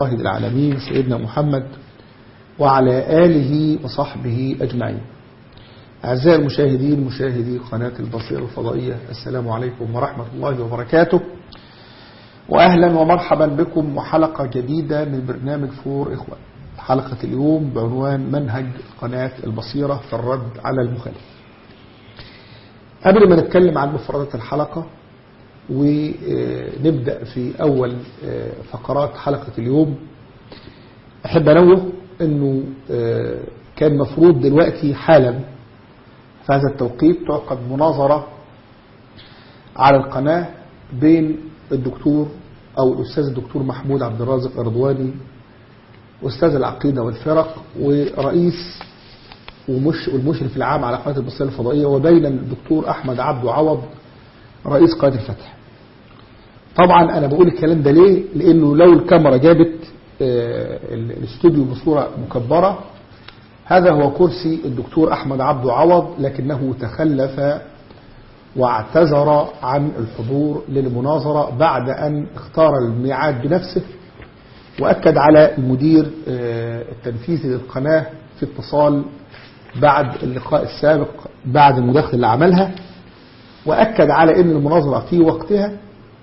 واحد العالمين سيدنا محمد وعلى آله وصحبه أجمعين أعزائي المشاهدين مشاهدي قناة البصير الفضائية السلام عليكم ورحمة الله وبركاته وأهلا ومرحبا بكم وحلقة جديدة من برنامج فور إخوان حلقة اليوم بعنوان منهج قناة البصيرة في الرد على المخالف قبل ما نتكلم عن مفردات الحلقة ونبدأ في أول فقرات حلقة اليوم أحب أنوه أنه كان مفروض دلوقتي حالا في هذا التوقيت تعقد مناظرة على القناة بين الدكتور أو الأستاذ الدكتور محمود عبد الرازق الرضواني أستاذ العقيدة والفرق ورئيس ومش والمشرف العام على قناة البصيرة الفضائية وبين الدكتور أحمد عبد عوض رئيس قناة الفتح طبعا أنا بقول الكلام ده ليه لأنه لو الكاميرا جابت الاستوديو بصورة مكبرة هذا هو كرسي الدكتور أحمد عبد عوض لكنه تخلف واعتذر عن الحضور للمناظرة بعد أن اختار الميعاد بنفسه وأكد على المدير التنفيذي للقناة في اتصال بعد اللقاء السابق بعد المداخلة اللي عملها وأكد على أن المناظرة في وقتها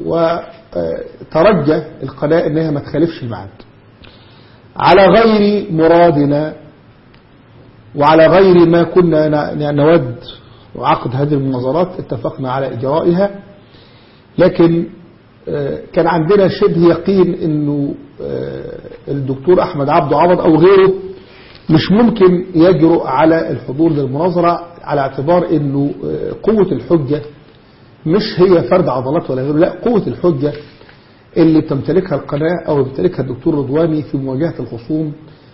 وترجى القناة أنها ما تخالفش الميعاد على غير مرادنا وعلى غير ما كنا نود عقد هذه المناظرات اتفقنا على إجرائها لكن كان عندنا شبه يقين أنه الدكتور أحمد عبد عوض أو غيره مش ممكن يجرؤ على الحضور للمناظرة على اعتبار أنه قوة الحجة مش هي فرد عضلات ولا غيره لا قوة الحجة اللي بتمتلكها القناة أو بيمتلكها الدكتور رضواني في مواجهة الخصوم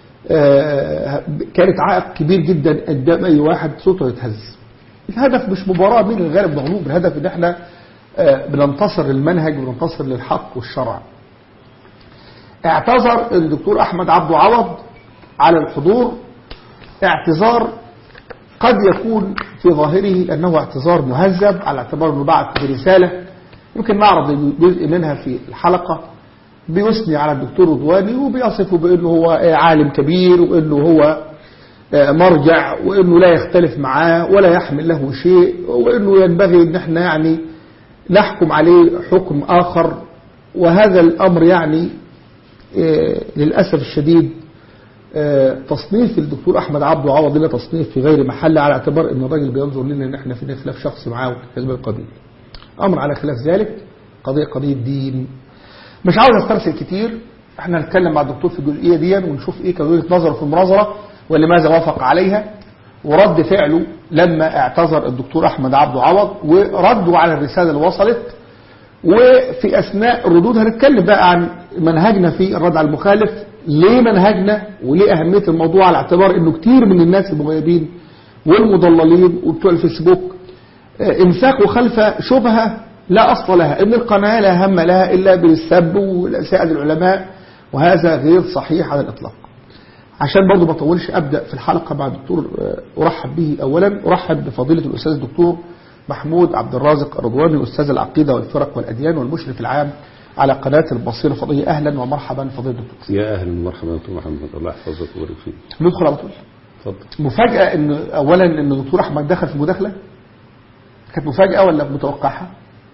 كانت عائق كبير جدا قدام أي واحد صوته يتهز الهدف مش مباراة مين الغالب مغلوب الهدف ان احنا بننتصر للمنهج وبننتصر للحق والشرع اعتذر الدكتور أحمد عبد عوض على الحضور اعتذار قد يكون في ظاهره أنه اعتذار مهذب على اعتبار أنه بعت برسالة يمكن نعرض جزء منها في الحلقة بيثني على الدكتور رضواني وبيصفه بأنه هو عالم كبير وأنه هو مرجع وأنه لا يختلف معاه ولا يحمل له شيء وأنه ينبغي أن احنا يعني نحكم عليه حكم آخر وهذا الأمر يعني للأسف الشديد تصنيف الدكتور أحمد عبد عوض له تصنيف في غير محل على اعتبار أن الراجل بينظر لنا أن احنا في خلاف شخصي معاه وكذب القبيل أمر على خلاف ذلك قضية قضية دين مش عاوز استرسل كتير احنا هنتكلم مع الدكتور في الجزئية دي ونشوف ايه كان وجهه نظره في المناظرة ولماذا وافق عليها ورد فعله لما اعتذر الدكتور أحمد عبد عوض وردوا على الرسالة اللي وصلت وفي أثناء الردود هنتكلم بقى عن منهجنا في الرد على المخالف ليه منهجنا وليه أهمية الموضوع على اعتبار أنه كتير من الناس المغيبين والمضللين وبتوع الفيسبوك امساكوا خلف شبهة لا أصل لها إن القناة لا هم لها إلا بالسب والسائد العلماء وهذا غير صحيح على الإطلاق عشان برضو ما اطولش أبدأ في الحلقة مع الدكتور أرحب به أولا أرحب بفضيلة الأستاذ الدكتور محمود عبد الرازق الرضواني أستاذ العقيدة والفرق والأديان والمشرف العام على قناة البصيرة الفضائية أهلا ومرحبا فضيلة الدكتور يا أهلا ومرحبا دكتور محمد الله يحفظك ويبارك فيك ندخل على طول اتفضل مفاجأة إن أولا إن الدكتور أحمد دخل في مداخلة كانت مفاجأة ولا متوقعها؟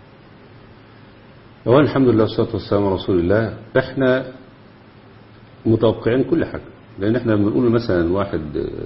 أولا الحمد لله والصلاة والسلام على رسول الله احنا متوقعين كل حاجة لأن احنا بنقول مثلا واحد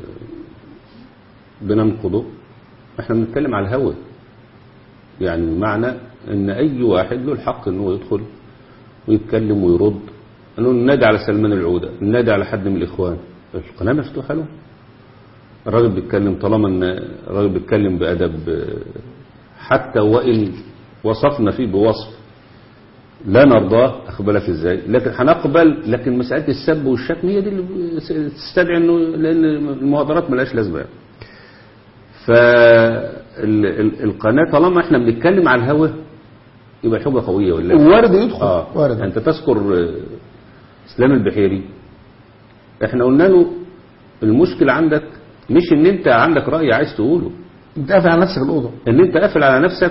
بننقضه احنا بنتكلم على الهوى يعني معنى ان اي واحد له الحق انه يدخل ويتكلم ويرد انه ننادي على سلمان العودة ننادي على حد من الاخوان القناة مفتوحة له الراجل بيتكلم طالما ان الراجل بيتكلم بأدب حتى وإن وصفنا فيه بوصف لا نرضاه أخبرك إزاي لكن هنقبل لكن مسألة السب والشتم هي دي اللي تستدعي أنه لأن المهادرات ملهاش لازمة يعني. فالقناة طالما احنا بنتكلم على الهوى يبقى الحجة قوية ولا وارد يدخل آه. وارد أنت تذكر إسلام البحيري احنا قلنا له المشكلة عندك مش ان انت عندك رأي عايز تقوله انت قافل على نفسك الأوضة ان انت قافل على نفسك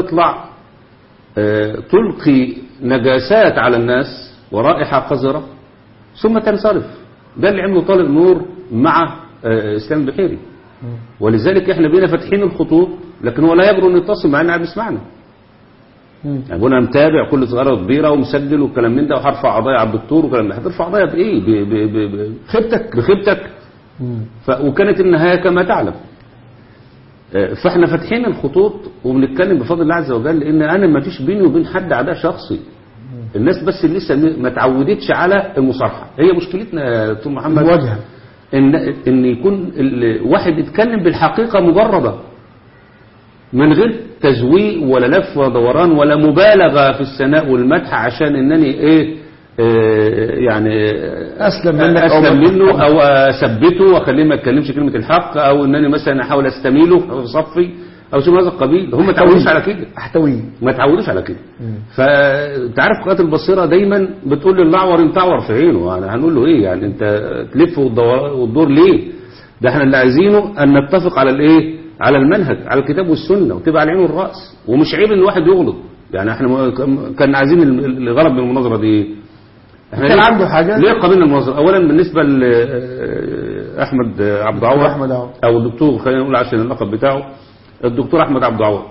وبتطلع اه تلقي نجاسات على الناس ورائحة قذرة ثم تنصرف ده اللي عمله طارق نور مع آه، اسلام البحيري ولذلك احنا بينا فاتحين الخطوط لكن هو لا يجرؤ انه يتصل معانا قاعد بيسمعنا يعني انا متابع كل صغيره وكبيره ومسجل والكلام من ده وهرفع قضايا على الدكتور والكلام ده هترفع قضايا بايه؟ ب- ب- ب- ب- خيبتك بخيبتك ف... وكانت النهايه كما تعلم آه، فاحنا فاتحين الخطوط وبنتكلم بفضل الله عز وجل لان انا ما فيش بيني وبين حد عداء شخصي الناس بس اللي لسه م- ما تعودتش على المصارحه هي مشكلتنا يا دكتور محمد الواجهه ان ان يكون الواحد يتكلم بالحقيقه مجرده من غير تزويق ولا لف ولا دوران ولا مبالغه في الثناء والمدح عشان انني ايه آه، يعني اسلم منك أو اسلم منك. منه او اثبته واخليه ما يتكلمش كلمه الحق او انني مثلا احاول استميله في صفي او شيء من هذا القبيل هم ما تعودوش على كده احتويه ما تعودوش على كده فتعرف قناه البصيره دايما بتقول للاعور انت اعور في عينه يعني هنقول له ايه يعني انت تلف وتدور وتدور ليه ده احنا اللي عايزينه ان نتفق على الايه على المنهج على الكتاب والسنه وتبقى على العين والراس ومش عيب ان الواحد يغلط يعني احنا م- كان عايزين ال- الغرض من المناظره دي ايه احنا كان ليه- عنده حاجة؟ ليه قابلنا المناظره اولا بالنسبه لاحمد عبد العوض أحمد عوض. او الدكتور خلينا نقول عشان اللقب بتاعه الدكتور احمد عبد العوض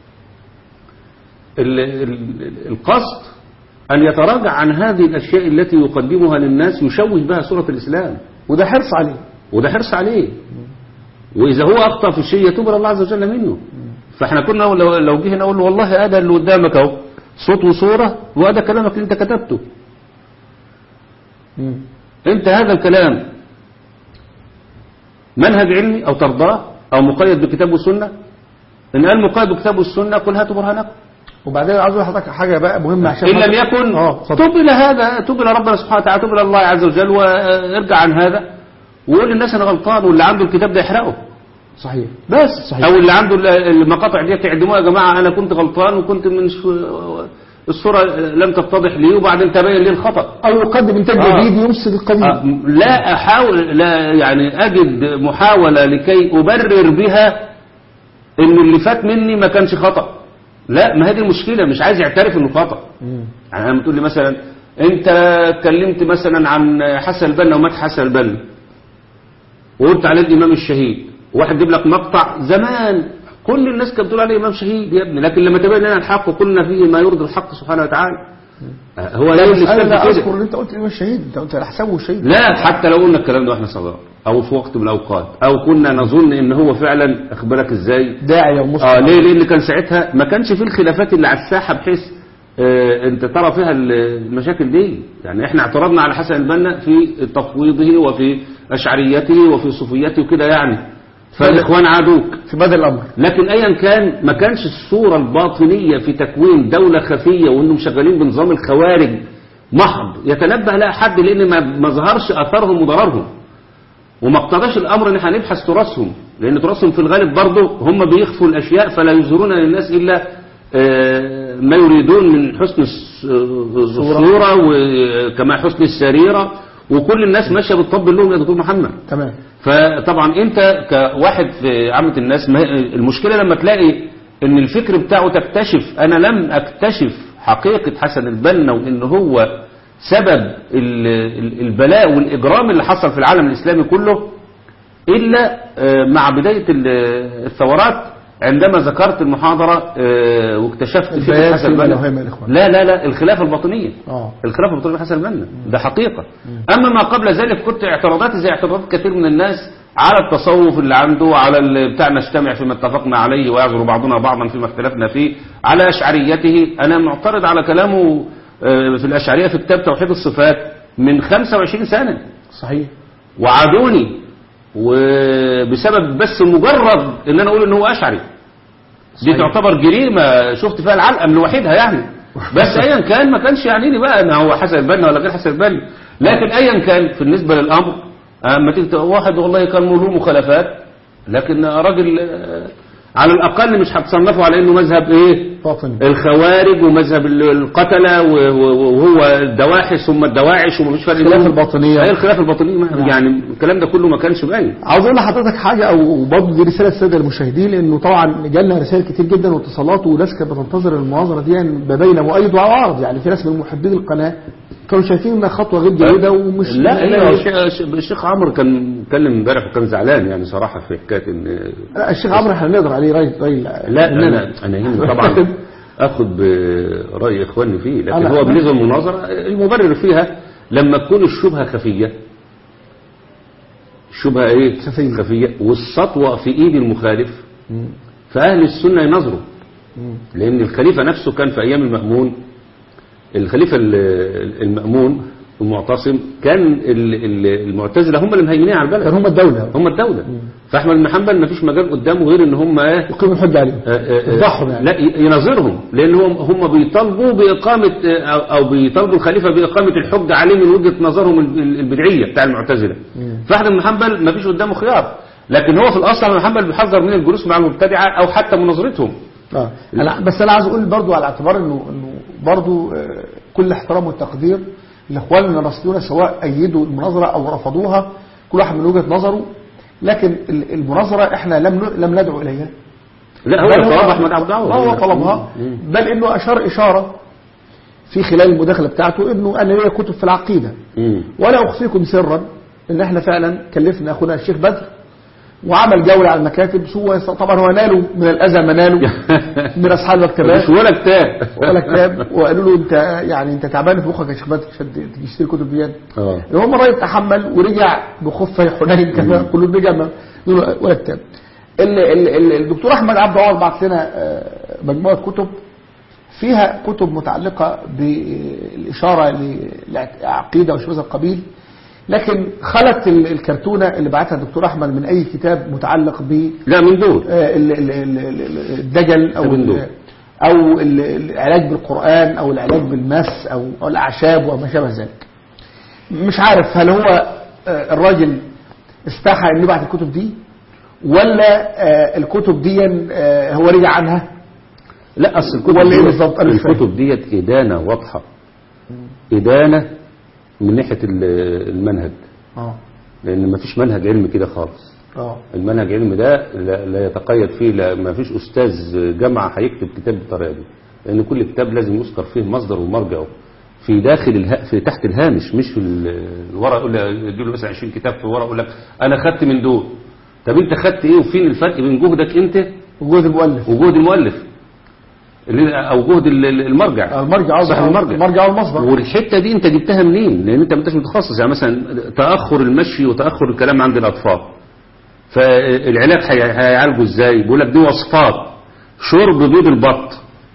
ال- ال- القصد أن يتراجع عن هذه الأشياء التي يقدمها للناس يشوه بها صورة الإسلام وده حرص عليه وده حرص عليه وإذا هو أخطأ في شيء يتوب إلى الله عز وجل منه فإحنا كنا لو, لو جه نقول له والله هذا اللي قدامك أهو صوت وصورة وهذا كلامك اللي أنت كتبته مم. أنت هذا الكلام منهج علمي أو ترضاه أو مقيد بكتاب والسنة إن قال مقيد بكتاب والسنة قل هاتوا برهانكم وبعدين عاوز اقول لحضرتك حاجه بقى مهمه عشان إن لم يكن اه اتفضل. تب إلى هذا تب إلى ربنا سبحانه وتعالى تب إلى الله عز وجل وارجع عن هذا وقول للناس أنا غلطان واللي عنده الكتاب ده يحرقه صحيح بس صحيح. أو اللي عنده ال- المقاطع دي تعدموها يا جماعة أنا كنت غلطان وكنت من ش- الصورة لم تتضح لي وبعدين تبين لي الخطأ او يقدم انتاج آه. جديد يفسد القديم آه، لا أحاول لا يعني أجد محاولة لكي أبرر بها إن اللي فات مني ما كانش خطأ لا ما هذه المشكلة مش عايز يعترف إنه خطأ مم. يعني لما تقول لي مثلا انت اتكلمت مثلا عن حسن البنا ومات حسن البنا وقلت عليه الامام الشهيد واحد جيب لك مقطع زمان كل الناس كانت بتقول عليه امام شهيد يا ابني لكن لما تبين لنا الحق وقلنا فيه ما يرضي الحق سبحانه وتعالى هو لا ليه بس انا الاسلام لا في اذكر كده ان انت قلت الامام الشهيد انت قلت احسبه شهيد لا حتى لو قلنا الكلام ده واحنا صغار او في وقت من الاوقات او كنا نظن ان هو فعلا اخبرك ازاي داعي ومسلم اه ليه لان كان ساعتها ما كانش فيه الخلافات اللي على الساحه بحيث آه انت ترى فيها ال- المشاكل دي يعني احنا اعترضنا على حسن البنا في تفويضه وفي اشعريته وفي صوفيته وكده يعني فالاخوان عادوك في بدل الامر لكن ايا كان ما كانش الصوره الباطنيه في تكوين دوله خفيه وانهم شغالين بنظام الخوارج محض يتنبه لها حد لان ما ما ظهرش اثرهم وضررهم وما اقتضاش الامر ان احنا نبحث تراثهم لان تراثهم في الغالب برضه هم بيخفوا الاشياء فلا يظهرون للناس الا آه، ما يريدون من حسن الس- الصوره وكما حسن السريره وكل الناس ماشيه بتطبل لهم يا دكتور محمد تمام فطبعا انت كواحد في عامة الناس ما المشكلة لما تلاقي ان الفكر بتاعه تكتشف انا لم اكتشف حقيقة حسن البنا وان هو سبب ال- ال- البلاء والاجرام اللي حصل في العالم الاسلامي كله الا آه، مع بداية ال- الثورات عندما ذكرت المحاضرة آه، واكتشفت فكرة البيان حسن فيما البنا نهيم الإخوان. لا لا لا الخلافة الباطنية اه الخلافة البطولية حسن البنا ده حقيقة أما ما قبل ذلك كنت اعتراضاتي زي اعتراضات كثير من الناس على التصوف اللي عنده على ال- بتاع نجتمع فيما اتفقنا عليه ويعذر بعضنا بعضا فيما اختلفنا فيه على أشعريته أنا معترض على كلامه آه، في الأشعرية في كتاب توحيد الصفات من 25 سنة صحيح وعادوني وبسبب بس مجرد ان انا اقول ان هو اشعري دي صحيح. تعتبر جريمه شفت فيها العلقه من لوحدها يعني بس ايا كان ما كانش يعنيني بقى ان هو حسن البنا ولا غير حسن البنا لكن ايا كان بالنسبه للامر اما تيجي تقول واحد والله كان له مخالفات لكن راجل آه، على الاقل مش هتصنفه على انه مذهب ايه باطني الخوارج ومذهب ال- القتلة و- و- وهو الدواحش ثم الدواعش ومفيش فرق خلاف بينهم. الباطنية. ايه الخلاف الباطنية ما- نعم. يعني الكلام ده كله ما كانش باين عاوز اقول لحضرتك حاجه او برضه دي رساله للساده المشاهدين لانه طبعا جالنا رسائل كتير جدا واتصالات وناس كانت بتنتظر المناظره دي يعني ما بين مؤيد وعارض يعني في ناس من محبين القناه كانوا شايفين انها خطوه غير جيده ومش لا لا, لا الشيخ- الشيخ عمرو كان اتكلم امبارح وكان زعلان يعني صراحة في حكاية ان لا الشيخ عمرو احنا نقدر عليه راي راي لا انا انا هنا طبعا اخد براي اخواني فيه لكن أنا- هو بالنسبه للمناظره المبرر فيها لما تكون الشبهه خفيه الشبهه ايه خفية. خفيه والسطوه في ايد المخالف فاهل السنه ينظروا لان الخليفه نفسه كان في ايام المامون الخليفه ال- المامون المعتصم كان ال- ال- المعتزله هم اللي مهيمنين على كان البلد هم الدوله هم الدوله فاحمد بن حنبل ما فيش مجال قدامه غير ان هم ايه يقيم الحجه عليهم يفضحهم يعني لا ي- يناظرهم لان هم هم بيطالبوا باقامه او أو بيطالبوا الخليفه باقامه الحجه عليه من وجهه نظرهم ال- ال- البدعيه بتاع المعتزله فاحمد بن حنبل ما فيش قدامه خيار لكن هو في الاصل احمد بن حنبل بيحذر من الجلوس مع المبتدعه او حتى مناظرتهم اه انا بس انا عايز اقول برضو على اعتبار انه انه برضو آه، كل احترام والتقدير لاخواننا الراسلون سواء ايدوا المناظره او رفضوها كل واحد من وجهه نظره لكن ال- المناظره احنا لم ن- لم ندعو اليها لا هو بل طلب احمد عبد العوض هو طلبها بل انه اشار اشاره في خلال المداخله بتاعته انه انا ليا كتب في العقيده مم. ولا اخفيكم سرا ان احنا فعلا كلفنا اخونا الشيخ بدر وعمل جوله على المكاتب هو طبعا هو ناله من الاذى ما ناله من اصحاب المكتبات مش ولا كتاب ولا كتاب وقالوا له انت يعني انت تعبان في مخك يا شيخ بدر عشان تيجي تشتري كتب دي اه هم الراجل تحمل ورجع بخفه حنين كما كلهم رجع ما دول ولا كتاب ال- ال- ال- الدكتور احمد عبد العوض بعت لنا آه، مجموعه كتب فيها كتب متعلقه بالاشاره للعقيده وشبه القبيل لكن خلت ال- الكرتونه اللي بعتها الدكتور احمد من اي كتاب متعلق ب لا من دول آه، ال- ال- ال- ال- الدجل او من دول. ال- او ال- العلاج بالقران او العلاج بالمس او أو الاعشاب وما شابه ذلك مش عارف هل هو آه، الراجل استحى انه يبعت الكتب دي ولا آه، الكتب دي آه، هو رجع عنها لا اصل الكتب ولا ايه ديت- بالظبط؟ أنا مش فاهم. الكتب ديت ادانه واضحه ادانه من ناحيه ال- المنهج اه لان ما فيش منهج علمي كده خالص اه المنهج العلمي ده لا, لا يتقيد فيه لا ما فيش استاذ جامعه هيكتب كتاب بالطريقه دي لان كل كتاب لازم يذكر فيه مصدر ومرجعه في داخل اله... في تحت الهامش مش في ال- الورق يقول لك يديله مثلا 20 كتاب في ورقه يقول لك انا خدت من دول طب انت خدت ايه وفين الفرق بين جهدك انت وجود المؤلف وجهد المؤلف اللي- او جهد ال- ال- المرجع المرجع صح المرجع المرجع والمصدر والحته دي انت جبتها منين لان انت ما انتش متخصص يعني مثلا تاخر المشي وتاخر الكلام عند الاطفال فالعلاج هي- هيعالجه ازاي بيقول لك دي وصفات شرب بيض البط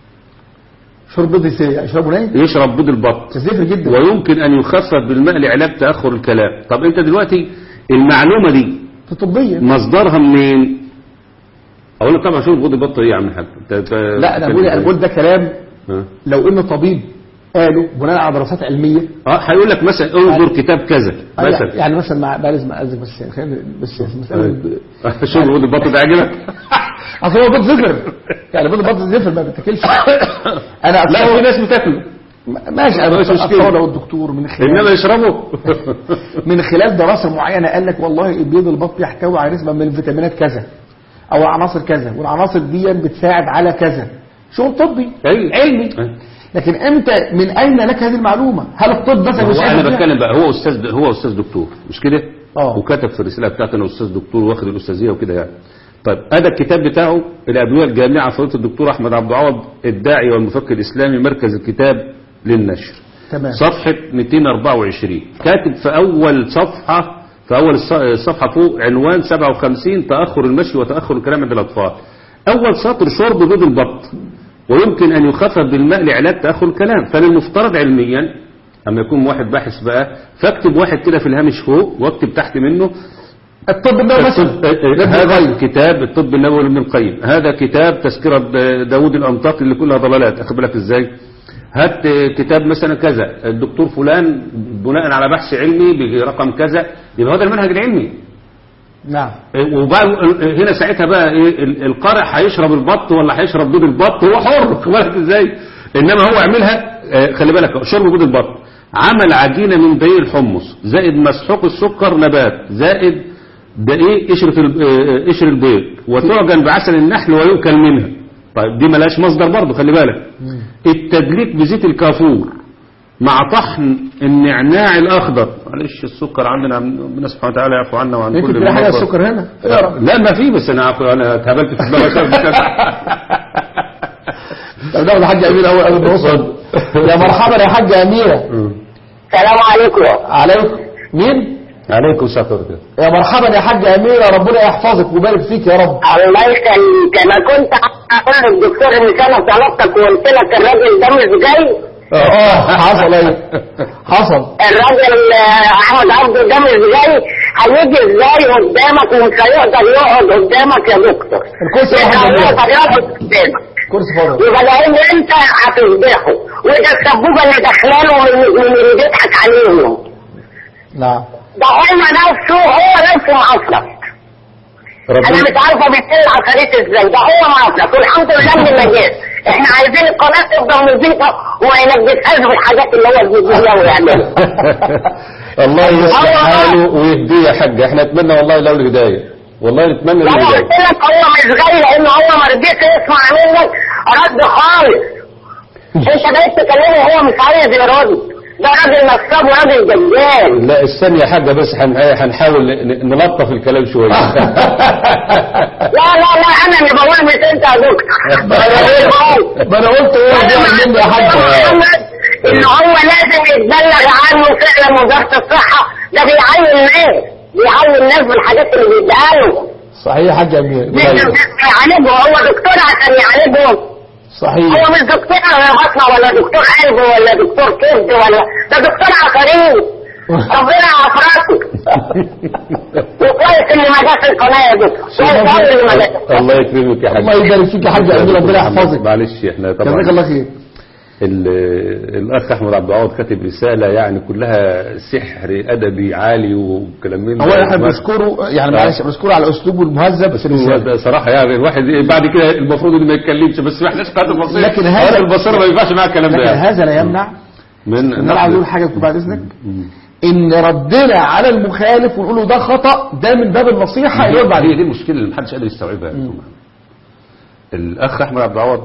شرب بيض ازاي يشربوا نايم يشرب بيض البط تزفر جدا ويمكن ان يخفف بالماء لعلاج تاخر الكلام طب انت دلوقتي المعلومه دي في طبيا مصدرها منين اقول لك طبعا شوف بيض البط ايه يا عم الحاج أنت- أنت- لا انا بقول انا بقول ده كلام ها؟ لو ان طبيب قاله بناء على دراسات علميه اه هيقول لك مثلا انظر كتاب كذا مثلا يعني مثلا مع بقى لازم اعزك بس خلينا بس مساله شوف بيض البط ده عجبك اصل هو بيض زفر يعني بيض بيض زفر ما بيتاكلش انا لا في أتصور- ناس بتاكله ماشي انا مش بس مشكلة. اتصور لو الدكتور من خلال انما يشربوا من خلال دراسه معينه قال لك والله بيض البط يحتوي على نسبه من الفيتامينات كذا او عناصر كذا والعناصر دي بتساعد على كذا شغل طبي أيوة. علمي لكن انت من اين لك هذه المعلومه هل الطب مثلا هو يساعد انا فيها؟ بتكلم بقى هو استاذ هو استاذ دكتور مش كده اه. وكتب في الرساله بتاعته انا استاذ دكتور واخد الاستاذيه وكده يعني طيب هذا الكتاب بتاعه الادويه الجامعه فضيله الدكتور احمد عبد العوض الداعي والمفكر الاسلامي مركز الكتاب للنشر تمام صفحه 224 كاتب في اول صفحه في اول الص- صفحه فوق عنوان 57 تاخر المشي وتاخر الكلام عند الاطفال اول سطر شرب بيض البط ويمكن ان يخفف بالماء لعلاج تاخر الكلام فللمفترض علميا اما يكون واحد باحث بقى فاكتب واحد كده في الهامش فوق واكتب تحت منه الطب النبوي مثلا الطب- هذا كتاب الطب النبوي لابن القيم هذا كتاب تذكرة داود الأنطاقي اللي كلها ضلالات أخد بالك إزاي هات كتاب مثلا كذا الدكتور فلان بناء على بحث علمي برقم كذا يبقى هذا المنهج العلمي نعم وبقى هنا ساعتها بقى ايه ال- القارئ هيشرب البط ولا هيشرب بيض البط هو حر خد بالك ازاي انما هو يعملها آه، خلي بالك شرب بيض البط عمل عجينه من دقيق الحمص زائد مسحوق السكر نبات زائد دقيق قشره ال- آه، قشر البيض وتعجن بعسل النحل ويؤكل منها طيب دي ملهاش مصدر برضه خلي بالك التدليك بزيت الكافور مع طحن النعناع الاخضر معلش السكر عندنا ربنا سبحانه وتعالى يعفو عنا وعن يمكن كل تلاقي حاجه المرضى. السكر هنا اقرا لا ما في بس انا انا اتهبلت في دماغي طب ناخد حاجه اميره اول قبل ما نوصل يا مرحبا يا حاجه اميره السلام عليكم عليكم مين عليكم سكر كده يا مرحبا يا حاجه اميره ربنا يحفظك ويبارك فيك يا رب الله يخليك انا كنت اقول للدكتور ان انا طلبتك وقلت لك الراجل ده مش جاي اه حصل ايه حصل الراجل آه، احمد عبده ده مش جاي هيجي ازاي قدامك ومش هيقدر يقعد قدامك يا دكتور الكرسي مش واحد هيقدر جنبك. يقعد قدامك كرسي فاضي يبقى لان انت هتفضحه وده السبوبه اللي داخلاله من من اللي بيضحك عليهم نعم ده هو نفسه هو نفسه معصرف انا مش عارفه بيتم عفاريت ازاي ده هو معصرف والحمد لله من النجاة احنا عايزين القناه تفضل نظيفه وما ينجسهاش بالحاجات اللي هو بيجيبها ويعملها الله يصلح الله. حاله ويهديه يا حاج احنا نتمنى والله له الهدايه والله نتمنى له وانا الهدايه قلت لك هو مش جاي لان هو ما رضيش يسمع منك رد خالص انت بقيت تكلمه وهو مش عايز يرد ده راجل نصاب وراجل دجال لا الثانية يا حاجة بس هن- هنحاول ن- نلطف الكلام شوية لا لا لا انا اللي بقول مش انت يا دكتور ما انا قلت ما انا قلت ايه بيعمل مني يا حاج محمد ان هو لازم يتبلغ عنه فعلا وزاره الصحه ده بيعين الناس بيعين الناس بالحاجات اللي بيديها له صحيح يا حاج امير مش يعالجهم هو دكتور عشان يعالجهم صحيح هو مش دكتور بطنه ولا دكتور قلب ولا دكتور كبد ولا ده دكتور عفاريت ربنا عفراته وكويس اللي ما جاش القناه يا دكتور كويس قوي اللي ما جاش الله يكرمك يا حاج الله يبارك فيك يا حاج امير ربنا يحفظك معلش احنا طبعا جزاك الله خير ال- الاخ احمد عبد العوض كاتب رساله يعني كلها سحر ادبي عالي وكلام من هو ده. احنا بنشكره يعني معلش بنشكره على اسلوبه المهذب في هو الرساله ده صراحه يعني الواحد إيه بعد كده المفروض انه ما يتكلمش بس ما احناش قاعد البصير لكن هذا- البصير ما ينفعش معاه الكلام ده لكن يعني. هذا لا يمنع من ان انا عايز اقول حاجه بعد اذنك ان ردنا على المخالف ونقول له ده خطا ده من باب النصيحه يرد هي عليه دي المشكله اللي محدش قادر يستوعبها يا جماعة. الاخ احمد عبد العوض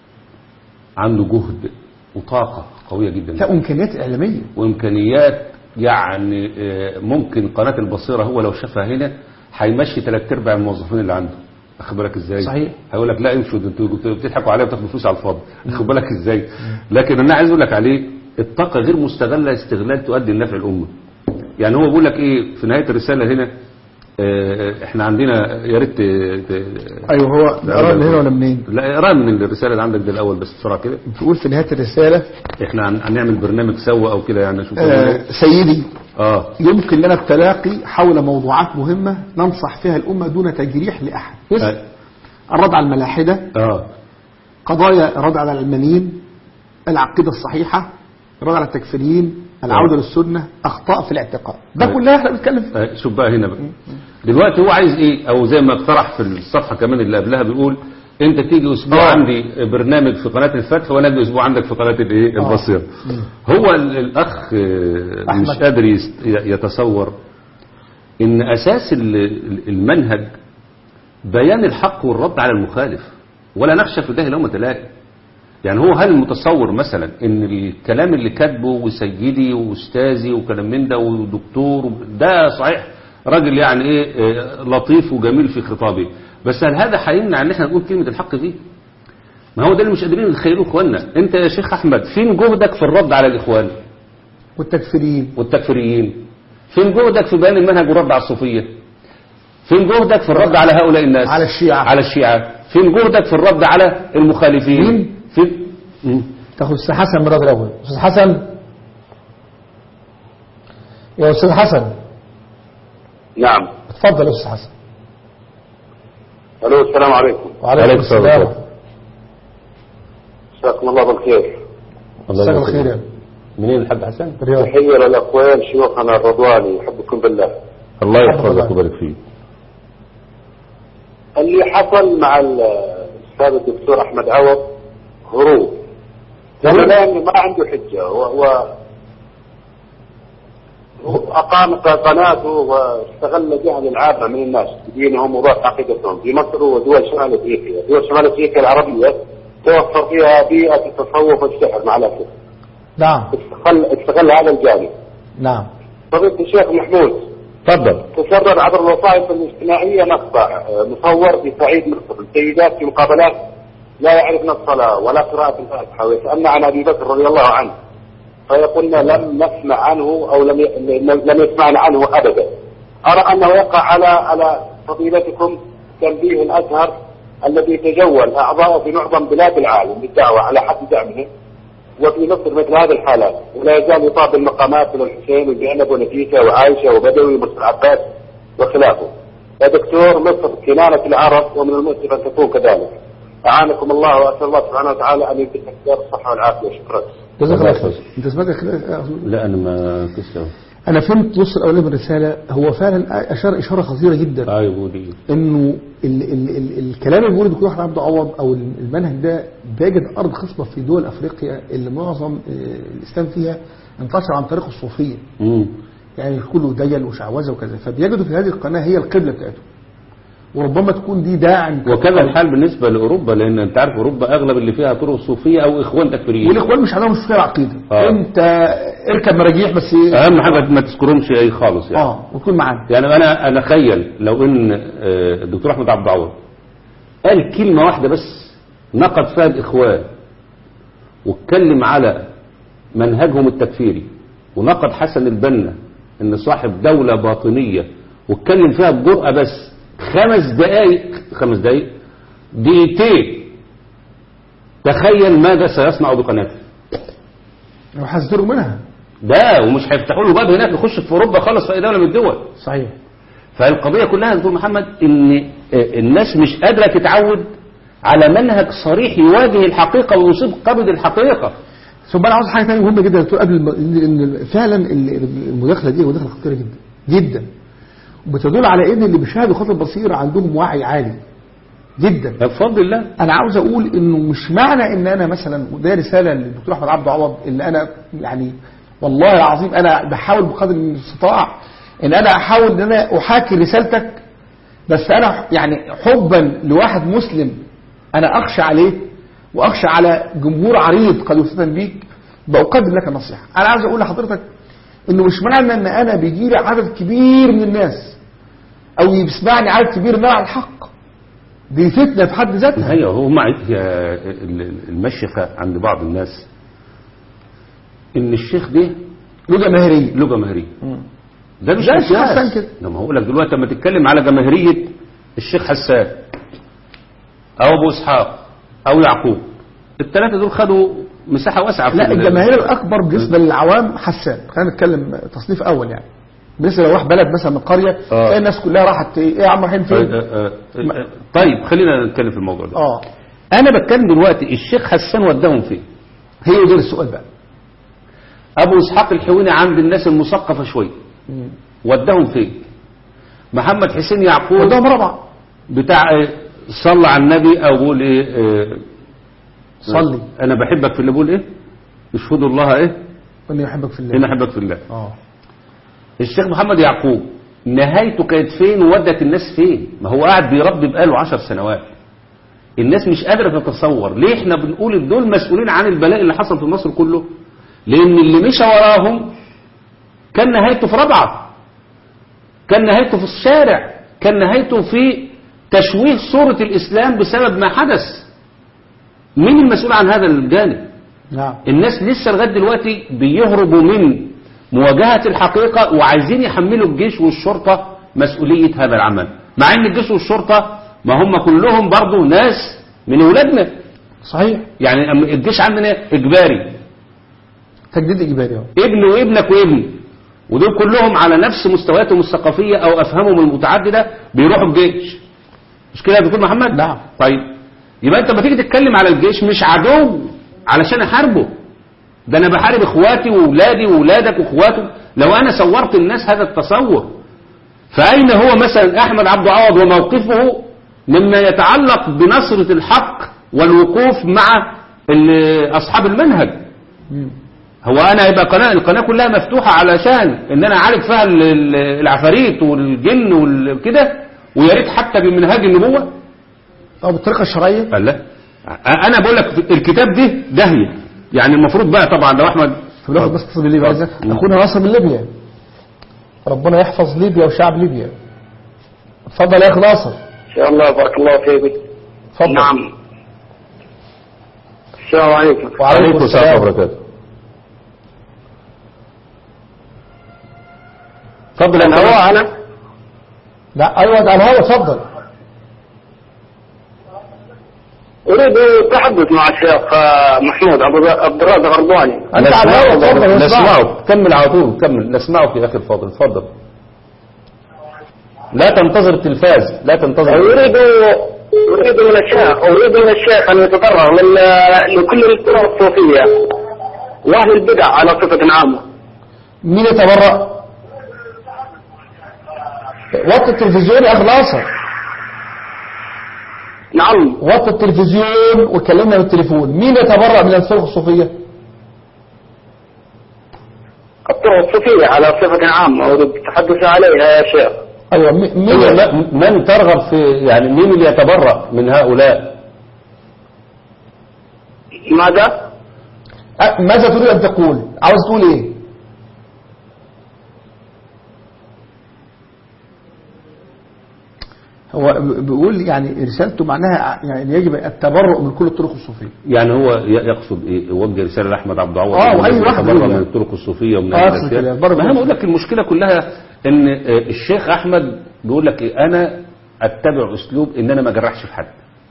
عنده جهد وطاقه قويه جدا لا امكانيات اعلاميه وامكانيات يعني آه، ممكن قناه البصيره هو لو شافها هنا هيمشي ثلاث ارباع الموظفين اللي عنده واخد بالك ازاي صحيح. هيقول لك لا امشوا ده انتوا انتوا بتضحكوا عليا وبتاخدوا فلوس على الفاضي واخد بالك ازاي لكن انا عايز اقول لك عليه الطاقه غير مستغله استغلال تؤدي لنفع الامه يعني هو بيقول لك ايه في نهايه الرساله هنا آه، احنا عندنا يا ريت ت- ت- ايوه هو نقرا من هنا ولا منين لا اقرا من الرساله اللي عندك ده الاول بس بسرعه كده بتقول في نهايه الرساله احنا هن- هنعمل برنامج سوا او كده يعني اشوف آه سيدي اه يمكن لنا التلاقي حول موضوعات مهمه ننصح فيها الامه دون تجريح لاحد اه, الرد على الملاحده آه. قضايا الرد على العلمانيين العقيده الصحيحه الرد على التكفيريين العوده للسنه اخطاء في الاعتقاد ده آه. كلها احنا بنتكلم فيها آه، شوف بقى هنا بقى دلوقتي هو عايز ايه او زي ما اقترح في الصفحه كمان اللي قبلها بيقول انت تيجي اسبوع آه. عندي برنامج في قناه الفتح وانا اجي اسبوع عندك في قناه الايه آه. البصيره هو ال- الاخ آه، أحمد. مش قادر يست- يتصور ان اساس ال- ال- المنهج بيان الحق والرد على المخالف ولا نخشى في الله لومة لائم يعني هو هل متصور مثلا ان الكلام اللي كاتبه وسيدي واستاذي وكلام من ده ودكتور ده صحيح راجل يعني ايه آه، لطيف وجميل في خطابه بس هل هذا هيمنع ان احنا نقول كلمه الحق دي ما هو ده اللي مش قادرين نتخيلوه اخوانا انت يا شيخ احمد فين جهدك في الرد على الاخوان والتكفيريين والتكفيريين فين جهدك في بيان المنهج والرد على الصوفيه فين جهدك في الرد على هؤلاء الناس على الشيعة. على الشيعة فين جهدك في الرد على المخالفين مين؟ فين مم. تاخد استاذ حسن من الراجل الاول استاذ حسن يا استاذ حسن نعم اتفضل يا استاذ حسن الو السلام عليكم عليكم السلام. جزاكم الله بالخير الله مساء يبارك الخير فيك. يا منين الحاج حسن رياض تحية للأقوال شيوخنا الرضواني يحبكم بالله الله يحفظك يحفظك ويبارك فيك اللي حصل مع الاستاذ الدكتور احمد عوض هروب هروب؟ لانه ما عنده حجه هو هو هو اقام قناته واستغل الجهل العامه من الناس في دينهم وضعف عقيدتهم في مصر ودول شمال افريقيا، دول شمال افريقيا العربيه توفر فيها بيئه التصوف والسحر مع الاسف. نعم استغل استغل هذا الجانب. نعم فضيله الشيخ محمود تفضل تسرب عبر الوسائل الاجتماعية مقطع آه، مصور في صعيد مصر السيدات في مقابلات لا يعرفن الصلاة ولا قراءة الفاتحة ويسألن عن أبي بكر رضي الله عنه فيقولن لم نسمع عنه أو لم ي- لم يسمعنا عنه أبدا أرى أنه يقع على على فضيلتكم تنبيه الأزهر الذي تجول أعضاؤه في معظم بلاد العالم للدعوة على حد دعمه وفي مصر مثل هذه الحالات ولا يزال يطاب المقامات من الحسين وزينب ونفيسة وعائشة وبدوي ومصر عباس وخلافه يا دكتور مصر كنانة العرب ومن المؤسف أن تكون كذلك أعانكم الله وأسأل الله سبحانه وتعالى أن يمسك دار الصحة والعافية شكرا جزاك الله خير انت سمعت كده لا انا ما كسر انا فهمت نص الاولاني من الرساله هو فعلا اشار اشاره خطيره جدا ايوه قولي انه ال ال ال الكلام اللي بيقوله الدكتور احمد عبد عوض او المنهج ده بيجد ارض خصبه في دول افريقيا اللي معظم آه، الاسلام فيها انتشر عن طريق الصوفيه امم يعني كله دجل وشعوذه وكذا فبيجدوا في هذه القناه هي القبله بتاعتهم وربما تكون دي داعم وكذا الحال بالنسبه لاوروبا لان انت عارف اوروبا اغلب اللي فيها طرق صوفيه او اخوان تكفيريين والاخوان مش عندهم مشكله عقيده آه. انت اركب مراجيح بس اهم حاجه ما تذكرهمش اي خالص يعني اه وتكون معانا يعني انا انا اتخيل لو ان آه، الدكتور احمد عبد العوض قال كلمه واحده بس نقد فيها الاخوان واتكلم على منهجهم التكفيري ونقد حسن البنا ان صاحب دوله باطنيه واتكلم فيها بجرأه بس خمس دقائق خمس دقائق دقيقتين تخيل ماذا سيصنع بقناته وحذروا منها ده ومش هيفتحوا له باب هناك يخش في اوروبا خالص في اي دوله من الدول صحيح فالقضية كلها يا دكتور محمد ان الناس مش قادرة تتعود على منهج صريح يواجه الحقيقة ويصيب قبض الحقيقة ثم انا عاوز حاجه ثانيه مهمه جدا يا دكتور قبل الم- ان إن فعلا ال- المداخله دي مداخله خطيره جدا جدا وبتدل على ان اللي بيشاهدوا خط البصير عندهم وعي عالي جدا بفضل الله انا عاوز اقول انه مش معنى ان انا مثلا ده رساله للدكتور احمد عبد عوض اللي انا يعني والله العظيم انا بحاول بقدر المستطاع ان انا احاول ان انا احاكي رسالتك بس انا يعني حبا لواحد مسلم انا اخشى عليه واخشى على جمهور عريض قد يفتن بيك بقدم لك النصيحه انا عاوز اقول لحضرتك انه مش معنى ان انا بيجي لي عدد كبير من الناس او يسمعني عدد كبير من على الحق دي فتنه في حد ذاتها هي هم المشيخة عند بعض الناس ان الشيخ ده له جماهيريه له جماهيرية ده مش زي الشيخ مقياس. حسان كده. لما هقول لك دلوقتي لما تتكلم على جماهيرية الشيخ حسان او ابو اسحاق او يعقوب الثلاثة دول خدوا مساحة واسعة في لا ال- الجماهير الاكبر بالنسبه للعوام حسان خلينا نتكلم تصنيف اول يعني بالنسبه لو راح بلد مثلا من قريه آه. تلاقي الناس كلها راحت ايه يا عم رايحين آه، فين آه، آه، آه، طيب خلينا نتكلم في الموضوع ده اه انا بتكلم دلوقتي الشيخ حسان وداهم فين هي دي السؤال بقى ابو اسحاق الحويني عند الناس المثقفه شويه وداهم فين محمد حسين يعقوب قدام رابعه بتاع إيه؟ صلى على النبي او بقول ايه إيه، صلي انا بحبك في اللي بقول ايه اشهدوا الله ايه اني احبك في ان الله احبك في الله اه الشيخ محمد يعقوب نهايته كانت فين وودت الناس فين ما هو قاعد بيربي بقاله عشر سنوات الناس مش قادرة تتصور ليه احنا بنقول دول مسؤولين عن البلاء اللي حصل في مصر كله لان اللي مشى وراهم كان نهايته في ربعة كان نهايته في الشارع كان نهايته في تشويه صورة الإسلام بسبب ما حدث مين المسؤول عن هذا الجانب نعم الناس لسه لغايه دلوقتي بيهربوا من مواجهة الحقيقة وعايزين يحملوا الجيش والشرطة مسؤولية هذا العمل مع ان الجيش والشرطة ما هم كلهم برضو ناس من ولادنا صحيح يعني أم- الجيش عندنا اجباري تجديد اجباري اهو ابن وابنك وابني ودول كلهم على نفس مستوياتهم الثقافية او افهامهم المتعددة بيروحوا الجيش مش كده يا دكتور محمد نعم. طيب يبقى انت لما تيجي تتكلم على الجيش مش عدو علشان احاربه ده انا بحارب اخواتي واولادي واولادك واخواته لو انا صورت الناس هذا التصور فاين هو مثلا احمد عبد عوض وموقفه مما يتعلق بنصرة الحق والوقوف مع ال- أصحاب المنهج هو أنا يبقى قناة القناة كلها مفتوحة علشان إن أنا أعالج فيها ال- ال- العفاريت والجن وكده ويا ريت حتى بمنهاج النبوة او بالطريقه الشرعيه قال لا أ- أنا بقول لك الكتاب ده داهية يعني المفروض بقى طبعا لو أحمد طب ناخد بس اتصل بليبيا عايزك مم. اخونا ناصر من ليبيا ربنا يحفظ ليبيا وشعب ليبيا اتفضل يا اخي ناصر ان شاء الله بارك الله فيك اتفضل نعم السلام عليكم وعليكم السلام وبركاته اتفضل انا يا هو أخونا. انا لا ايوه ده الهوا اتفضل اريد التحدث مع الشيخ آه، محمود ابو عبد الرازق غرباني انت على الهوا اتفضل نسمعك. نسمعك كمل على طول كمل نسمعك يا أخي الفاضل اتفضل لا تنتظر التلفاز لا تنتظر اريد اريد من الشيخ اريد من الشيخ ان يتضرر من لكل الفرق الصوفيه واهل البدع على صفه عامه مين يتبرأ وطي التلفزيون يا اخي ناصر نعم وطي التلفزيون وكلمنا بالتليفون مين يتبرأ من الفرق الصوفيه الطرق الصوفيه على صفه عامه اريد التحدث عليها يا شيخ ايوه مي- مين أيوة، لا، من ترغب في يعني مين اللي يتبرأ من هؤلاء ماذا؟ أه، ماذا تريد ان تقول عاوز تقول ايه هو ب- بيقول يعني رسالته معناها يعني يجب التبرؤ من كل الطرق الصوفيه يعني هو ي- يقصد ايه يوجه رساله لاحمد عبد العوض آه، إنه وأي واحد يتبرأ يقول من يعني. الطرق الصوفيه ومن آه، أهل أقصد الأشياء. كده، برضه. ما انا بقول لك المشكله كلها ان آه، الشيخ احمد بيقول لك إيه انا اتبع اسلوب ان انا ما اجرحش في حد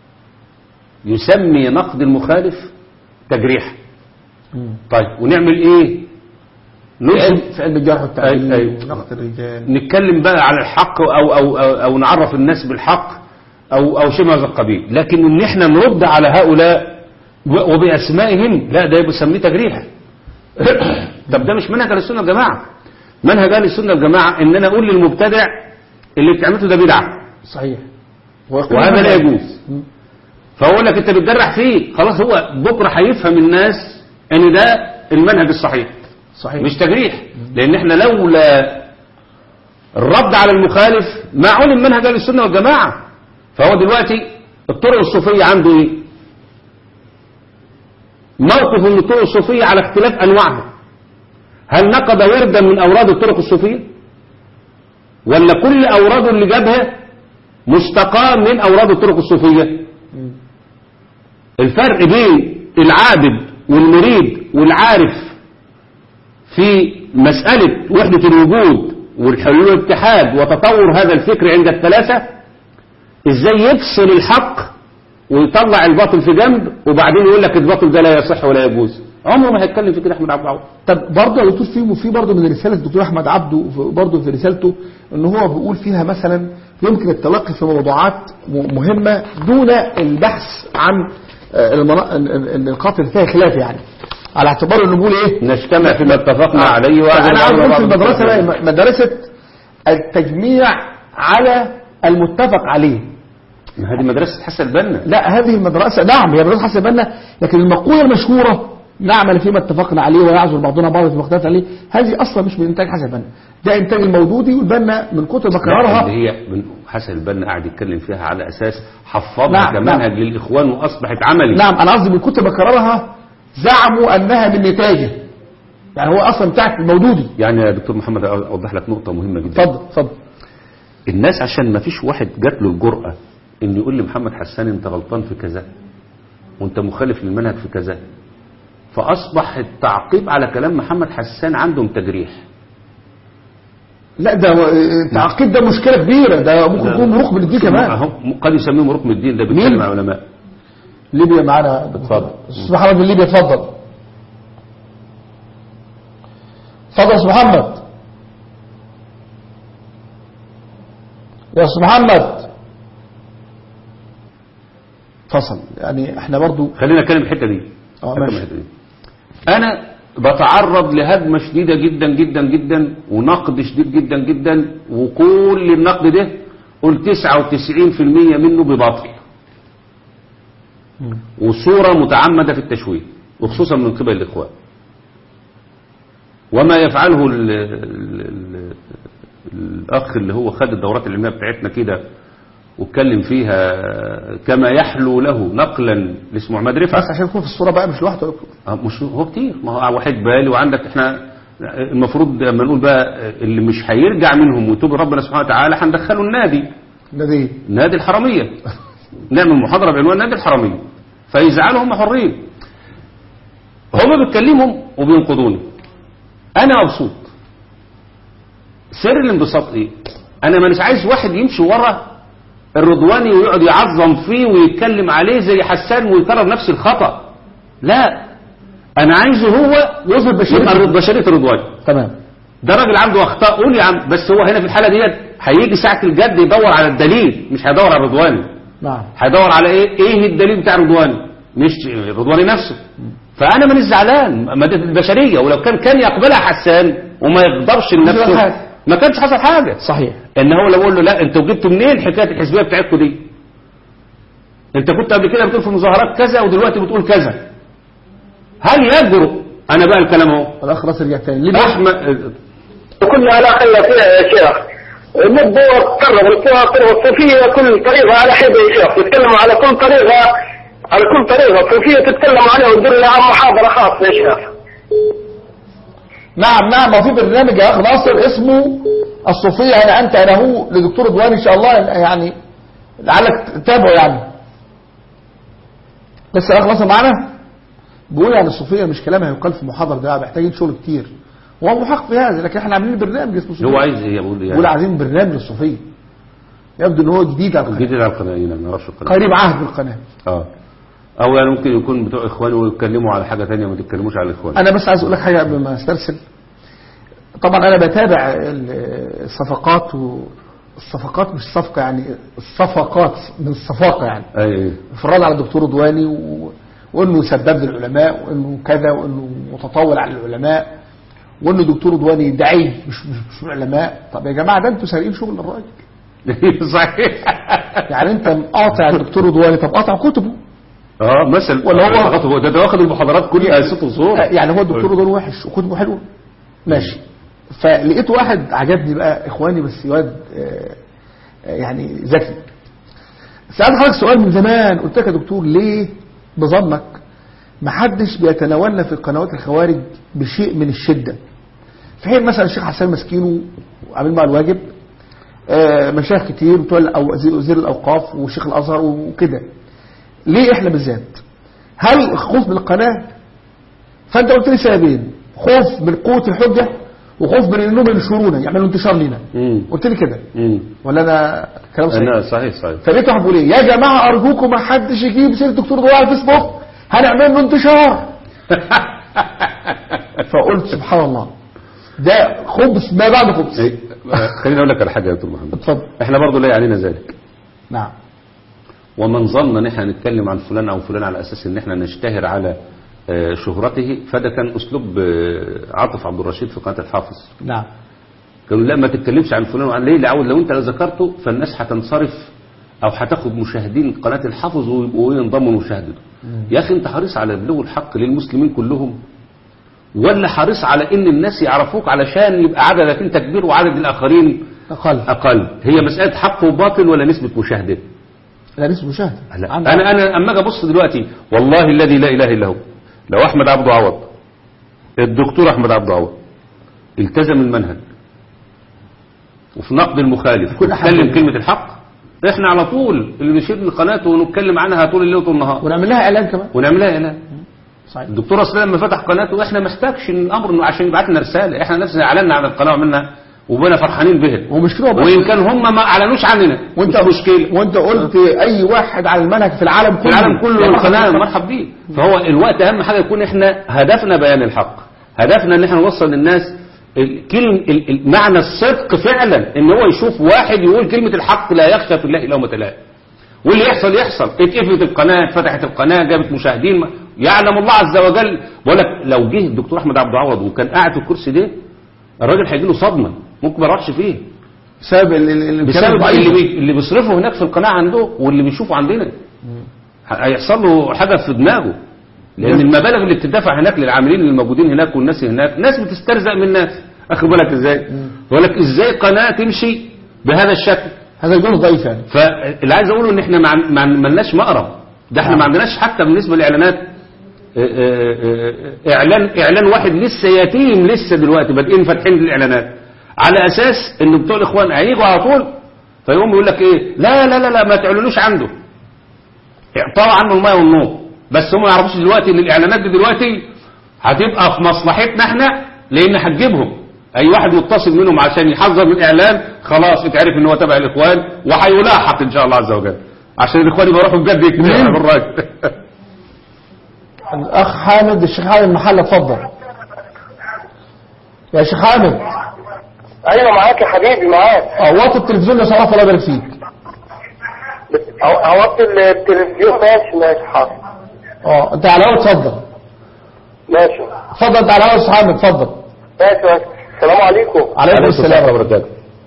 يسمي نقد المخالف تجريح طيب ونعمل ايه ننشد في علم الجرح والتعديل أي- أي. ونقد الرجال نتكلم بقى على الحق أو, أو, أو, أو نعرف الناس بالحق أو, أو شيء من هذا القبيل لكن إن إحنا نرد على هؤلاء و- وبأسمائهم لا ده بسميه تجريح طب ده مش منهج أهل السنة والجماعة منهج أهل السنة والجماعة إن أنا أقول للمبتدع اللي بتعمله ده بدعة صحيح وهذا لا يجوز فأقول لك أنت بتجرح فيه خلاص هو بكرة هيفهم الناس إن ده المنهج الصحيح صحيح مش تجريح لان احنا لولا الرد على المخالف ما علم منهج اهل السنه والجماعه فهو دلوقتي الطرق الصوفيه عنده ايه موقف من الطرق الصوفيه على اختلاف انواعها هل نقض وردا من اوراد الطرق الصوفيه ولا كل اوراده اللي جابها مستقاه من اوراد الطرق الصوفيه الفرق بين العابد والمريد والعارف في مسألة وحدة الوجود والحلول والاتحاد وتطور هذا الفكر عند الثلاثة ازاي يفصل الحق ويطلع الباطل في جنب وبعدين يقول لك الباطل ده لا يصح ولا يجوز عمره ما هيتكلم في كده احمد عبد العوض طب برضه يا دكتور في في برضه من رساله الدكتور احمد عبده برضه في رسالته ان هو بيقول فيها مثلا يمكن التلقي في موضوعات م- مهمه دون البحث عن آه، المنا- ال- ال- النقاط اللي فيها خلاف يعني على اعتبار انه بيقول ايه نجتمع فيما اتفقنا عليه وأعلم انا عاوز بعض اقول في المدرسه التفاصيل. بقى مدرسه التجميع على المتفق عليه ما هذه مدرسة حسن البنا لا هذه المدرسة نعم هي مدرسة حسن بنا لكن المقولة المشهورة نعمل فيما اتفقنا عليه ويعذر بعضنا بعض فيما اختلفنا عليه هذه أصلا مش من إنتاج حسن بنا ده إنتاج المودودي والبنا من كتر ما قررها اللي هي من حسن البنا قاعد يتكلم فيها على أساس حفظها نعم، كمنهج نعم. للإخوان وأصبحت عملي نعم أنا قصدي من كتر ما قررها زعموا أنها من نتاجه يعني هو أصلا بتاعت المودودي يعني يا دكتور محمد أوضح لك نقطة مهمة جدا اتفضل اتفضل الناس عشان ما فيش واحد جات له الجرأة ان يقول لمحمد حسان انت غلطان في كذا وانت مخالف للمنهج في كذا فاصبح التعقيب على كلام محمد حسان عندهم تجريح لا ده هو- التعقيد ده مشكلة كبيرة ده ممكن يكون مروق من الدين كمان هم- قد يسميهم ركن الدين ده بيتكلم مين؟ عن علماء ليبيا معانا اتفضل. استاذ محمد من ليبيا اتفضل اتفضل يا استاذ محمد يا استاذ محمد فصل يعني احنا برضو خلينا نتكلم الحته دي اه نتكلم ماشي الحتة دي. انا بتعرض لهجمه شديده جدا جدا جدا ونقد شديد جدا جدا وكل النقد ده قول 99% منه بباطل وصورة متعمدة في التشويه وخصوصا من قبل الإخوان وما يفعله ال ال ال الأخ اللي هو خد الدورات العلمية بتاعتنا كده واتكلم فيها كما يحلو له نقلا لاسمه عماد رفعت بس عشان يكون في الصورة بقى مش لوحده آه، مش هو كتير ما هو واحد بالي وعندك احنا المفروض لما نقول بقى اللي مش هيرجع منهم ويتوب ربنا سبحانه وتعالى هندخله النادي الذي نادي الحرمية نعمل محاضرة بعنوان نادي الحرمية فيزعلوا هم حرين هم بيتكلموا وبينقضوني انا مبسوط سر الانبساط ايه انا مانيش عايز واحد يمشي ورا الرضواني ويقعد يعظم فيه ويتكلم عليه زي حسان ويكرر نفس الخطأ لا انا عايزه هو يظهر بشرية. يبقى الرض- بشرية الرضواني تمام ده راجل عنده اخطاء قول يا عم بس هو هنا في الحالة ديت هيجي ساعة الجد يدور على الدليل مش هيدور على الرضواني نعم هيدور على ايه ايه الدليل بتاع رضواني مش رضواني نفسه فانا مانيش زعلان ما دي البشريه ولو كان كان يقبلها حسان وما يقدرش حصل لنفسه حاجة. ما كانش حصل حاجه صحيح ان هو لو اقول له لا انتوا جبتوا منين حكايه الحزبيه بتاعتكم دي انت كنت قبل كده بتقول في المظاهرات كذا ودلوقتي بتقول كذا هل يجرؤ انا بقى الكلام اهو الأخ راسل رجع تاني ليه بقى؟ احمد وكنا على خلة فيها يا شيخ مدوا قرب الطرق الصوفية كل طريقة على حدة يا شيخ يتكلموا على كل طريقة على كل طريقة الصوفية تتكلم عليها وتدل لها محاضرة خاصة يا شيخ نعم نعم ما في برنامج يا أخ ناصر اسمه الصوفية أنا أنت أنا هو لدكتور رضوان إن شاء الله يعني لعلك تتابعه يعني بس يا أخ ناصر معانا بيقول يعني الصوفية مش كلامها يقال في محاضرة ده محتاجين شغل كتير وهو محق في هذا لكن احنا عاملين برنامج اسمه هو صوفية عايز ايه بقول بيقول يعني عايزين برنامج للصوفية يبدو ان هو جديد على القناة جديد على القناه انا ما اعرفش القناه قريب عهد بالقناة اه او يعني ممكن يكون بتوع اخواني ويتكلموا على حاجه ثانيه ما تتكلموش على الاخوان انا بس عايز اقول لك حاجه قبل ما استرسل طبعا انا بتابع ال- الصفقات والصفقات مش صفقه يعني الصفقات من الصفاقه يعني اي في الرد على الدكتور رضواني و... وانه سبب للعلماء وانه كذا وانه متطاول على العلماء وانه دكتور رضواني دعي مش مش, مش من العلماء طب يا جماعه ده انتوا سارقين شغل الراجل صحيح يعني انت مقاطع الدكتور رضواني طب قاطع كتبه اه مثلا ولا هو- هو ده, ده واخد المحاضرات كلها صوت وصوره يعني هو الدكتور رضواني وحش وكتبه حلوه ماشي فلقيت واحد عجبني بقى اخواني بس واد آه، آه، يعني ذكي سألت حضرتك سؤال من زمان قلت لك يا دكتور ليه بظنك ما حدش بيتناولنا في قنوات الخوارج بشيء من الشدة في حين مثلا الشيخ حسان مسكين وعامل مع الواجب آه، مشايخ كتير بتوع الأو- وزير وزير الأوقاف وشيخ الأزهر وكده ليه احنا بالذات هل خوف من القناة فانت قلت لي سببين خوف من قوة الحجة وخوف من انهم ينشرونا يعملوا انتشار لينا امم قلت لي كده امم ولا انا كلام صحيح انا صحيح صحيح فلقيت واحد بيقول ايه يا جماعه ارجوكم ما حدش يجيب سيره الدكتور ضوء على الفيسبوك هنعمل له انتشار فقلت سبحان الله ده خبث ما بعد خبث إيه، آه، خليني اقول لك على حاجه يا دكتور محمد اتفضل احنا برضو لا يعنينا ذلك نعم ومن ظن ان احنا نتكلم عن فلان او فلان على اساس ان احنا نشتهر على آه، شهرته فده كان اسلوب آه، عاطف عبد الرشيد في قناه الحافظ نعم قالوا لا ما تتكلمش عن فلان وعن ليه لعود لو انت لو ذكرته فالناس هتنصرف او هتاخد مشاهدين قناه الحافظ ويبقوا ينضموا لمشاهدته يا اخي انت حريص على بلوغ الحق للمسلمين كلهم ولا حريص على ان الناس يعرفوك علشان يبقى عددك انت كبير وعدد الاخرين اقل اقل هي مساله حق وباطل ولا نسبه مشاهده لا نسبه مشاهد لا. انا انا اما اجي ابص دلوقتي والله الذي لا اله الا هو لو احمد عبده عوض الدكتور احمد عبده عوض التزم المنهج وفي نقد المخالف كل أحد واتكلم منهم. كلمه الحق احنا على طول اللي نشير لقناته ونتكلم عنها طول الليل وطول النهار ونعمل لها اعلان كمان ونعملها اعلان صحيح الدكتور اصلا لما فتح قناته احنا ما احتاجش الامر انه عشان يبعت لنا رساله احنا نفسنا اعلنا عن القناه وعملنا وبقينا فرحانين بها ومش كده بس وان كان هم ما اعلنوش عننا وانت مش مشكله وانت قلت اي واحد على المنهج في العالم في كله العالم كله يا القناه مرحبا. مرحب بيه فهو الوقت اهم حاجه يكون احنا هدفنا بيان الحق هدفنا ان احنا نوصل للناس الكلم ال- ال- معنى الصدق فعلا ان هو يشوف واحد يقول كلمه الحق لا يخشى في الله لومه لائم واللي يحصل يحصل اتقفلت القناه اتفتحت القناه جابت مشاهدين يعلم الله عز وجل بقول لك لو جه الدكتور احمد عبد العوض وكان قاعد في الكرسي ده الراجل هيجي له صدمه ممكن ما يروحش فيه بسبب ال- ال- ال- الكلام بسبب الضعيف. اللي, بي... اللي بيصرفه هناك في القناة عنده واللي بيشوفه عندنا هيحصل له حاجة في دماغه لأن المبالغ اللي بتدفع هناك للعاملين اللي موجودين هناك والناس هناك ناس بتسترزق من الناس أخد بالك إزاي يقول لك إزاي قناة تمشي بهذا الشكل هذا الجزء ضعيف يعني فاللي عايز أقوله إن إحنا ما عن- ما عن- ما لناش مقرب ده إحنا ما عندناش حتى بالنسبة للإعلانات آه، آه، آه، إعلان إعلان واحد لسه يتيم لسه دلوقتي بادئين فاتحين الإعلانات على أساس إن بتوع الإخوان هيجوا على طول فيقوم يقول لك إيه لا لا لا لا ما تعلنوش عنده اعطوا عنه الماء والنور بس هم ما يعرفوش دلوقتي ان الاعلانات دي دلوقتي هتبقى في مصلحتنا احنا لان هتجيبهم اي واحد متصل منهم عشان يحذر من الاعلان خلاص اتعرف ان هو تبع الاخوان وهيلاحق ان شاء الله عز وجل عشان الاخوان يبقى يروحوا بجد يكتبوا بالراجل الأخ حامد الشيخ حامد محل اتفضل يا شيخ حامد ايوه معاك يا حبيبي معاك اه وطي التلفزيون يا صلاح الله يبارك فيك أو- اوطي التلفزيون ماشي ماشي حاضر اه انت على الهواء اتفضل ماشي اتفضل انت على الهواء يا شيخ حامد اتفضل ماشي ماشي السلام عليكم عليكم السلام وبركاته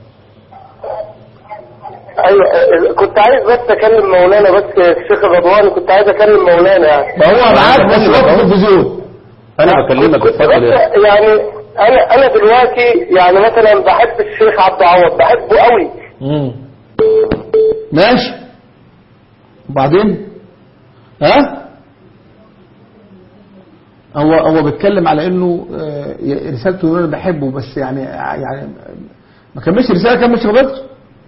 ايوه آه، كنت عايز بس اكلم مولانا بس الشيخ الرضواني كنت عايز اكلم مولانا يعني ما هو معاك بس بكلمك وطي أهو. التلفزيون انا بكلمك كنت اتفضل بس يا يعني انا انا دلوقتي يعني مثلا بحب الشيخ عبد العوض بحبه قوي مم. ماشي وبعدين ها هو هو بيتكلم على انه آه، رسالته يقول انا بحبه بس يعني يعني ما كملش رساله كمل شغلته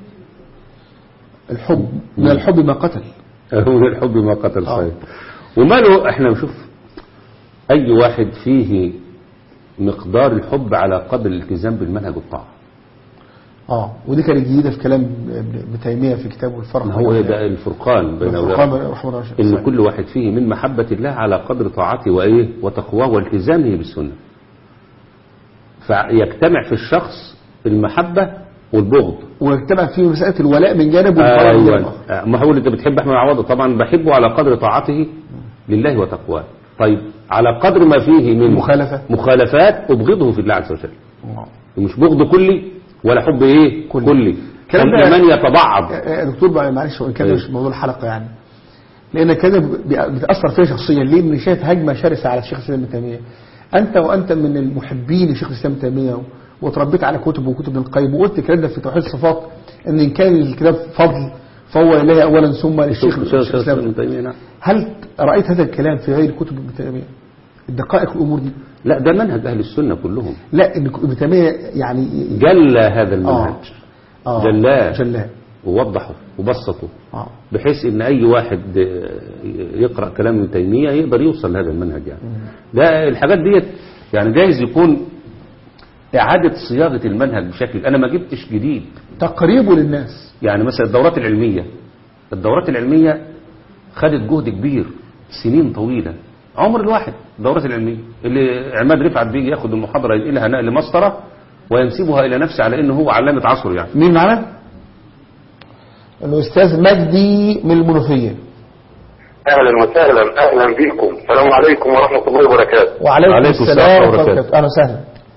الحب من الحب ما قتل هو الحب ما قتل آه. صحيح وماله احنا نشوف اي واحد فيه مقدار الحب على قدر الالتزام بالمنهج والطاعه اه ودي كانت جديده في كلام ابن ابن تيميه في كتابه الفرق هو ده الفرقان بين الفرقان أولاد رحمه الله ان صحيح. كل واحد فيه من محبة الله على قدر طاعته وايه وتقواه والتزامه بالسنة فيجتمع في الشخص المحبة والبغض ويجتمع فيه مساله الولاء من جانب والبراء من جانب ايوه آخر. ما هو اللي انت بتحب احمد عوض طبعا بحبه على قدر طاعته لله وتقواه طيب على قدر ما فيه من مخالفة. مخالفات ابغضه في الله عز وجل آه. مش بغض كلي ولا حب ايه كلي. كلي الكلام كل ده- من يتبعض يا دكتور بقى معلش هو الكلام ده أيوه. مش موضوع الحلقه يعني لان كده بي- بتاثر فيا شخصيا ليه؟ من شايف هجمه شرسه على الشيخ الاسلام ابن تيميه انت وانت من المحبين لشيخ الاسلام ابن تيميه وتربيت على كتبه وكتب ابن القيم وقلت الكلام ده في توحيد الصفات ان ان كان الكتاب فضل فهو لله اولا ثم للشيخ شوف الشيخ الاسلام ابن تيمية نعم. هل رايت هذا الكلام في غير كتب ابن تيميه؟ الدقائق الامور دي لا ده منهج اهل السنة كلهم لا ان ابن تيميه يعني جل هذا المنهج آه. جلاه. جلاه ووضحه وبسطه اه بحيث ان اي واحد آه، يقرا كلام ابن تيميه يقدر يوصل لهذا المنهج يعني ده الحاجات ديت يعني جايز يكون اعاده صياغه المنهج بشكل انا ما جبتش جديد تقريبه للناس يعني مثلا الدورات العلميه الدورات العلميه خدت جهد كبير سنين طويله عمر الواحد الدورات العلميه اللي عماد رفعت بيجي ياخد المحاضره ينقلها نقل مسطره وينسبها الى نفسه على انه هو علامه عصره يعني مين معانا؟ الأستاذ مجدي من المنوفية اهلا وسهلا اهلا بكم السلام عليكم ورحمه الله وبركاته وعليكم وعليكم السلام السلام ورحمة الله وبركاته. وبركاته أهلا وسهلا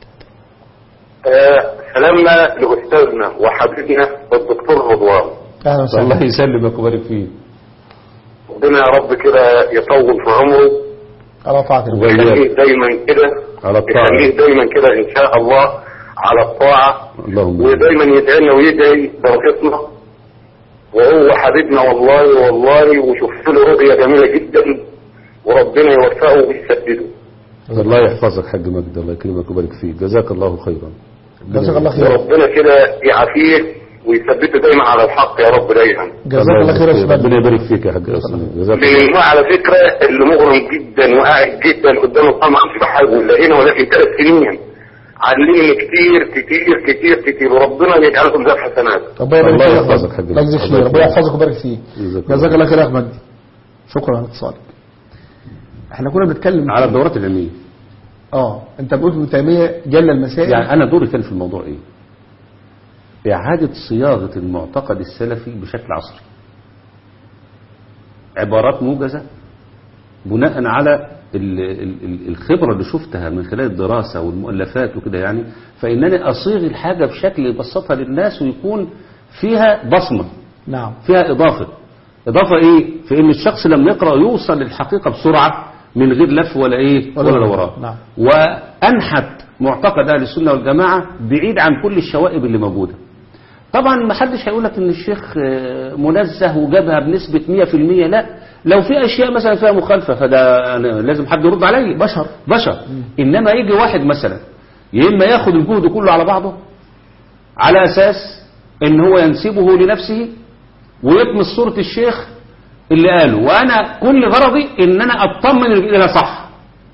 آه سلامنا لاستاذنا وحبيبنا الدكتور رضوان أهلا وسهلا الله يسلمك ويبارك فيك ربنا يا رب كده يطول في عمره على طاعة الله ويخليه دايما كده على الطاعة. يخليه دايما كده ان شاء الله على الطاعه اللهم ودايما يدعينا ويدعي بركتنا وهو حبيبنا والله والله وشفت له رؤيه جميله جدا وربنا يوفقه ويسدده الله يحفظك حاج مجد الله يكرمك ويبارك فيك جزاك الله خيرا جزاك الله خير وربنا كده يعافيه ويثبته دايما على الحق يا رب دايما جزاك الله خير يا أستاذ ربنا مجدي. يبارك فيك يا حاج أسلم جزاك الله لأنه على فكرة اللي مغرم جدا وقاعد جدا قدام الطمع في بحاجه لا هنا ولا في ثلاث سنين علمني كتير كتير كتير كتير وربنا يجعلكم ذات حسنات ربنا يبارك الله فيك يحفظك حاج الله يجزيك الله خير ربنا يحفظك. يحفظك ويبارك فيك جزاك الله جزاك الله خير يا أخ مجدي شكرا على اتصالك احنا كنا بنتكلم على الدورات العلمية اه انت قلت ابن تيميه جل المسائل يعني أنا دوري كان في الموضوع إيه إعادة صياغة المعتقد السلفي بشكل عصري عبارات موجزة بناء على ال- ال- ال- الخبرة اللي شفتها من خلال الدراسة والمؤلفات وكده يعني فإنني أصيغ الحاجة بشكل يبسطها للناس ويكون فيها بصمة نعم فيها إضافة إضافة إيه في إن الشخص لما يقرأ يوصل للحقيقة بسرعة من غير لف ولا إيه ولا ولا دوران. دوران نعم. وأنحت معتقد أهل السنة والجماعة بعيد عن كل الشوائب اللي موجودة طبعا ما حدش هيقول لك ان الشيخ آه، منزه وجابها بنسبة 100% لا لو في اشياء مثلا فيها مخالفة فده أنا لازم حد يرد عليا بشر بشر انما يجي واحد مثلا يا اما ياخد الجهد كله على بعضه على اساس ان هو ينسبه لنفسه ويطمس صورة الشيخ اللي قاله وانا كل غرضي ان انا اطمن الى صح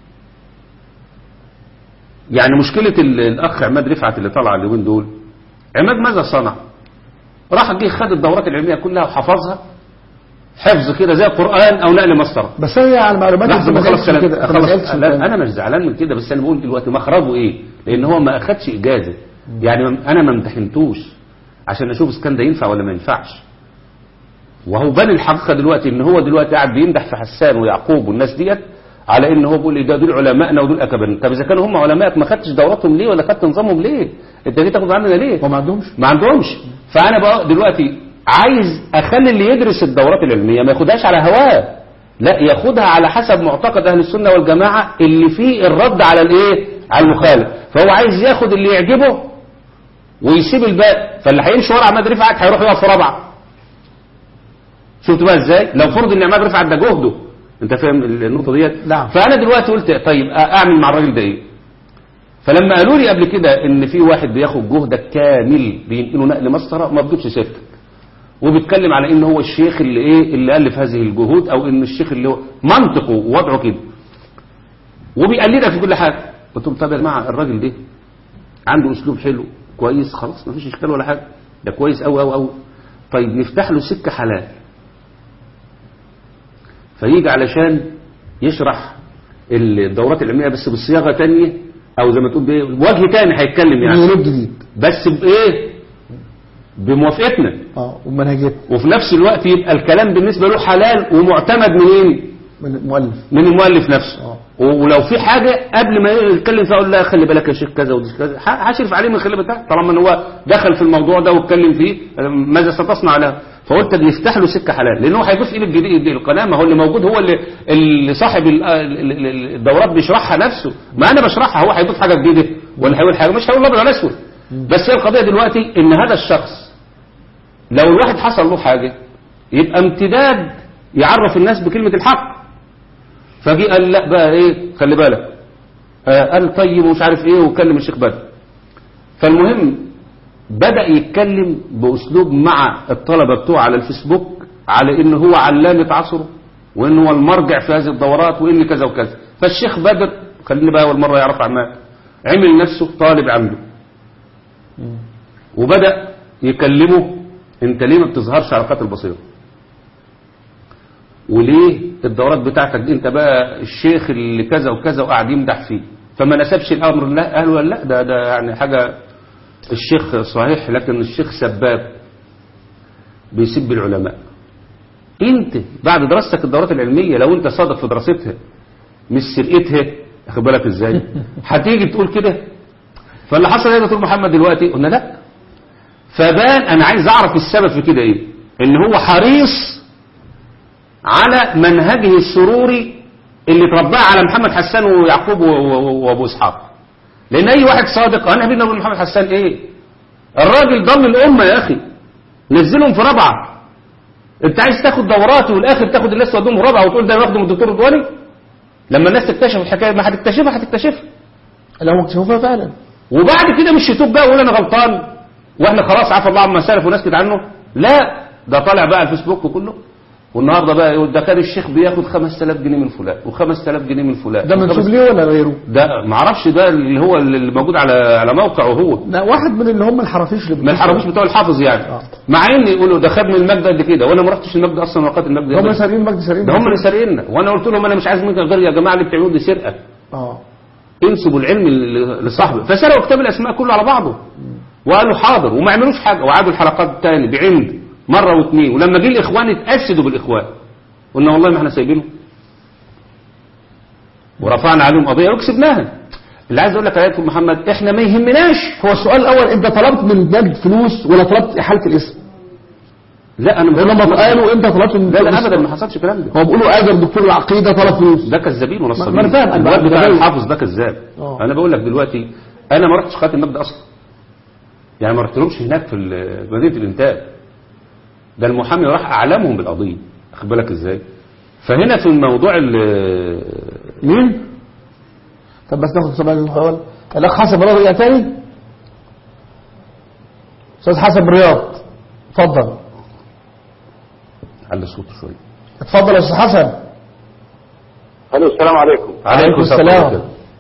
يعني مشكلة ال- الاخ عماد رفعت اللي طلع اليومين دول عماد ماذا صنع راح جه خد الدورات العلمية كلها وحفظها حفظ كده زي القرآن او نقل مسطرة بس هي على معلومات لحظة ما ما خلص قالتش كلام كده. خلص ما قالتش لا كده. انا مش زعلان من كده بس انا بقول دلوقتي مخرجه ايه لان هو ما اخدش اجازه يعني انا ما امتحنتوش عشان اشوف اذا كان ده ينفع ولا ما ينفعش وهو بان الحقيقه دلوقتي ان هو دلوقتي قاعد بيمدح في حسان ويعقوب والناس ديت على ان هو بيقول إيه ده دول علمائنا ودول اكابرنا طب اذا كانوا هم علمائك ما خدتش دوراتهم ليه ولا خدت نظامهم ليه انت جيت تاخد عننا ليه وما عندهمش ما عندهمش فانا بقى دلوقتي عايز اخلي اللي يدرس الدورات العلميه ما ياخدهاش على هواه لا ياخدها على حسب معتقد اهل السنه والجماعه اللي فيه الرد على الايه على المخالف فهو عايز ياخد اللي يعجبه ويسيب الباقي فاللي هيمشي ورا عماد رفعت هيروح يقف في رابعه شفت بقى ازاي لو فرض ان عماد رفعت ده جهده انت فاهم النقطه ديت نعم. فانا دلوقتي قلت طيب اعمل مع الراجل ده ايه فلما قالوا لي قبل كده ان في واحد بياخد جهدك كامل بينقله نقل مسطره ما بجيبش سيرتك وبيتكلم على ان هو الشيخ اللي ايه اللي الف هذه الجهود او ان الشيخ اللي هو منطقه ووضعه كده وبيقلدك في كل حاجه قلت لهم طب يا جماعه الراجل ده عنده اسلوب حلو كويس خلاص ما فيش اشكال ولا حاجه ده كويس قوي قوي قوي طيب نفتح له سكه حلال فيجي علشان يشرح الدورات العلميه بس بصياغه تانية او زي ما تقول بايه وجه تاني هيتكلم يعني من جديد بس بايه بموافقتنا اه ومنهجية وفي نفس الوقت يبقى الكلام بالنسبه له حلال ومعتمد منين من المؤلف من المؤلف نفسه آه. ولو في حاجة قبل ما يتكلم فيها اقول لا خلي بالك يا شيخ كذا ودي كذا ح- هشرف عليه من خلال بتاع طالما ان هو دخل في الموضوع ده واتكلم فيه ماذا ستصنع له فقلت نفتح له سكه حلال لانه هيضيف الى الجديد القناه ما هو اللي موجود هو اللي اللي صاحب ال- ال- ال- الدورات بيشرحها نفسه ما انا بشرحها هو هيضيف حاجه جديده ولا هيقول حاجه مش هيقول ابيض ولا اسود بس هي القضيه دلوقتي ان هذا الشخص لو الواحد حصل له حاجه يبقى امتداد يعرف الناس بكلمه الحق فجي قال لا بقى ايه خلي بالك آه قال طيب ومش عارف ايه وكلم الشيخ بدر فالمهم بدأ يتكلم بأسلوب مع الطلبة بتوعه على الفيسبوك على ان هو علامة عصره وان هو المرجع في هذه الدورات وان كذا وكذا فالشيخ بدر خليني بقى اول مرة يعرف عمال عمل نفسه طالب عنده وبدأ يكلمه انت ليه ما بتظهرش علاقات البصيره وليه الدورات بتاعتك دي انت بقى الشيخ اللي كذا وكذا وقاعد يمدح فيه فما نسبش الامر لا قالوا لا ده ده يعني حاجه الشيخ صحيح لكن الشيخ سباب بيسب العلماء انت بعد دراستك الدورات العلميه لو انت صادق في دراستها مش سرقتها واخد بالك ازاي هتيجي تقول كده فاللي حصل ايه يا دكتور محمد دلوقتي قلنا لا فبان انا عايز اعرف السبب في كده ايه ان هو حريص على منهجه السروري اللي ترباه على محمد حسان ويعقوب و- و- وابو اسحاق لان اي واحد صادق انا بينا وبين محمد حسان ايه الراجل ضم الامه يا اخي نزلهم في رابعه انت عايز تاخد دوراتي والاخر تاخد الناس توديهم في رابعه وتقول ده ياخدوا من الدكتور رضواني لما الناس تكتشف الحكايه ما هتكتشفها هتكتشفها لو اكتشفوها فعلا وبعد كده مش يتوب بقى ويقول انا غلطان واحنا خلاص عفى الله عما سلف ونسكت عنه لا ده طالع بقى على الفيسبوك كله والنهارده بقى يقول ده كان الشيخ بياخد 5000 جنيه من فلان و5000 جنيه من فلان ده منسوب وخمس- ليه ولا غيره ده معرفش ده اللي هو اللي موجود على على موقعه هو لا واحد من اللي هم الحرافيش اللي من الحراميش بتوع الحافظ يعني آه. مع ان يقولوا ده خد من المجد قد كده وانا ما رحتش المجد اصلا وقت المجد هم ده سارقين مجد سارقين هم اللي سارقيننا وانا قلت لهم انا مش عايز منكم غير يا جماعه اللي بتعملوه دي سرقه اه انسبوا العلم ل- لصاحبه فسرقوا كتاب الاسماء كله على بعضه وقالوا حاضر وما عملوش حاجه وعادوا الحلقات تاني بعند مره واثنين ولما جه الاخوان اتاسدوا بالاخوان قلنا والله ما احنا سايبينه ورفعنا عليهم قضيه وكسبناها اللي عايز اقول لك يا دكتور محمد احنا ما يهمناش هو السؤال الاول انت طلبت من النجد فلوس ولا طلبت احاله الاسم لا انا لان هم قالوا انت طلبت من لا لا النجد ابدا فلوس. ما حصلش الكلام ده هو بيقولوا ادم دكتور العقيده طلب فلوس ده كذابين ونصابين ما أنا فاهم، أنا الواد بقى- بتاع ببين. الحافظ ده كذاب آه. انا بقول لك دلوقتي انا ما رحتش قناه المجد اصلا يعني ما رحتلهمش هناك في ال- في مدينه الانتاج ده المحامي راح اعلمهم بالقضيه واخد بالك ازاي فهنا في الموضوع ال- مين طب بس ناخد سؤال الاول الاخ حسن رياض رجع تاني استاذ حسن رياض اتفضل على صوته شويه اتفضل يا استاذ حسن الو السلام عليكم عليكم السلام.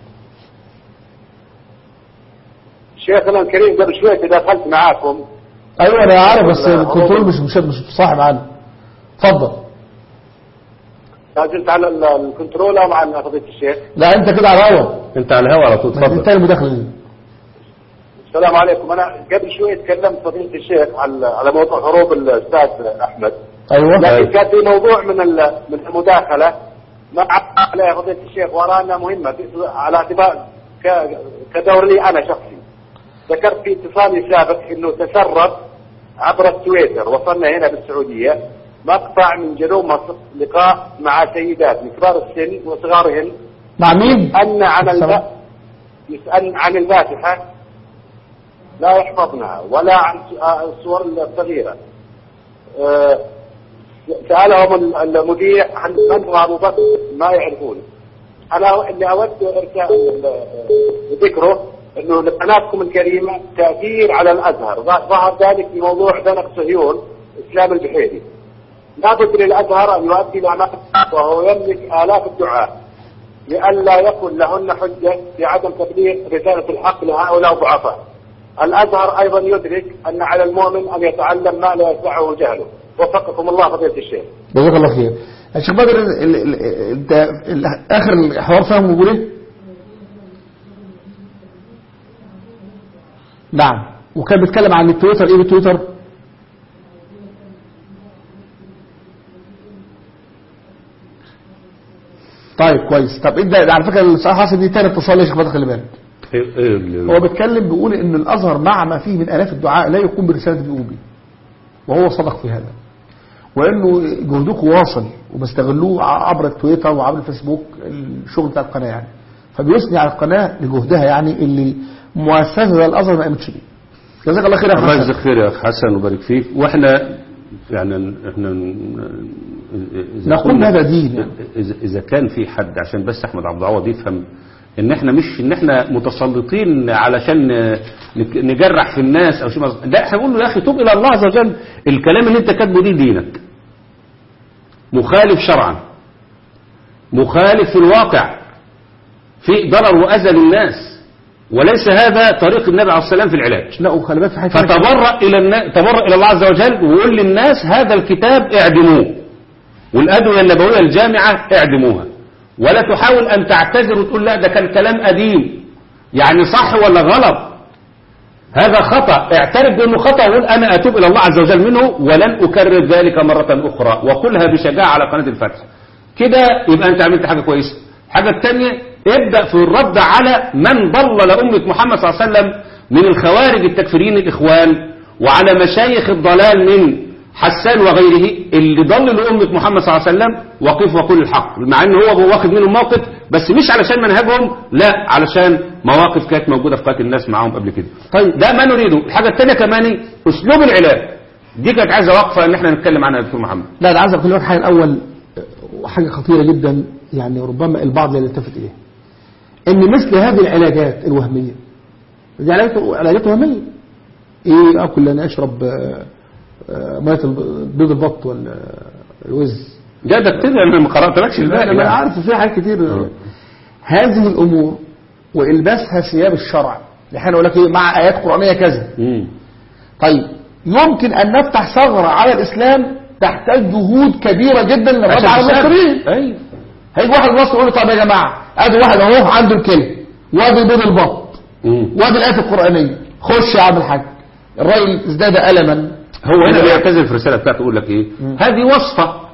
شيخنا الكريم قبل شوي تداخلت معاكم ايوه انا عارف بس لا، الكنترول هو- مش مش مش صاحب عنه اتفضل لازلت على ال- الكنترول او مع فضيله الشيخ لا انت كده على الهوا انت على الهوا على طول انت اتفضل المداخله دي السلام عليكم انا قبل شوي تكلمت فضيله الشيخ على على موضوع هروب الاستاذ احمد ايوه لكن كان في موضوع من ال- من المداخله ما عليه فضيله الشيخ ورانا مهمه في- على اعتبار ك- كدور لي انا شخصي ذكرت في اتصالي السابق انه تسرب عبر التويتر وصلنا هنا بالسعوديه مقطع من جنوب مصر لقاء مع سيدات من كبار السن وصغارهن مع مين أن عن الب... السلام. يسأل عن الفاتحة لا يحفظنها ولا عن س- آه الصور الصغيرة آه، سألهم ال- المذيع عن من هو أبو بكر ما يعرفون أنا اللي أود إرسال ال- ذكره أنه لقناتكم الكريمة تأثير على الأزهر ظ- ظهر ذلك في موضوع دنق صهيون إسلام البحيري لابد للأزهر أن يؤدي الأمانة وهو يملك آلاف الدعاة لئلا يكن لهن حجة في عدم تبليغ رسالة الحق لهؤلاء الضعفاء. الأزهر أيضا يدرك أن على المؤمن أن يتعلم ما لا يسعه جهله. وفقكم الله فضيلة الشيخ. جزاك الله خير يا شيخ بدر ال- ال- ال- انت ال- اخر الحوار فاهم بيقول ايه نعم وكان بيتكلم عن التويتر ايه بالتويتر طيب كويس طب انت ده على فكره الصراحه حاصل دي تاني اتصال يا شيخ بدر خلي بالك إيه- إيه ال- هو بيتكلم بيقول ان الازهر مع ما فيه من الاف الدعاء لا يقوم برساله بيقوم بيه وهو صدق في هذا وانه جهدكم واصل وبستغلوه عبر التويتر وعبر الفيسبوك الشغل بتاع القناه يعني فبيثني على القناه لجهدها يعني اللي مؤسسه زي الازهر ما قامتش بيه جزاك الله خير يا الله حسن يجزاك خير يا اخ حسن وبارك فيك واحنا يعني احنا ن- إذا نقول كنا- هذا دين يعني. اذا إذا كان في حد عشان بس احمد عبد العوض يفهم ان احنا مش ان احنا متسلطين علشان نك- نجرح في الناس او شيء مز- لا احنا بنقول له يا اخي توب الى الله عز وجل الكلام اللي انت كاتبه دي دينك مخالف شرعا مخالف في الواقع في ضرر واذى للناس وليس هذا طريق النبي عليه الصلاه والسلام في العلاج لا وخلي بالك في حاجه تانية. فتبرأ إلى النا... تبرأ إلى الله عز وجل ويقول للناس هذا الكتاب اعدموه والأدوية النبوية الجامعة اعدموها ولا تحاول أن تعتذر وتقول لا ده كان كلام قديم يعني صح ولا غلط هذا خطأ اعترف بأنه خطأ وقول أنا أتوب إلى الله عز وجل منه ولن أكرر ذلك مرة أخرى وقلها بشجاعة على قناة الفتح كده يبقى أنت عملت حاجة كويسة الحاجة الثانية ابدأ في الرد على من ضلل أمة محمد صلى الله عليه وسلم من الخوارج التكفيريين الإخوان وعلى مشايخ الضلال من حسان وغيره اللي ضللوا أمة محمد صلى الله عليه وسلم وقف وقول الحق مع أنه هو واخد منهم موقف بس مش علشان منهجهم لا علشان مواقف كانت موجودة في قاتل الناس معاهم قبل كده طيب ده ما نريده الحاجة الثانية كمان أسلوب العلاج دي كانت عايزة وقفة ان احنا نتكلم عنها يا دكتور محمد لا انا عايز اقول لك حاجه الاول وحاجه خطيره جدا يعني ربما البعض لا يلتفت اليها ان مثل هذه العلاجات الوهميه دي علاجات علاجات وهميه ايه اكل انا اشرب آه، آه، ميه الب- بيض البط ولا الوز ده ده بتدعي انا ما قراتلكش لا الباقي انا بقى. عارف في حاجات كتير آه. هذه الامور والباسها ثياب الشرع احنا نقول لك ايه مع ايات قرانيه كذا مم. طيب يمكن ان نفتح ثغره على الاسلام تحتاج جهود كبيره جدا للرد عشان على تساعد. المصريين ايوه هيجي واحد مصري يقول له طب يا جماعه ادي واحد اهو عنده الكلى وادي بيض البط مم. وادي الايات القرانيه خش يا عم الحاج الراجل ازداد الما هو هنا بيعتذر في الرساله بتاعته يقول لك ايه هذه وصفه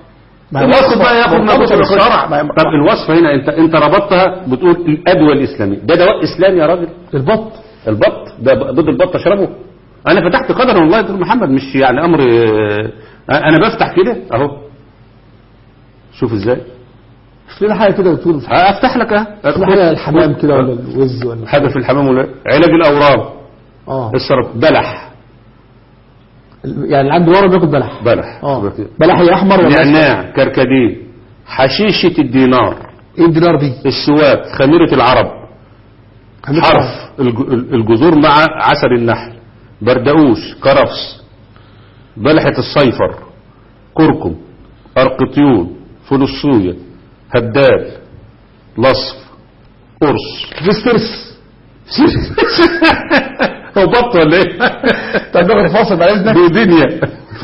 ما هي الوصف بقى ياخد مرتبطة مرتبط بالشرع. ما هي- طب الوصف هنا انت انت ربطتها بتقول الادويه الاسلاميه ده دواء اسلامي يا راجل البط البط ده ضد البط اشربه انا فتحت قدرا والله يا دكتور محمد مش يعني امر آه، انا بفتح كده اهو شوف ازاي مش لنا حاجه كده بتقول افتح لك اهو في حاجه الحمام كده ولا الوز ولا حاجه في الحمام ولا علاج الاورام اه السرط بلح يعني اللي عنده ورم بياكل بلح بلح اه بلح يا احمر ولا أصفر؟ نعناع كركديه حشيشه الدينار ايه الدينار دي السواك خميره العرب حرف الج- الجذور مع عسل النحل بردقوش كرفس بلحة الصيفر كركم أرقطيون فلسوية هدال لصف قرص فيسترس هو بط ولا ايه؟ طب ناخد فاصل بعد اذنك بودينيا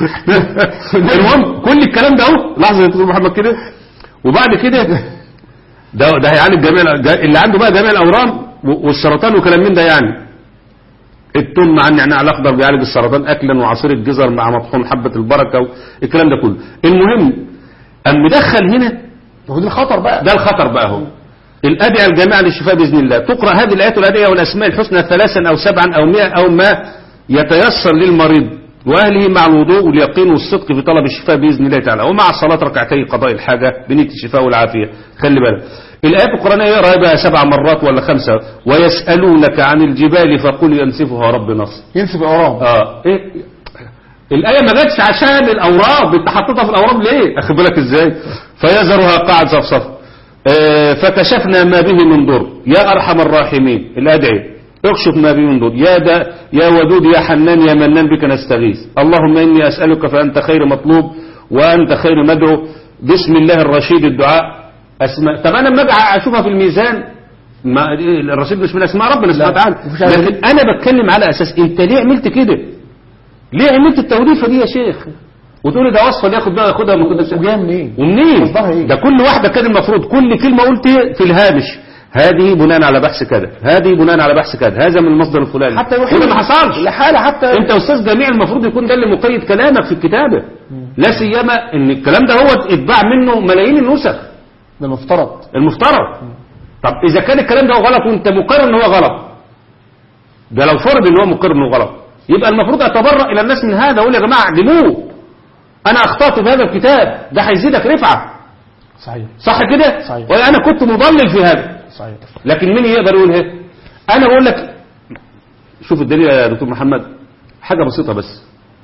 المهم كل الكلام ده اهو لحظه يا دكتور محمد كده وبعد كده ده ده هيعالج جميع الأ- اللي عنده بقى جميع الاورام و- والسرطان وكلام من ده يعني التوم مع النعناع الاخضر بيعالج السرطان اكلا وعصير الجزر مع مطحون حبه البركه والكلام ده كله المهم اما دخل هنا هو دي الخطر بقى ده الخطر بقى هو الأدعية الجامعة للشفاء بإذن الله تقرأ هذه الآيات والأدعية والأسماء الحسنى ثلاثا أو سبعا أو مئة أو ما يتيسر للمريض وأهله مع الوضوء واليقين والصدق في طلب الشفاء بإذن الله تعالى ومع الصلاة ركعتي قضاء الحاجة بنية الشفاء والعافية خلي بالك الآيات القرآنية يقرأ بها سبع مرات ولا خمسة ويسألونك عن الجبال فقل ينسفها رب نصر ينسف الاورام اه ايه الآية ما جاتش عشان الأورام انت حطيتها في الأورام ليه أخد بالك ازاي فيذرها قاعد صفصف آه فكشفنا ما به من ضر يا أرحم الراحمين الأدعي اكشف ما به من ضر يا دا يا ودود يا حنان يا منان بك نستغيث اللهم إني أسألك فأنت خير مطلوب وأنت خير مدعو بسم الله الرشيد الدعاء أسماء طب أنا لما أجي أشوفها في الميزان ما الرشيد مش من أسماء ربنا سبحانه وتعالى مفيش حاجة لكن أنا بتكلم على أساس أنت ليه عملت كده ليه عملت التوليفه دي يا شيخ وتقولي ده وصفه اللي ياخد بقى ياخدها من كده وجايه منين ومنين مصدرها إيه؟ ده كل واحده كان المفروض كل كلمه قلت في الهامش هذه بناء على بحث كذا هذه بناء على بحث كذا هذا من المصدر الفلاني حتى وده ما حصلش لحاله حتى انت استاذ جميع المفروض يكون ده اللي مقيد كلامك في الكتابه لا سيما ان الكلام ده هو اتباع منه ملايين النسخ ده المفترض المفترض طب اذا كان الكلام ده غلط وانت مقرر ان هو غلط ده لو فرض ان هو مقرر انه غلط يبقى المفروض اتبرأ الى الناس من هذا اقول يا جماعه اعدموه انا اخطأت في هذا الكتاب ده هيزيدك رفعه صحيح صح كده صحيح. وانا كنت مضلل في هذا صحيح لكن مين يقدر يقول ايه انا بقول لك شوف الدليل يا دكتور محمد حاجه بسيطه بس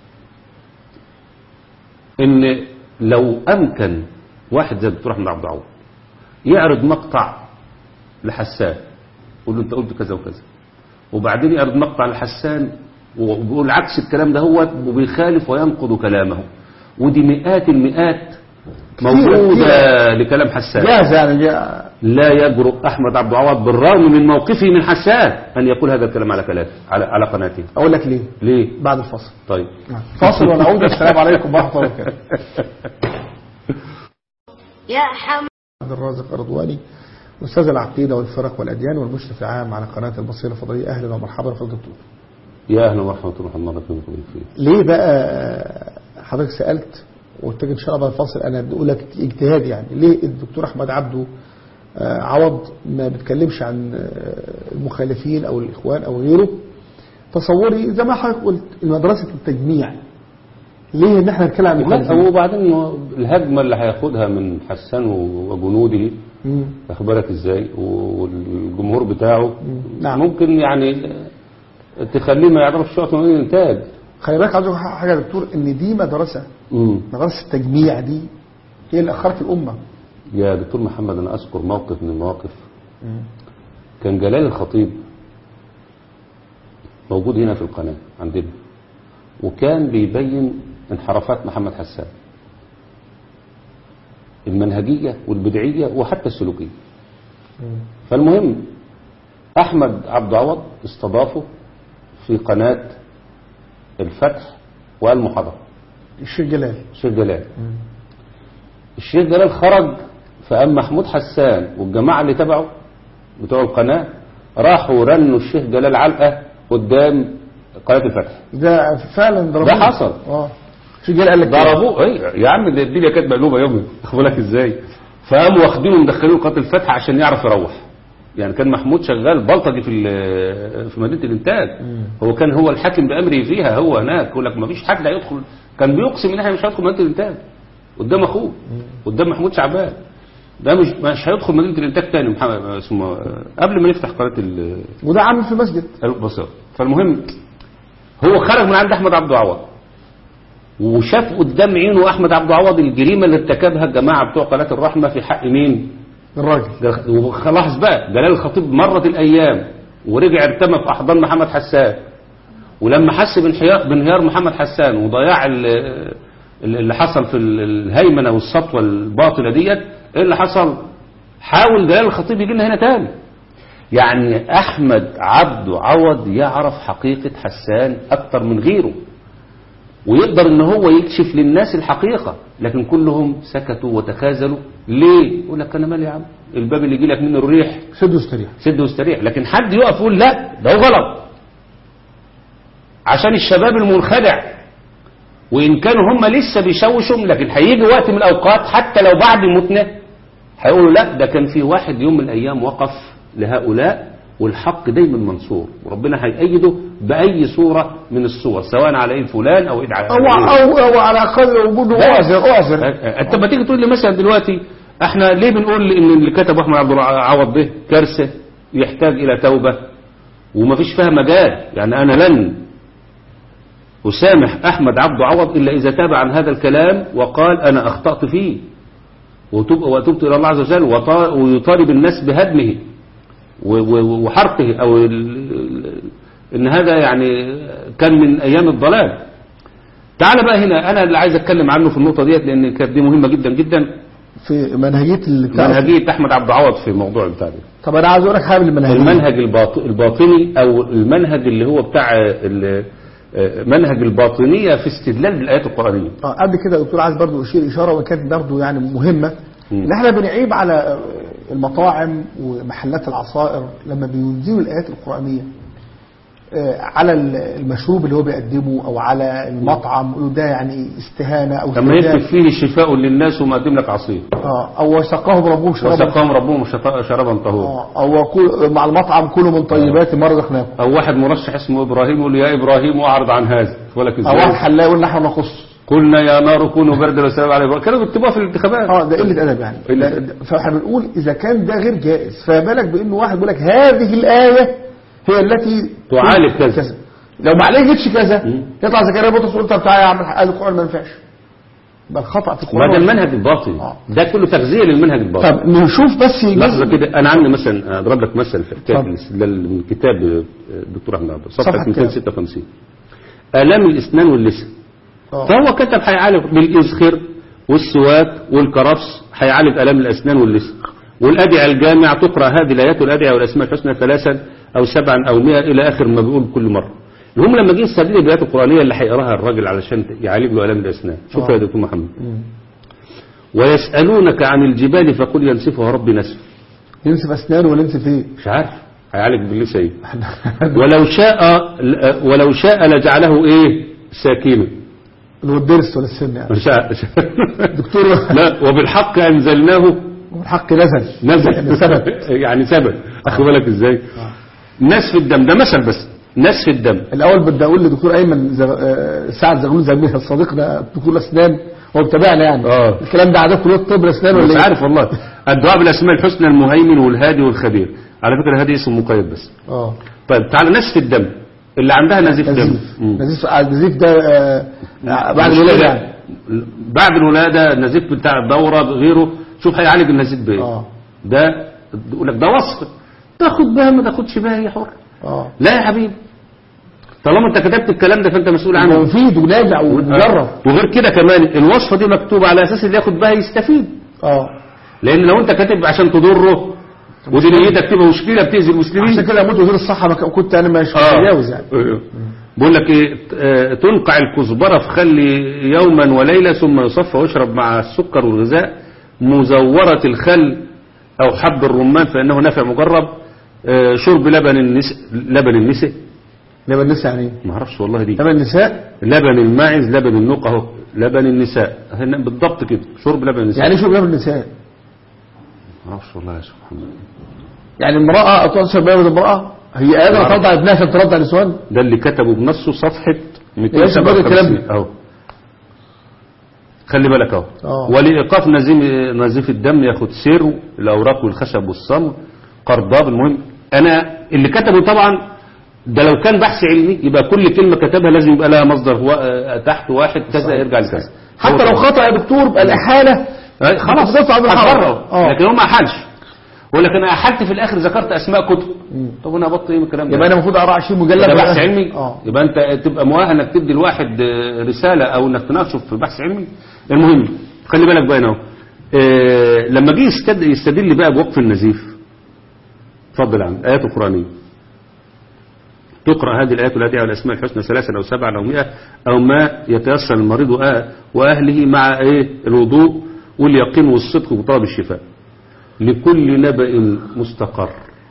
ان لو امكن واحد زي الدكتور احمد عبد العوض يعرض مقطع لحسان يقول له انت قلت كذا وكذا وبعدين يعرض مقطع لحسان وبيقول عكس الكلام ده هو وبيخالف وينقض كلامه ودي مئات المئات موجودة لكلام حسان جاهز يعني جا- لا يجرؤ أحمد عبد العوض بالرغم من موقفه من حسان أن يقول هذا الكلام على كلام على, على قناته اقول لك ليه ليه بعد الفصل طيب فاصل ونعود السلام عليكم ورحمه الله وبركاته يا حم عبد الرازق الرضواني استاذ العقيده والفرق والاديان والمشرف العام على قناه البصيره الفضائيه اهلا ومرحبا فضل الدكتور يا أهلا ورحمة الله الله يكرمكم فيه ليه بقى حضرتك سالت وقلت لك ان شاء الله بعد الفاصل انا بقول لك اجتهاد يعني ليه الدكتور احمد عبده آه، عوض ما بيتكلمش عن آه، المخالفين او الاخوان او غيره تصوري زي ما حضرتك قلت مدرسه التجميع ليه ان احنا نتكلم عن لا المخالفين وبعدين الهجمة اللي هياخدها من حسان وجنوده مم. واخد بالك ازاي والجمهور بتاعه نعم. ممكن يعني تخليه ما يعرفش شوية من الانتاج خلي بالك عايز أقول حاجه يا دكتور ان دي مدرسه مم. مدرسه التجميع دي هي اللي اخرت الامه يا دكتور محمد انا اذكر موقف من المواقف كان جلال الخطيب موجود هنا في القناة عندنا وكان بيبين انحرافات محمد حسان المنهجية والبدعية وحتى السلوكية فالمهم أحمد عبد عوض استضافه في قناة الفتح والمحاضرة الشيخ جلال الشيخ جلال الشيخ جلال خرج فقام محمود حسان والجماعة اللي تبعه بتوع القناة راحوا رنوا الشيخ جلال علقة قدام قناة الفتح ده فعلا ضربوه ده حصل. اه في رجال قال لك كده. ضربوه اي يا عم ده الدنيا كانت مقلوبه يومي واخد بالك ازاي فقاموا واخدينه ومدخلينه قاتل فتح عشان يعرف يروح يعني كان محمود شغال بلطجي في ال- في مدينه الانتاج هو كان هو الحاكم بامره فيها هو هناك يقول لك ما فيش حد هيدخل كان بيقسم ان احنا مش هندخل مدينه الانتاج قدام اخوه قدام محمود شعبان ده مش مش هيدخل مدينه الانتاج تاني محمد اسمه قبل ما نفتح قناه ال- وده عامل في مسجد البصير فالمهم هو خرج من عند احمد عبد العوض وشاف قدام عينه احمد عبد العوض الجريمه اللي ارتكبها الجماعه بتوع قناه الرحمه في حق مين؟ الراجل ولاحظ بقى جلال الخطيب مرت الايام ورجع ارتمى في احضان محمد حسان ولما حس بانحيار بانهيار محمد حسان وضياع ال- ال- اللي حصل في ال- الهيمنه والسطوه الباطله ديت ايه اللي حصل؟ حاول جلال الخطيب يجي لنا هنا تاني يعني احمد عبده عوض يعرف حقيقه حسان اكتر من غيره ويقدر ان هو يكشف للناس الحقيقه لكن كلهم سكتوا وتخاذلوا ليه؟ يقول لك انا مالي يا عم الباب اللي يجي لك منه الريح سد واستريح سد واستريح لكن حد يقف يقول لا ده هو غلط عشان الشباب المنخدع وان كانوا هم لسه بيشوشوا لكن هيجي وقت من الاوقات حتى لو بعد موتنا هيقولوا لا ده كان في واحد يوم من الايام وقف لهؤلاء والحق دايما منصور وربنا هيأيده بأي صورة من الصور سواء على ايد فلان او ايد على او او او على اقل وجوده لا. اعذر اعذر انت ما تيجي تقول لي مثلا دلوقتي احنا ليه بنقول ان اللي كتب احمد عبد العوض ده كارثه يحتاج الى توبه وما فيش فيها مجال يعني انا لن اسامح احمد عبد عوض الا اذا تاب عن هذا الكلام وقال انا اخطات فيه وتوب وتبت الى الله عز وجل وطا- ويطالب الناس بهدمه و- و- وحرقه او ال- ال- ان هذا يعني كان من ايام الضلال تعال بقى هنا انا اللي عايز اتكلم عنه في النقطه ديت لان كانت دي مهمه جدا جدا في منهجيه اللي بتاع منهجيه احمد عبد العوض في الموضوع بتاع ده طب انا عايز اقول لك حاجه من المنهجيه المنهج الباط- الباطني او المنهج اللي هو بتاع ال- منهج الباطنيه في استدلال بالايات القرانيه اه قبل كده يا دكتور عايز برضو اشير اشاره وكانت برضو يعني مهمه مم. ان احنا بنعيب على آه، المطاعم ومحلات العصائر لما بينزلوا الايات القرانيه آه، على ال- المشروب اللي هو بيقدمه او على المطعم يقولوا ده يعني استهانه او لما استهزاء. يكتب فيه شفاء للناس ومقدم لك عصير اه او وسقاهم ربهم شرابا وسقاهم ربهم شط- شرابا طهورا آه، او يقول مع المطعم كلوا من طيبات ما رزقناكم او واحد مرشح اسمه ابراهيم يقول يا ابراهيم واعرض عن هذا ولك او واحد ازاي حلاق يقول نحن نخص قلنا يا نار كونوا بردا وسلام على إبراهيم. كانوا بيكتبوها في الانتخابات اه ده قله ادب يعني قلة ده- ده- فاحنا بنقول اذا كان ده غير جائز فما بالك بانه واحد بيقول لك هذه الايه هي التي تعالج كذا. لو ما عالجتش كذا مم. يطلع زكريا بطرس يقول طب تعالى يا عم قال القران ما ينفعش يبقى الخطا في ما ده القران المنهج الباطني آه. ده كله تغذيه للمنهج الباطني طب نشوف بس لحظه جزء كده انا عندي مثلا اضرب لك مثل في حكايه اتفضل. الاستدلال من كتاب الدكتور احمد عبد صفحة صفحه كام؟ 256 الام الاسنان واللسان آه. فهو كتب هيعالج بالإزخر والسواك والكرفس هيعالج الام الاسنان واللسان والادعيه الجامع تقرا هذه الايات والادعيه والاسماء الحسنى ثلاثا او سبعا او مئة الى اخر ما بيقول كل مره هم لما جه يستدل بالايات القرانيه اللي هيقراها الراجل علشان يعالج له الام الاسنان شوف آه. يا دكتور محمد ويسالونك عن الجبال فقل ينسفها ربي نسفا ينسف اسنانه وننسف ايه مش عارف هيعالج باللسان ايه ولو شاء ولو شاء لجعله ايه ساكنا اللي هو الضرس ولا السن يعني مش عارف. دكتور لا وبالحق انزلناه والحق نزل نزل يعني ثبت يعني ثبت اخد بالك ازاي نسف الدم ده مثل بس نسف الدم الاول بدي اقول لدكتور ايمن زغ... آه، سعد زغلول زميلنا صديقنا دكتور اسنان هو متابعنا يعني آه. الكلام ده عادات كليه الطب الاسنان ولا مش ايه؟ عارف والله الدعاء بالاسماء الحسنى المهيمن والهادي والخبير على فكره الهادي اسم مقيد بس اه طيب تعالى نسف الدم اللي عندها نزيف دم نزيف مم. نزيف آه، النزيف ده آه، آه، بعد مش الولاده كده. يعني بعد الولاده النزيف بتاع الدوره غيره شوف هيعالج النزيف بايه اه ده يقول لك ده وصف تاخد بها ما تاخدش بها هي حر اه لا يا حبيبي طالما انت كتبت الكلام ده فانت مسؤول عنه مفيد ونافع ومجرب وغير كده كمان الوصفه دي مكتوبه على اساس اللي ياخد بها يستفيد اه لان لو انت كاتب عشان تضره ودي نيتك تبقى مشكله بتاذي عشان المسلمين كده اموت وزير الصحه ما ك- كنت انا مش متجاوز يعني بقول لك ايه آه، تنقع الكزبره في خل يوما وليله ثم يصفى ويشرب مع السكر والغذاء مزوره الخل او حب الرمان فانه نافع مجرب آه، شرب لبن النساء لبن النساء لبن النساء يعني ايه؟ ما اعرفش والله دي لبن النساء لبن الماعز لبن النوق اهو لبن النساء هنا بالضبط كده شرب لبن النساء يعني ايه شرب لبن النساء ما اعرفش والله يا شيخ محمد يعني المرأة تشرب لبن المرأة هي قادرة نعم. ترضع ابنها عشان ترضع نسوان ده اللي كتبه بنصه صفحة يا شيخ بدر الكلام 257 ده. اهو خلي بالك اهو آه. ولإيقاف نزيف نزيف الدم ياخد سير الأوراق والخشب والصمغ قرضاب المهم أنا اللي كتبه طبعا ده لو كان بحث علمي يبقى كل كلمة كتبها لازم يبقى لها مصدر هو آه، تحت واحد كذا يرجع لكذا حتى لو خطأ يا دكتور يبقى الإحالة آه، خلاص بتطلع بالحرام. هتبرر آه. لكن هو ما أحلش يقول لك أنا أحلت في الآخر ذكرت أسماء كتب طب أنا أبطل إيه من الكلام ده يبقى أنا المفروض أقرأ 20 مجلد ده ولا- بحث علمي اه يبقى انت تبقى مؤهل انك تدي الواحد آه، رساله او انك تناقشه في بحث علمي المهم خلي بالك بقى هنا اهو آه، لما جه يستد- يستدل بقى بوقف النزيف اتفضل يا عم ايات قرانيه تقرا هذه الايات التي على الاسماء الحسنى ثلاثا او سبعا او مئة او ما يتيسر المريض وآ- واهله مع ايه الوضوء واليقين والصدق وطلب الشفاء لكل نبأ مستقر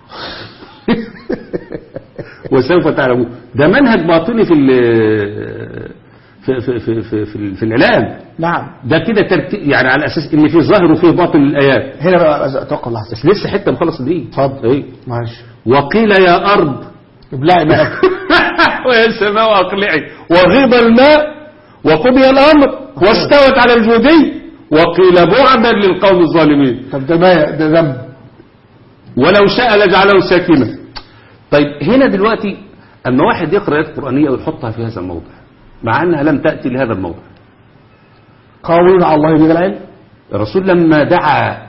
وسوف تعلمون ده منهج باطني في ال- في في في في, في, في العلاج نعم ده كده ترتيب يعني على اساس ان في ظاهر وفي باطن الايات هنا بقى أتوقع لحظة بس لسه حته مخلص دي اتفضل. ايه معلش وقيل يا ارض ابلعي ماءك ويا السماء اقلعي وغيض الماء وقضي الامر واستوت على الجودي وقيل بعدا للقوم الظالمين طب ده ماء ده ذنب ولو شاء لجعله ساكنا طيب هنا دلوقتي اما واحد يقرا ايات قرانيه ويحطها في هذا الموضع مع انها لم تاتي لهذا الموضع قولون على الله بغير العلم الرسول لما دعا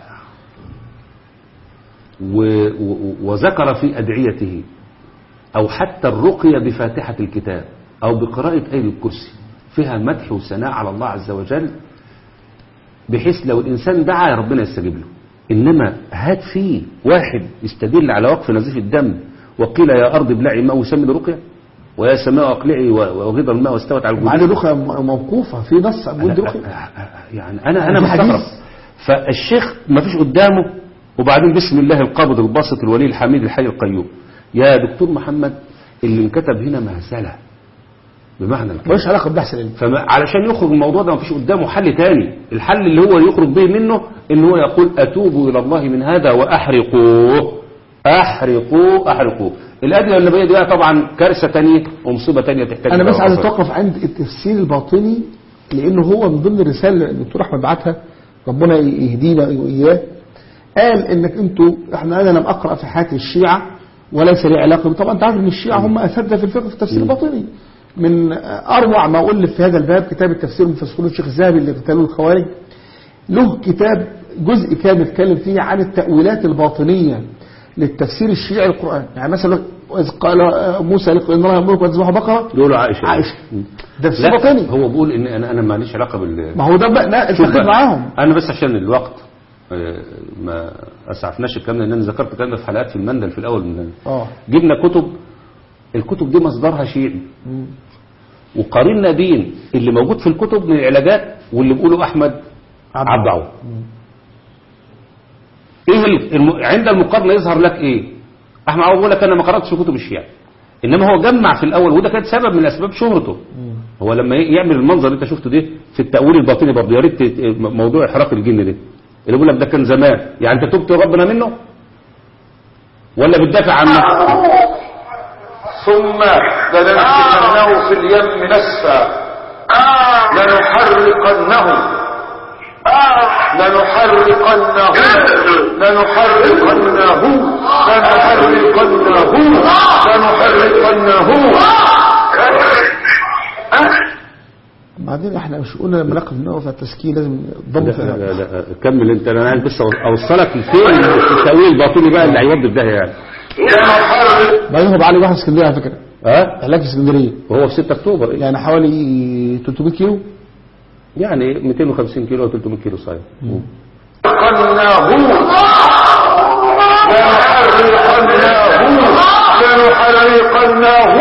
و و وذكر في أدعيته أو حتى الرقية بفاتحة الكتاب أو بقراءة آية الكرسي فيها مدح وثناء على الله عز وجل بحيث لو الإنسان دعا ربنا يستجيب له إنما هات فيه واحد يستدل على وقف نزيف الدم وقيل يا أرض ابلعي ماء وسمي الرقية ويا سماء أقلعي وغيض الماء واستوت على مع الجبال ان الرقية م- موقوفة في نص أقول دي رقية يعني انا انا في مستغرب حديث. فالشيخ ما فيش قدامه وبعدين بسم الله القابض الباسط الولي الحميد الحي القيوم يا دكتور محمد اللي انكتب هنا مهزله بمعنى الكلمه ملوش علاقة ببحث العلم فعلشان يخرج من الموضوع ده ما فيش قدامه حل تاني الحل اللي هو يخرج به منه ان هو يقول اتوبوا الى الله من هذا واحرقوه احرقوه احرقوه الادله النبويه دي بقى طبعا كارثه تانية ومصيبه تانية تحتاج انا إلى بس عايز وقفة. اتوقف عند التفسير الباطني لانه هو من ضمن الرساله اللي الدكتور احمد بعتها ربنا يهدينا واياه قال انك انتوا احنا انا لم اقرا في حياه الشيعه وليس لي علاقه بيه. طبعا انت عارف ان الشيعه هم اساتذه في الفقه في التفسير الباطني من اروع ما الف في هذا الباب كتاب التفسير المفسرون الشيخ الذهبي اللي قتلوه الخوارج له كتاب جزء كامل اتكلم فيه عن التأويلات الباطنية للتفسير الشيعي القرآن يعني مثلا إذ قال موسى لك إن الله يأمرك أن تذبح بقرة يقولوا عائشه عائشة ده تفسير لا باطني هو بيقول ان انا انا ماليش علاقه بال ما هو ده بقى لا شوف التخذ بقى، معاهم انا بس عشان الوقت آه، ما اسعفناش الكلام ده، لان انا ذكرت الكلام ده في حلقات في المندل في الاول من اه جبنا كتب الكتب دي مصدرها شيعي وقارنا بين اللي موجود في الكتب من العلاجات واللي بيقوله احمد عبد- عبد عوض ايه ال- الم... عند المقارنه يظهر لك ايه احمد عوض بيقول لك انا ما قراتش كتب الشيعة انما هو جمع في الاول وده كان سبب من اسباب شهرته هو لما ي- يعمل المنظر اللي انت شفته ده في التاويل الباطني برضه يا ريت ت- موضوع احراق الجن ده اللي بيقول لك ده كان زمان يعني انت تبت ربنا منه ولا بتدافع عنه ثم لننسفنه في اليم نسفا لنحرقنه لنحرقنه لنحرقنه لنحرقنه لنحرقنه بعدين احنا مش قلنا لما نقف نقف على التسكين لازم ضم لا في لا لا كمل انت انا عايز بس اوصلك لفين التاويل الباطني بقى اللي هيودي في داهيه يعني لنحرق بعدين هو بعلي واحد في اسكندريه على فكره ها علاج في اسكندريه وهو في 6 اكتوبر يعني حوالي 300 كيلو يعني 250 كيلو او 300 كيلو صحيح لنحرقنه لنحرقنه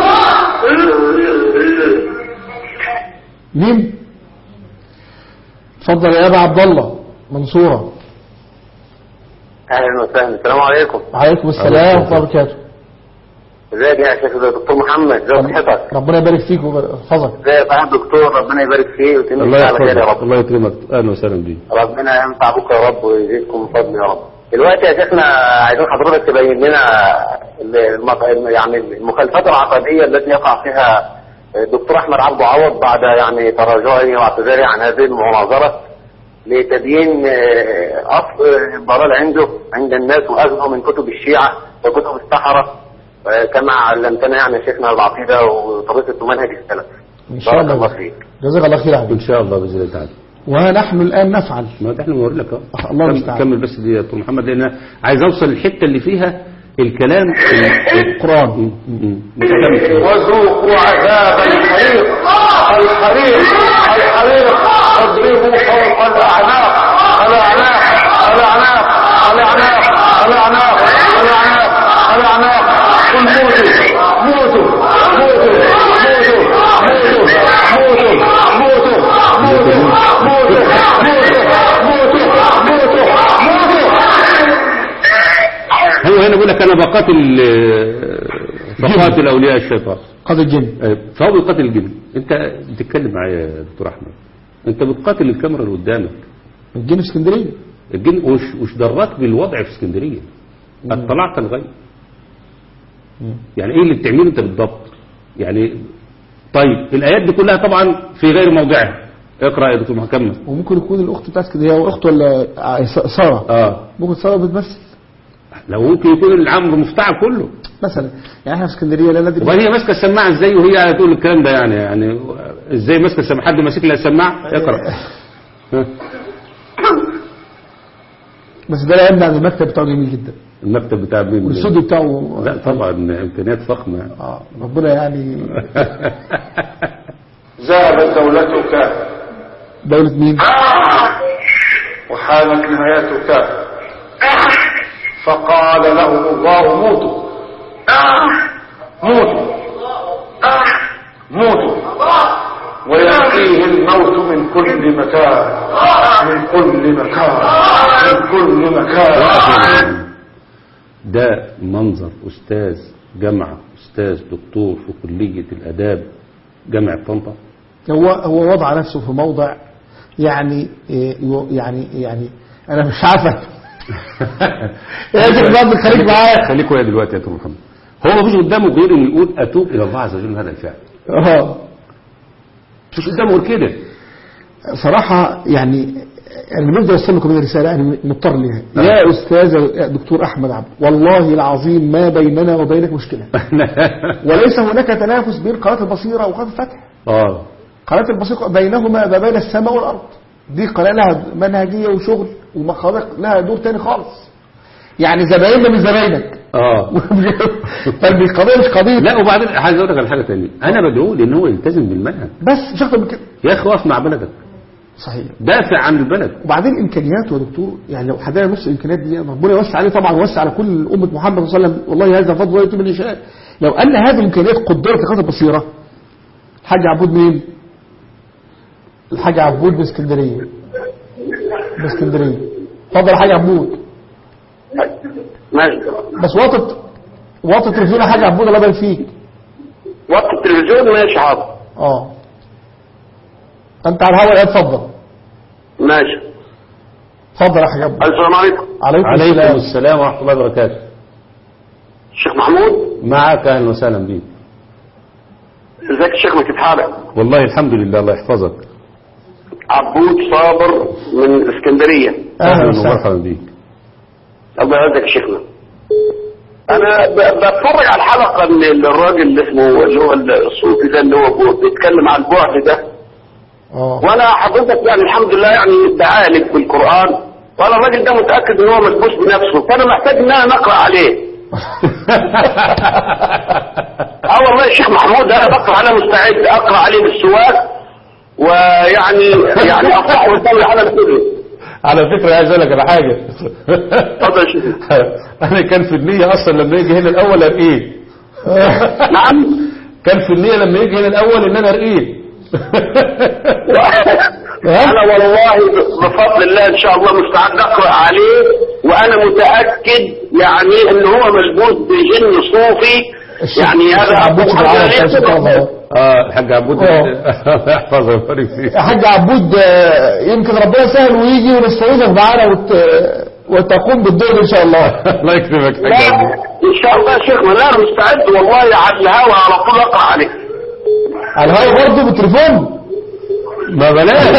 لنحرقنه مين اتفضل يا ابا عبد الله منصوره اهلا وسهلا السلام عليكم عليكم السلام ورحمه الله وبركاته ازيك يا شيخ دكتور محمد ازي صحتك ربنا يبارك فيك ويحفظك ازيك يا دكتور ربنا يبارك فيه وتمشي الله على خير يا يحفظك رب الله يكرمك اهلا وسهلا بيك ربنا ينفع بك يا رب ويزيدكم من فضل يا رب دلوقتي يا شيخنا عايزين حضرتك تبين لنا المط- يعني المخالفات العقديه التي يقع فيها الدكتور احمد عبد عوض بعد يعني تراجعه واعتذاره عن هذه المناظره لتبيين آه، اصل الضلال عنده عند الناس واخذه من كتب الشيعه وكتب السحره آه، كما علمتنا يعني شيخنا العقيده وطريقه منهج السلف ان شاء بارك الله الله فيك جزاك الله خير يا حبيبي ان شاء الله باذن الله تعالى ونحن الان نفعل ما ده احنا بنوري لك اهو أخ، الله كمل- المستعان. كمل بس دي يا دكتور محمد لان أنا عايز اوصل الحته اللي فيها الكلام القران م- م- مكمل. وذوقوا عذاب الحريق الحريق الحريق اضربوا فوق الاعناق الاعناق الاعناق الاعناق الاعناق الاعناق الاعناق قل موتوا موتوا موتوا موتوا موتوا موتوا موتوا موتوا موتوا موتوا موتوا هو هنا بيقول لك انا بقاتل بقاتل اولياء الشيطان قد الجن آه، فهو بيقاتل الجن انت بتتكلم معايا يا دكتور احمد انت بتقاتل الكاميرا اللي قدامك الجن في اسكندريه الجن وش وش دراك بالوضع في اسكندريه اطلعت الغيب يعني ايه اللي بتعمله انت بالضبط يعني طيب الايات دي كلها طبعا في غير موضعها اقرا يا دكتور محمد وممكن يكون الاخت بتاعت اسكندريه هو اخت ولا ع- س- ساره اه ممكن ساره بتمثل لو ممكن يكون العمر مفتعل كله مثلا يعني احنا في اسكندريه لا ندري وبعدين هي ماسكه السماعه ازاي وهي قاعده تقول الكلام ده يعني يعني ازاي ماسكه السماعه حد ماسك لها السماعه اقرا ها. بس ده لا يمنع ان المكتب بتاعه جميل جدا المكتب بتاع مين والاستوديو بتاعه لا طبعا امكانيات فخمه اه ربنا يعني ذهبت دولتك دوله مين؟ وحانت نهايتك فقال لهم الله موتوا موتوا موتوا ويأتيه الموت من كل مكان من كل مكان من كل مكان ده منظر أستاذ جامعة أستاذ دكتور في كلية الآداب جامعة طنطا هو هو وضع نفسه في موضع يعني إيه، يو- يعني يعني انا مش عارف يا شيخ برضه خليك معايا خليك ويا دلوقتي يا دكتور محمد هو مفيش قدامه غير انه يقول اتوب الى الله عز وجل من هذا الفعل اه مفيش قدامه غير كده صراحة يعني أنا بدي أوصل لكم رسالة أنا مضطر ليها يا أستاذ يا دكتور أحمد عبد والله العظيم ما بيننا وبينك مشكلة وليس هناك تنافس بين قناة البصيرة وقناة الفتح اه قناة البصيرة بينهما ما بين السماء والأرض دي قناة لها منهجية وشغل ومخاضق لها دور تاني خالص يعني زبايننا من زباينك اه فالقضية مش قضية لا وبعدين عايز اقول لك على حاجه ثانيه انا بدعوه لان هو يلتزم بالمنهج بس مش أكتر من كده يا اخي اقف مع بلدك صحيح دافع عن البلد وبعدين امكانياته يا دكتور يعني لو حدنا نص الامكانيات دي ربنا يوسع عليه طبعا ويوسع على كل امه محمد صلى الله عليه وسلم والله هذا فضل ويؤتي من يشاء لو ان هذه الامكانيات قدرت لقناه البصيره الحاج عبود مين؟ الحاج عبود من اسكندريه من اسكندريه اتفضل يا حاج عبود ماشي بس وطت وطت التلفزيون يا حاج عبود الله يبارك فيك وقت التلفزيون ماشي حاضر اه انت على الهواء يا اتفضل ماشي اتفضل يا حاج عبود السلام عليكم عليكم, عليكم السلام السلام ورحمه الله وبركاته الشيخ محمود معك اهلا وسهلا بيك ازيك يا شيخنا كيف حالك والله الحمد لله الله يحفظك عبود صابر من اسكندريه اهلا وسهلا ومرحبا بيك الله يعزك يا شيخنا انا ب- بتفرج على الحلقه اللي اللي الراجل اللي اسمه اللي هو الصوفي ده اللي هو بو- بيتكلم عن البعد ده اه وانا حضرتك يعني الحمد لله يعني بعالج بالقران وانا الراجل ده متاكد ان هو ملبوس بنفسه فانا محتاج ان انا نقرا عليه اه والله يا شيخ محمود انا بقرا انا مستعد اقرا عليه بالسواك ويعني يعني اصح قدام العالم كله على فكرة عايز اقول لك على حاجة اتفضل يا شيخ انا كان في النية اصلا لما يجي هنا الاول ارقيه نعم كان في النية لما يجي هنا الاول ان انا ارقيه انا والله بفضل الله ان شاء الله مستعد اقرا عليه وانا متاكد يعني ان هو ملبوس بجن صوفي يعني هذا عبود أبو شبه حجر العرب كان شيخ يكتب- الله. اه الحاج عبود آه. الله يحفظه ويبارك فيه يا حاج عبود آه، يمكن ربنا سهل ويجي ونستعيذك معانا وت... وتقوم بالدور ان شاء الله الله يكرمك لا حاج عبود ان شاء الله يا شيخنا لا مستعد والله على الهوا على طول اقرا عليه على الهواء برضه بالتليفون ما بلاش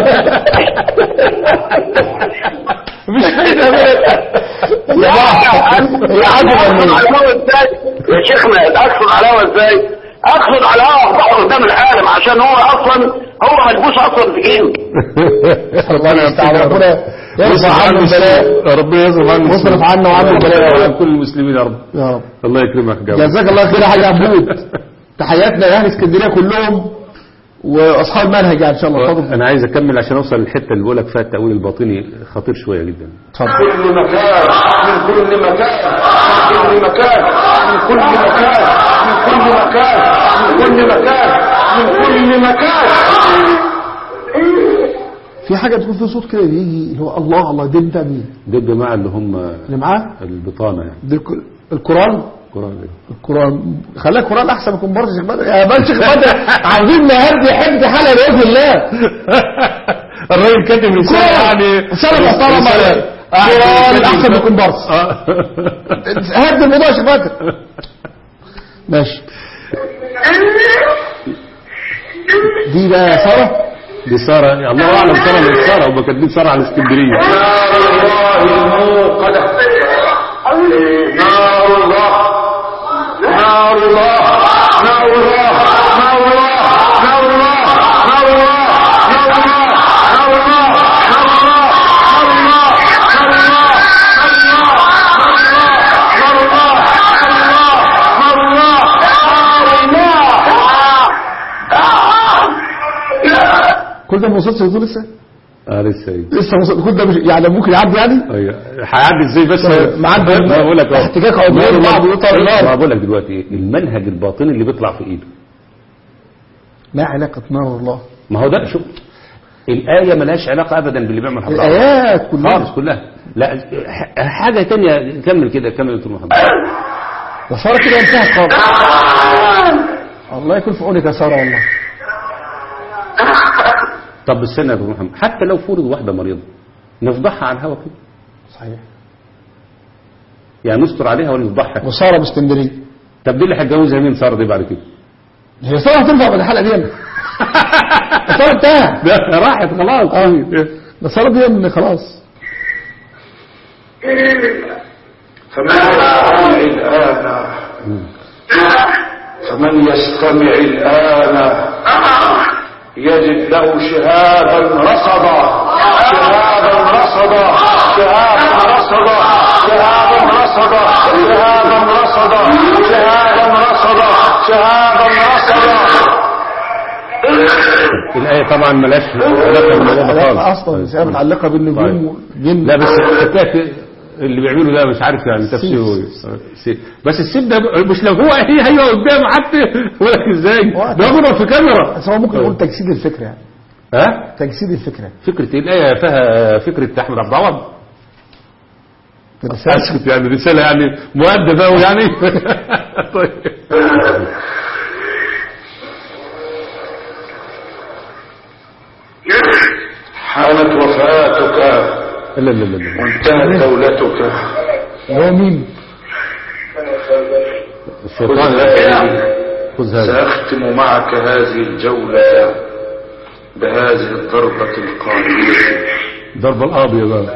مش كده يا جماعه يا اقصد على عجب الهوا ازاي يا شيخنا اقصد على الهوا ازاي اقصد على الهوا افضحه قدام العالم عشان هو اصلا هو ملبوس اصلا في جيم الله المستعان ربنا يصرف عنه البلاء ربنا يصرف عنه واصرف عنا وعنه البلاء يا وعن رب. كل المسلمين يا رب يا رب الله يكرمك يا جماعة. جزاك الله خير يا حاج عبود تحياتنا لاهل اسكندريه كلهم واصحاب المنهج يعني ان شاء الله اتفضل انا عايز اكمل عشان اوصل للحته اللي بقولك فيها التاويل الباطني خطير شويه جدا اتفضل كل مكان من كل مكان من كل مكان من كل مكان من كل مكان من كل مكان من كل مكان في حاجه تكون في صوت كده بيجي اللي هو الله الله ده انت مين دول الجماعه اللي هم اللي معاه البطانه يعني ده الك- القران القرآن ده. القران خليها القران احسن من كمبار شيخ بدر يا باشا شيخ بدر عايزين نهدي حفظ حلقه باذن الله الراجل كاتب رساله يعني رسالة محترمة. رسالة- قرآن أحسن من كومبارس. آه. هدي الموضوع يا شيخ بدر ماشي دي بقى يا ساره دي ساره الله اعلم ساره من ساره هم كاتبين ساره على اسكندريه نار الله الموقدة نار الله نار الله نار الله نار الله نار الله نار الله نار الله نار الله نار الله نار الله نار الله نار الله نار الله كل ده ما وصلش لدول لسه اه لسه ايه لسه وصل كل ده مش يعني ممكن يعدي يعني ايوه هيعدي ازاي بس معدي ما بقول لك اهو. احتكاك عضويين ما- بعض ويقطع النار. ما بقول لك دلوقتي ايه المنهج الباطني اللي بيطلع في ايده ما علاقه نار الله ما هو ده شوف الآية ملهاش علاقة أبدا باللي بيعمل حضارة الايات خالص كلها كلها لا ح- حاجة تانية كمل كده كمل يا دكتور محمد يا ساره كده انتهت خالص الله يكون في عونك يا ساره والله طب استنى يا دكتور محمد حتى لو فرض واحدة مريضة نفضحها على الهوا كده صحيح يعني نستر عليها ولا نفضحها وساره باسكندريه طب دي اللي هتجوزها مين سارة دي بعد كده هي ساره هتنفع بعد الحلقه دي ساره انتهى ده راحت خلاص اه ده ساره دي من خلاص فمن يستمع الآن فمن يستمع الآن يجد له شهابا رصدا شهابا رصدا شهابا رصدا شهابا رصدا شهابا رصدا شهابا رصدا شهابا رصدا الآية طبعا ملهاش علاقة بالموضوع ده لا خالص اصلا هي متعلقه بالنجوم طيب. والجن لا بس التكات اللي بيعملوا ده مش عارف يعني تفسيره ايه سي- بس السيب ده مش لو هو هي هي قدام حتى يقول لك ازاي ده بيضرب في كاميرا بس هو ممكن نقول تجسيد الفكره يعني ها تجسيد الفكره فكرة الآية فيها فكرة أحمد عبد العوض رسالة. أسكت يعني رسالة يعني مؤدبة أوي يعني طيب حانت وفاتك لا لا لا لا وانتهت دولتك اللي هو مين الشيطان خذ هذا سأختم معك هذه الجولة بهذه الضربة القانونية ضرب القاضي بقى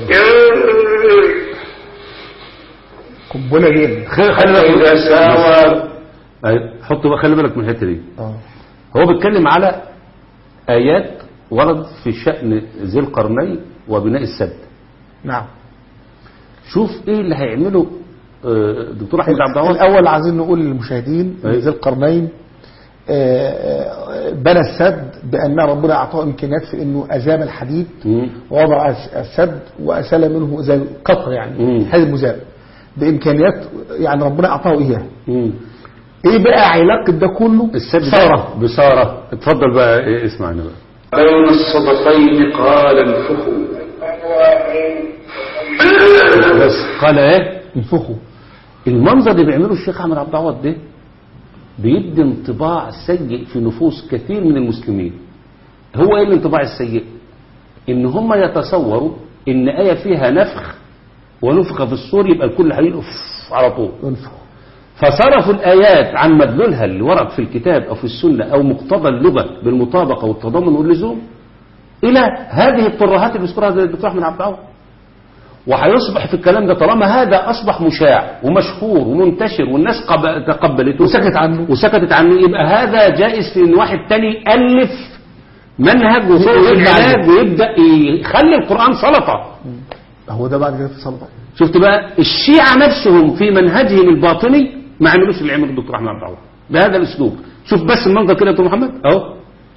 قنبله دي خلي خلي بالك إذا ساوى أيوة، حط بقى خلي بالك من الحتة دي اه هو بيتكلم على آيات ورد في شأن ذي القرنين وبناء السد نعم شوف ايه اللي هيعمله آه، دكتور احمد عبد العوض الاول عايزين نقول للمشاهدين أيوة. ذي القرنين آه، آه، بنى السد بان ربنا اعطاه امكانيات في انه ازال الحديد مم. ووضع الس- السد واسال منه زي القطر يعني مم. حديد مذاب بامكانيات يعني ربنا اعطاه اياها مم. ايه بقى علاقه ده كله السد ثوره بصارة اتفضل بقى إيه اسمعنا بقى بين الصدفين قال انفخوا بس قال ايه انفخوا المنظر اللي بيعمله الشيخ احمد عبد العوض ده بيدي انطباع سيء في نفوس كثير من المسلمين هو ايه الانطباع السيء ان هم يتصوروا ان آية فيها نفخ ونفخ في الصور يبقى الكل هيقف على طول ينفخ فصرفوا الآيات عن مدلولها اللي ورد في الكتاب أو في السنة أو مقتضى اللغة بالمطابقة والتضامن واللزوم إلى هذه الترهات اللي بيذكرها الدكتور أحمد عبد العوض وهيصبح في الكلام ده طالما هذا أصبح مشاع ومشهور ومنتشر والناس قب- تقبلته وسكت عنه وسكتت عنه يبقى هذا جائز في ان واحد تاني يألف منهج وطرق ويبدأ العلاج ويبدأ يخلي القرآن سلطة هو ده بعد كده في صلبة شفت بقى الشيعة نفسهم في منهجهم الباطني ما عملوش اللي عمله الدكتور احمد عبد العوض بهذا الاسلوب شوف بس المنظر كده يا دكتور محمد اهو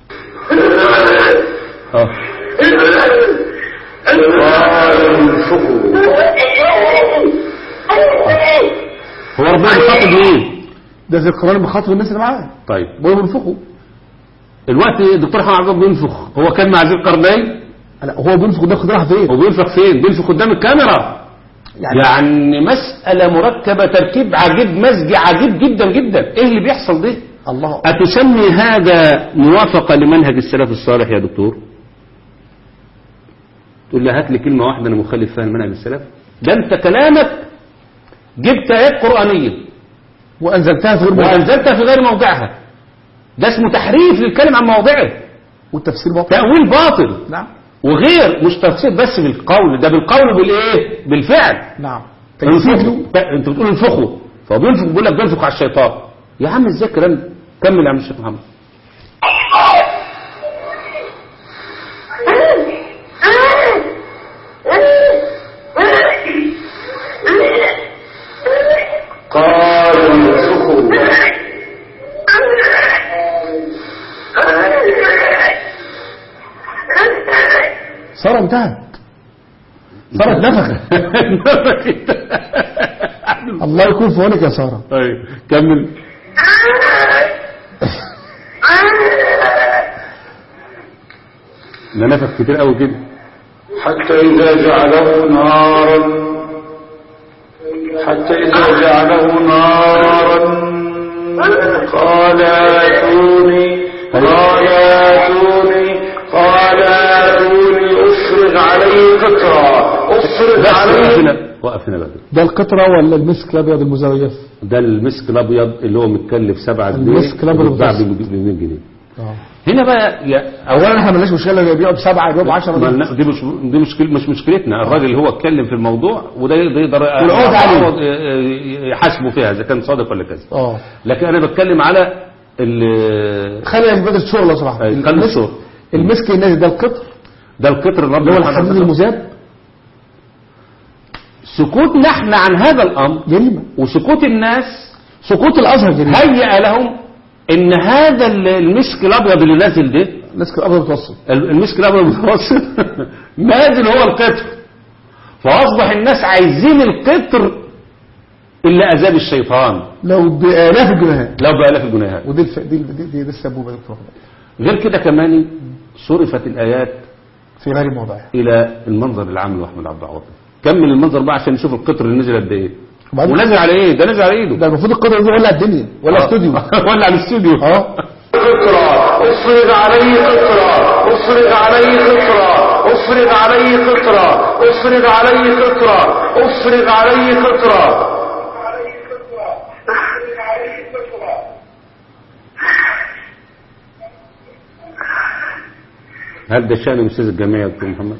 اهو هو ربنا بيخاطب مين ده زي القرآن بخاطب الناس اللي معاه طيب بقول بينفخوا الوقت الدكتور احمد عبد العوض بينفخ هو كان مع ذي القرنين لا هو بينفخ ده خد راح فين هو بينفخ فين بينفخ قدام الكاميرا يعني يعني مسألة مركبة تركيب عجيب مزج عجيب جدا جدا ايه اللي بيحصل ده الله أتسمي هذا موافقة لمنهج السلف الصالح يا دكتور تقول لي هات لي كلمة واحدة أنا مخالف فيها منهج السلف ده أنت كلامك جبت آيات قرآنية وأنزلتها في غير موضع وأنزلتها في غير موضعها ده اسمه تحريف للكلم عن موضعه والتفسير باطل تأويل باطل نعم وغير مش تفسير بس بالقول ده بالقول بالايه بالفعل نعم انفخوا انت بتقول انفخوا فهو بينفخ بيقول لك بينفخ على الشيطان يا عم ازاي الكلام ده كمل يا عم الشيخ محمد قالوا انفخوا سارة انتهت سارة اتنفخت الله يكون في عونك يا سارة طيب كمل ده نفخ كتير قوي كده حتى إذا جعله نارا حتى إذا جعله نارا قال آتوني قال آتوني قال آتوني أفرغ عليه قطرة أفرغ عليه وقفنا وقفنا بدري ده القطرة ولا المسك الأبيض المزيف ده المسك الابيض اللي هو متكلف 7 جنيه المسك الأبيض وبيتباع المتوسط. ب 100 جنيه اه هنا بقى يا اولا احنا مالناش مشكله اللي بيبيعوا بسبعه يبيعوا ب 10 ما لنا- دي مش دي مشكلة مش مشكلتنا الراجل اللي هو اتكلم في الموضوع وده يقدر والعقد عليه. يعوض- يحاسبه فيها اذا كان صادق ولا كذب اه لكن انا بتكلم على ال- خلي مبادئ الشغل لو سمحت أي، خلي المسك- الشغل. المسك النازل ده القطر ده القطر الرب اللي هو الحديد المذاب سكوتنا احنا عن هذا الامر جريمه وسكوت الناس سقوط الازهر جريمه هيأ لهم ان هذا ال- المسك الابيض اللي نازل ده المسك الابيض المتوسط المسك الابيض المتوسط نازل هو القطر فاصبح الناس عايزين القطر اللي اذاب الشيطان لو بالاف الجنيهات لو بالاف الجنيهات ودي الف... دي دي, دي, دي السبوبه يا دكتور أحمد. غير كده كمان صرفت الايات في غير موضعها الى المنظر العام لاحمد عبد العوض كمل المنظر بقى عشان نشوف القطر اللي نزل قد ايه وبعدين- ونزل على ايه ده نزل على ايده ده المفروض القطر دي ولا الدنيا ولا آه. استوديو ولا على الاستوديو اه قطرة افرغ عليه قطرة افرغ عليه قطرة افرغ عليه قطرة افرغ عليه قطرة افرغ عليه قطرة هل ده شأن الاستاذ الجامعي يا دكتور محمد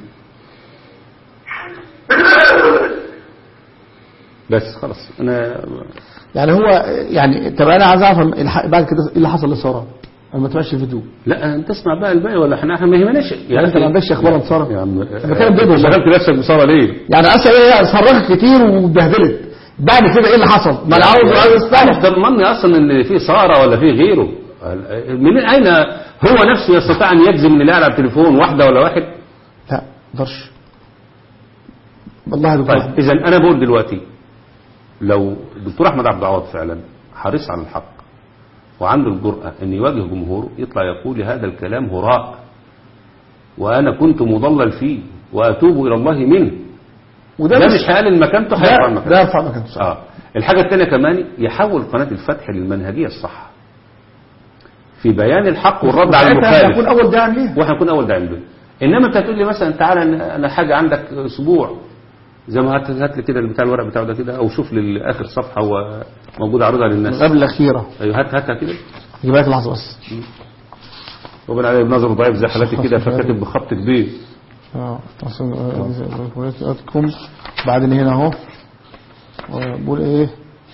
بس خلاص انا يعني هو يعني طب انا عايز اعرف الح- بعد كده ايه اللي حصل لساره انا ما تبعش الفيديو لا انت اسمع بقى الباقي ولا احنا احنا ما يهمناش يعني انت ما عندكش اخبار عن ساره يا عم أنا بتكلم بجد والله. شغلت نفسك بصاره ليه يعني اصلا هي صرخت كتير واتبهدلت بعد كده ايه اللي حصل ما انا عاوز عاوز انا استعرف ضمني اصلا ان في ساره ولا في غيره من اين هو نفسه يستطيع ان يجزم ان اللي قاعد على التليفون واحده ولا واحد لا ما اقدرش والله يا دكتور طيب اذا انا بقول دلوقتي لو الدكتور احمد عبد العوض فعلا حريص على الحق وعنده الجرأة ان يواجه جمهوره يطلع يقول هذا الكلام هراء وانا كنت مضلل فيه واتوب الى الله منه وده ده مش هقلل مكانته هيرفع ده, مكانته ده يرفع مكانته صح. اه الحاجة الثانية كمان يحول قناة الفتح للمنهجية الصح في بيان الحق والرد على ساعتها هنكون المخالف اول داعم ليه واحنا نكون اول داعم له انما انت هتقول لي مثلا تعالى أنا- انا حاجة عندك اسبوع زي ما هات هات لي كده بتاع الورق بتاعه ده كده او شوف لي اخر صفحة هو موجود عرضها للناس قبل الاخيره ايوه هات هاتها كده يجيب لك لحظه بس وبين عليه بنظر ضعيف زي حالاتي كده فكاتب بخط كبير اه اتكم بعدين هنا اهو بقول ايه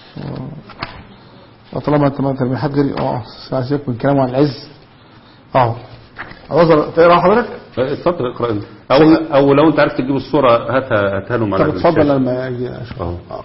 آه، طالما انت ما تلميحات غير اه سيبك من كلامه عن العز اه عذر تقرا حضرتك اتفضل اقرا انت او او لو انت عارف تجيب الصورة هاتها هاتها لهم على طب اتفضل الشاشة. لما اجي اشوف أهو. آه.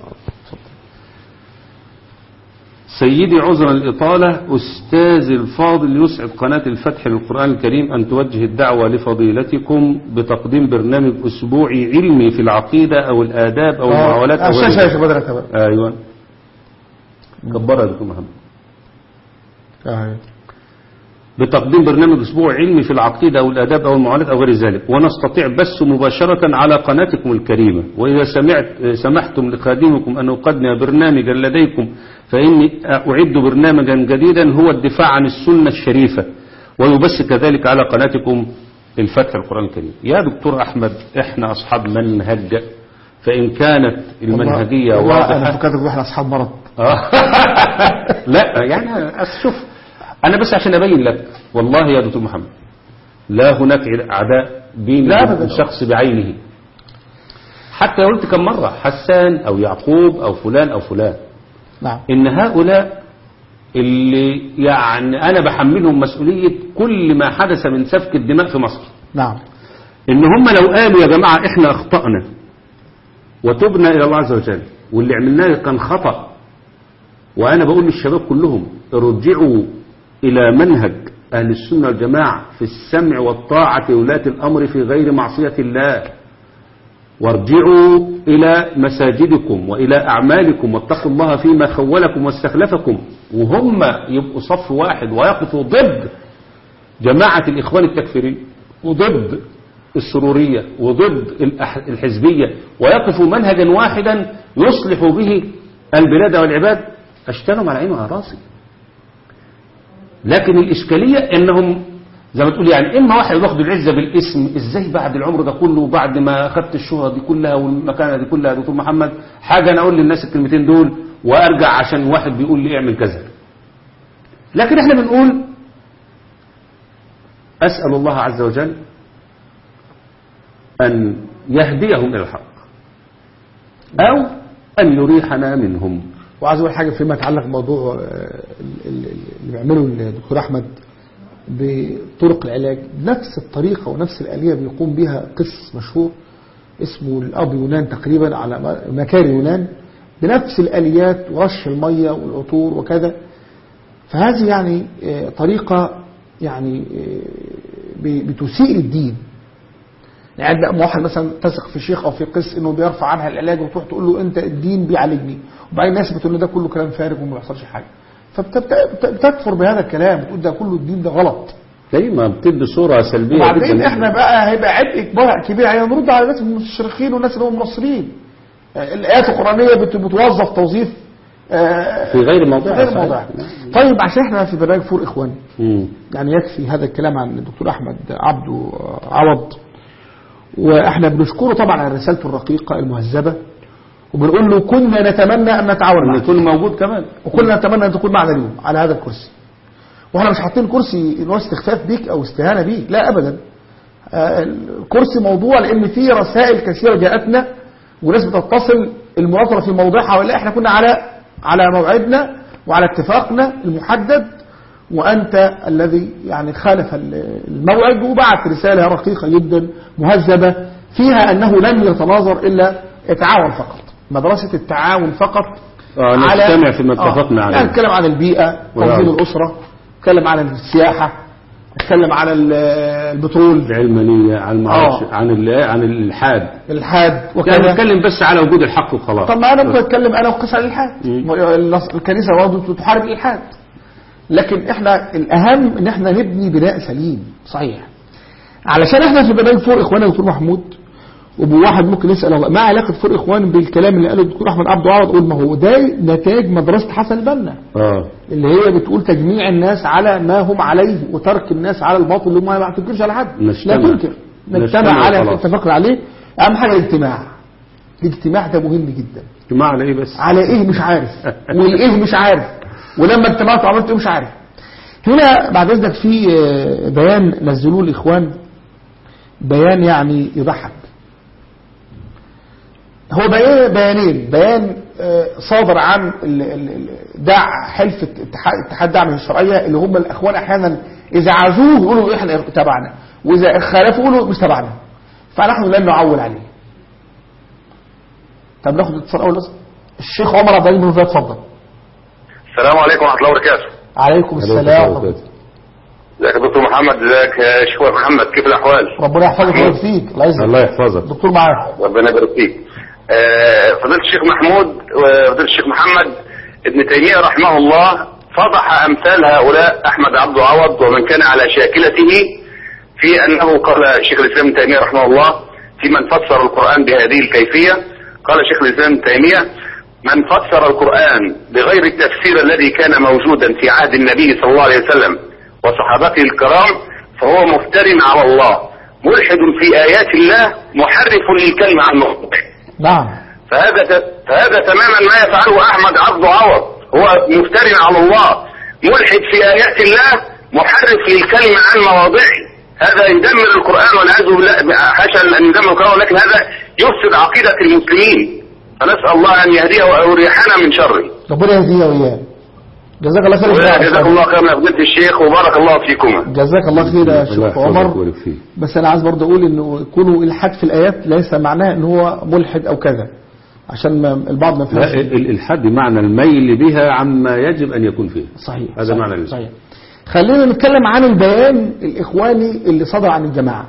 سيدي عذرا الإطالة أستاذ الفاضل يسعد قناة الفتح للقرآن الكريم أن توجه الدعوة لفضيلتكم بتقديم برنامج أسبوعي علمي في العقيدة أو الآداب أو المعاملات آه، أو الشاشه غير يا ذلك. شيخ بدر تمام أيوة كبرها يا دكتور محمد آه. بتقديم برنامج أسبوع علمي في العقيدة أو الآداب أو المعاملات أو غير ذلك ونستطيع بث مباشرة على قناتكم الكريمة وإذا سمعت سمحتم لخادمكم أن أقدم برنامجا لديكم فإني أعد برنامجا جديدا هو الدفاع عن السنة الشريفة ويبث كذلك على قناتكم الفتح القرآن الكريم يا دكتور أحمد إحنا أصحاب منهج فإن كانت المنهجية والله انا واضحة فكرتك احنا اصحاب مرض آه. لا يعني أصل شوف أنا بس عشان أبين لك والله يا دكتور محمد لا هناك عداء بين لا أبداً. الشخص بعينه حتى قلت كم مرة حسان أو يعقوب أو فلان أو فلان نعم إن هؤلاء اللي يعني أنا بحملهم مسؤولية كل ما حدث من سفك الدماء في مصر نعم إن هم لو قالوا يا جماعة إحنا أخطأنا وتبنا إلى الله عز وجل واللي عملناه كان خطأ وأنا بقول للشباب كلهم ارجعوا إلى منهج أهل السنة والجماعة في السمع والطاعة ولاة الأمر في غير معصية الله وارجعوا إلى مساجدكم وإلى أعمالكم واتقوا الله فيما خولكم واستخلفكم وهم يبقوا صف واحد ويقفوا ضد جماعة الإخوان التكفيريين وضد السرورية وضد الأح- الحزبية ويقفوا منهجا واحدا يصلح به البلاد والعباد أشتنهم على عيني وعلى راسي لكن الإشكالية إنهم زي ما تقول يعني إما واحد واخد العزة بالاسم إزاي بعد العمر ده كله وبعد ما أخدت الشهرة دي كلها والمكانة دي كلها يا دكتور محمد حاجة أنا أقول للناس الكلمتين دول وأرجع عشان واحد بيقول لي اعمل كذا لكن إحنا بنقول أسأل الله عز وجل أن يهديهم إلى الحق أو أن يريحنا منهم وعايز اقول حاجه فيما يتعلق بموضوع آه، ال- ال- اللي بيعمله الدكتور احمد بطرق العلاج نفس الطريقه ونفس الاليه بيقوم بها قس مشهور اسمه الاب يونان تقريبا على م- مكان يونان بنفس الاليات ورش الميه والعطور وكذا فهذه يعني آه، طريقه يعني آه، ب- بتسيء الدين يعني بقى واحد مثلا تثق في شيخ او في قس انه بيرفع عنها العلاج وتروح تقول له انت الدين بيعالجني وبعدين الناس بتقول له ده كله كلام فارغ وما بيحصلش حاجه فبتكفر بهذا الكلام بتقول ده كله الدين ده غلط كلمة بتدي صورة سلبية وبعدين جدا احنا بقى هيبقى عبء كبير كبير علينا نرد على الناس المستشرقين والناس اللي هم منصرين آه، الايات القرانيه بت- بتوظف توظيف آه، في غير موضوعها غير صحيح. موضوعها طيب عشان احنا في برنامج فور اخواني مم. يعني يكفي هذا الكلام عن الدكتور احمد عبده عوض واحنا بنشكره طبعا على رسالته الرقيقه المهذبه وبنقول له كنا نتمنى ان نتعاون أن معك يكون موجود كمان وكنا نتمنى ان تكون معنا اليوم على هذا الكرسي واحنا مش حاطين كرسي ان هو استخفاف بيك او استهانه بيك لا ابدا آه، الكرسي موضوع لان في رسائل كثيره جاءتنا وناس بتتصل المناظره في موضعها ولا احنا كنا على على موعدنا وعلى اتفاقنا المحدد وانت الذي يعني خالف ال- الموعد وبعت رساله رقيقه جدا مهذبه فيها انه لن يتناظر الا يتعاون فقط مدرسه التعاون فقط آه، نجتمع فيما اتفقنا عليه. يعني نتكلم عن البيئة ونعم. تنظيم الأسرة نتكلم عن السياحة نتكلم عن ال- البترول العلمانية عن المعرفش آه. عن ال- عن الإلحاد الحاد يعني وكذا نتكلم بس على وجود الحق وخلاص طب ما أنا ممكن أتكلم أنا وقصة عن الإلحاد مم. النص- الكنيسة برضه تحارب الإلحاد لكن إحنا الأهم إن إحنا نبني بناء سليم صحيح علشان إحنا في برنامج فوق إخواننا دكتور محمود وبواحد ممكن يسأل الله ما علاقة فرق إخوان بالكلام اللي قاله الدكتور أحمد عبد العوض قول ما هو ده نتاج مدرسة حسن البنا اه اللي هي بتقول تجميع الناس على ما هم عليه وترك الناس على الباطل اللي هم ما تنكرش على حد نجتمع. لا تنكر نجتمع نجتمع على وخلاص. اتفقنا عليه أهم حاجة الاجتماع الاجتماع ده مهم جدا اجتماع على ايه بس على ايه مش عارف والايه مش عارف ولما اجتمعت وعملت ايه مش عارف هنا بعد اذنك في آه، بيان نزلوه الاخوان بيان يعني يضحك هو بيان بيانين بيان آه، صادر عن ال- ال- ال- دع حلف اتحاد اتحاد دعم الشرعيه اللي هم الاخوان احيانا اذا عزوه يقولوا احنا تبعنا واذا خالفوا يقولوا مش تبعنا فنحن لن نعول عليه طب ناخد اتصال اول بس الشيخ عمر عبد العزيز بن زياد اتفضل السلام عليكم ورحمه الله وبركاته عليكم السلام وبركاته. ازيك يا دكتور محمد ازيك يا شيخ محمد كيف الاحوال ربنا يحفظك ويبارك فيك الله يجزاك الله يحفظك الدكتور معاك ربنا يبارك فيك آه، فضيله الشيخ محمود وفضيله الشيخ محمد ابن تيميه رحمه الله فضح امثال هؤلاء احمد عبد عوض ومن كان على شاكلته في انه قال شيخ الاسلام ابن تيميه رحمه الله في من فسر القران بهذه الكيفيه قال شيخ الاسلام ابن تيميه من فسر القران بغير التفسير الذي كان موجودا في عهد النبي صلى الله عليه وسلم وصحابته الكرام فهو مفتر على الله ملحد في ايات الله محرف للكلمه عن موضوعه نعم فهذا فهذا تماما ما يفعله احمد عبد عوض هو مفتر على الله ملحد في ايات الله محرف للكلمه عن مواضعه هذا يدمر القران والعياذ بالله حاشا ان يدمر القران ولكن هذا يفسد عقيده المسلمين فنسال الله ان يهديه ويريحنا من شره ربنا يهديه وإياه جزاك الله خير يا جزاكم الله خيرا يا فضيله الشيخ وبارك الله فيكما جزاك الله خير يا الله شيخ يحفظك عمر ويبارك فيك بس انا عايز برضه اقول انه كونه الحاد في الايات ليس معناه ان هو ملحد او كذا عشان ما البعض ما لا يفهمش ال- الحد بمعنى الميل بها عما يجب ان يكون فيه صحيح هذا صحيح معنى صحيح خلينا نتكلم عن البيان الإخواني اللي صدر عن الجماعة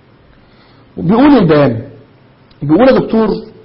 بيقول البيان بيقول يا دكتور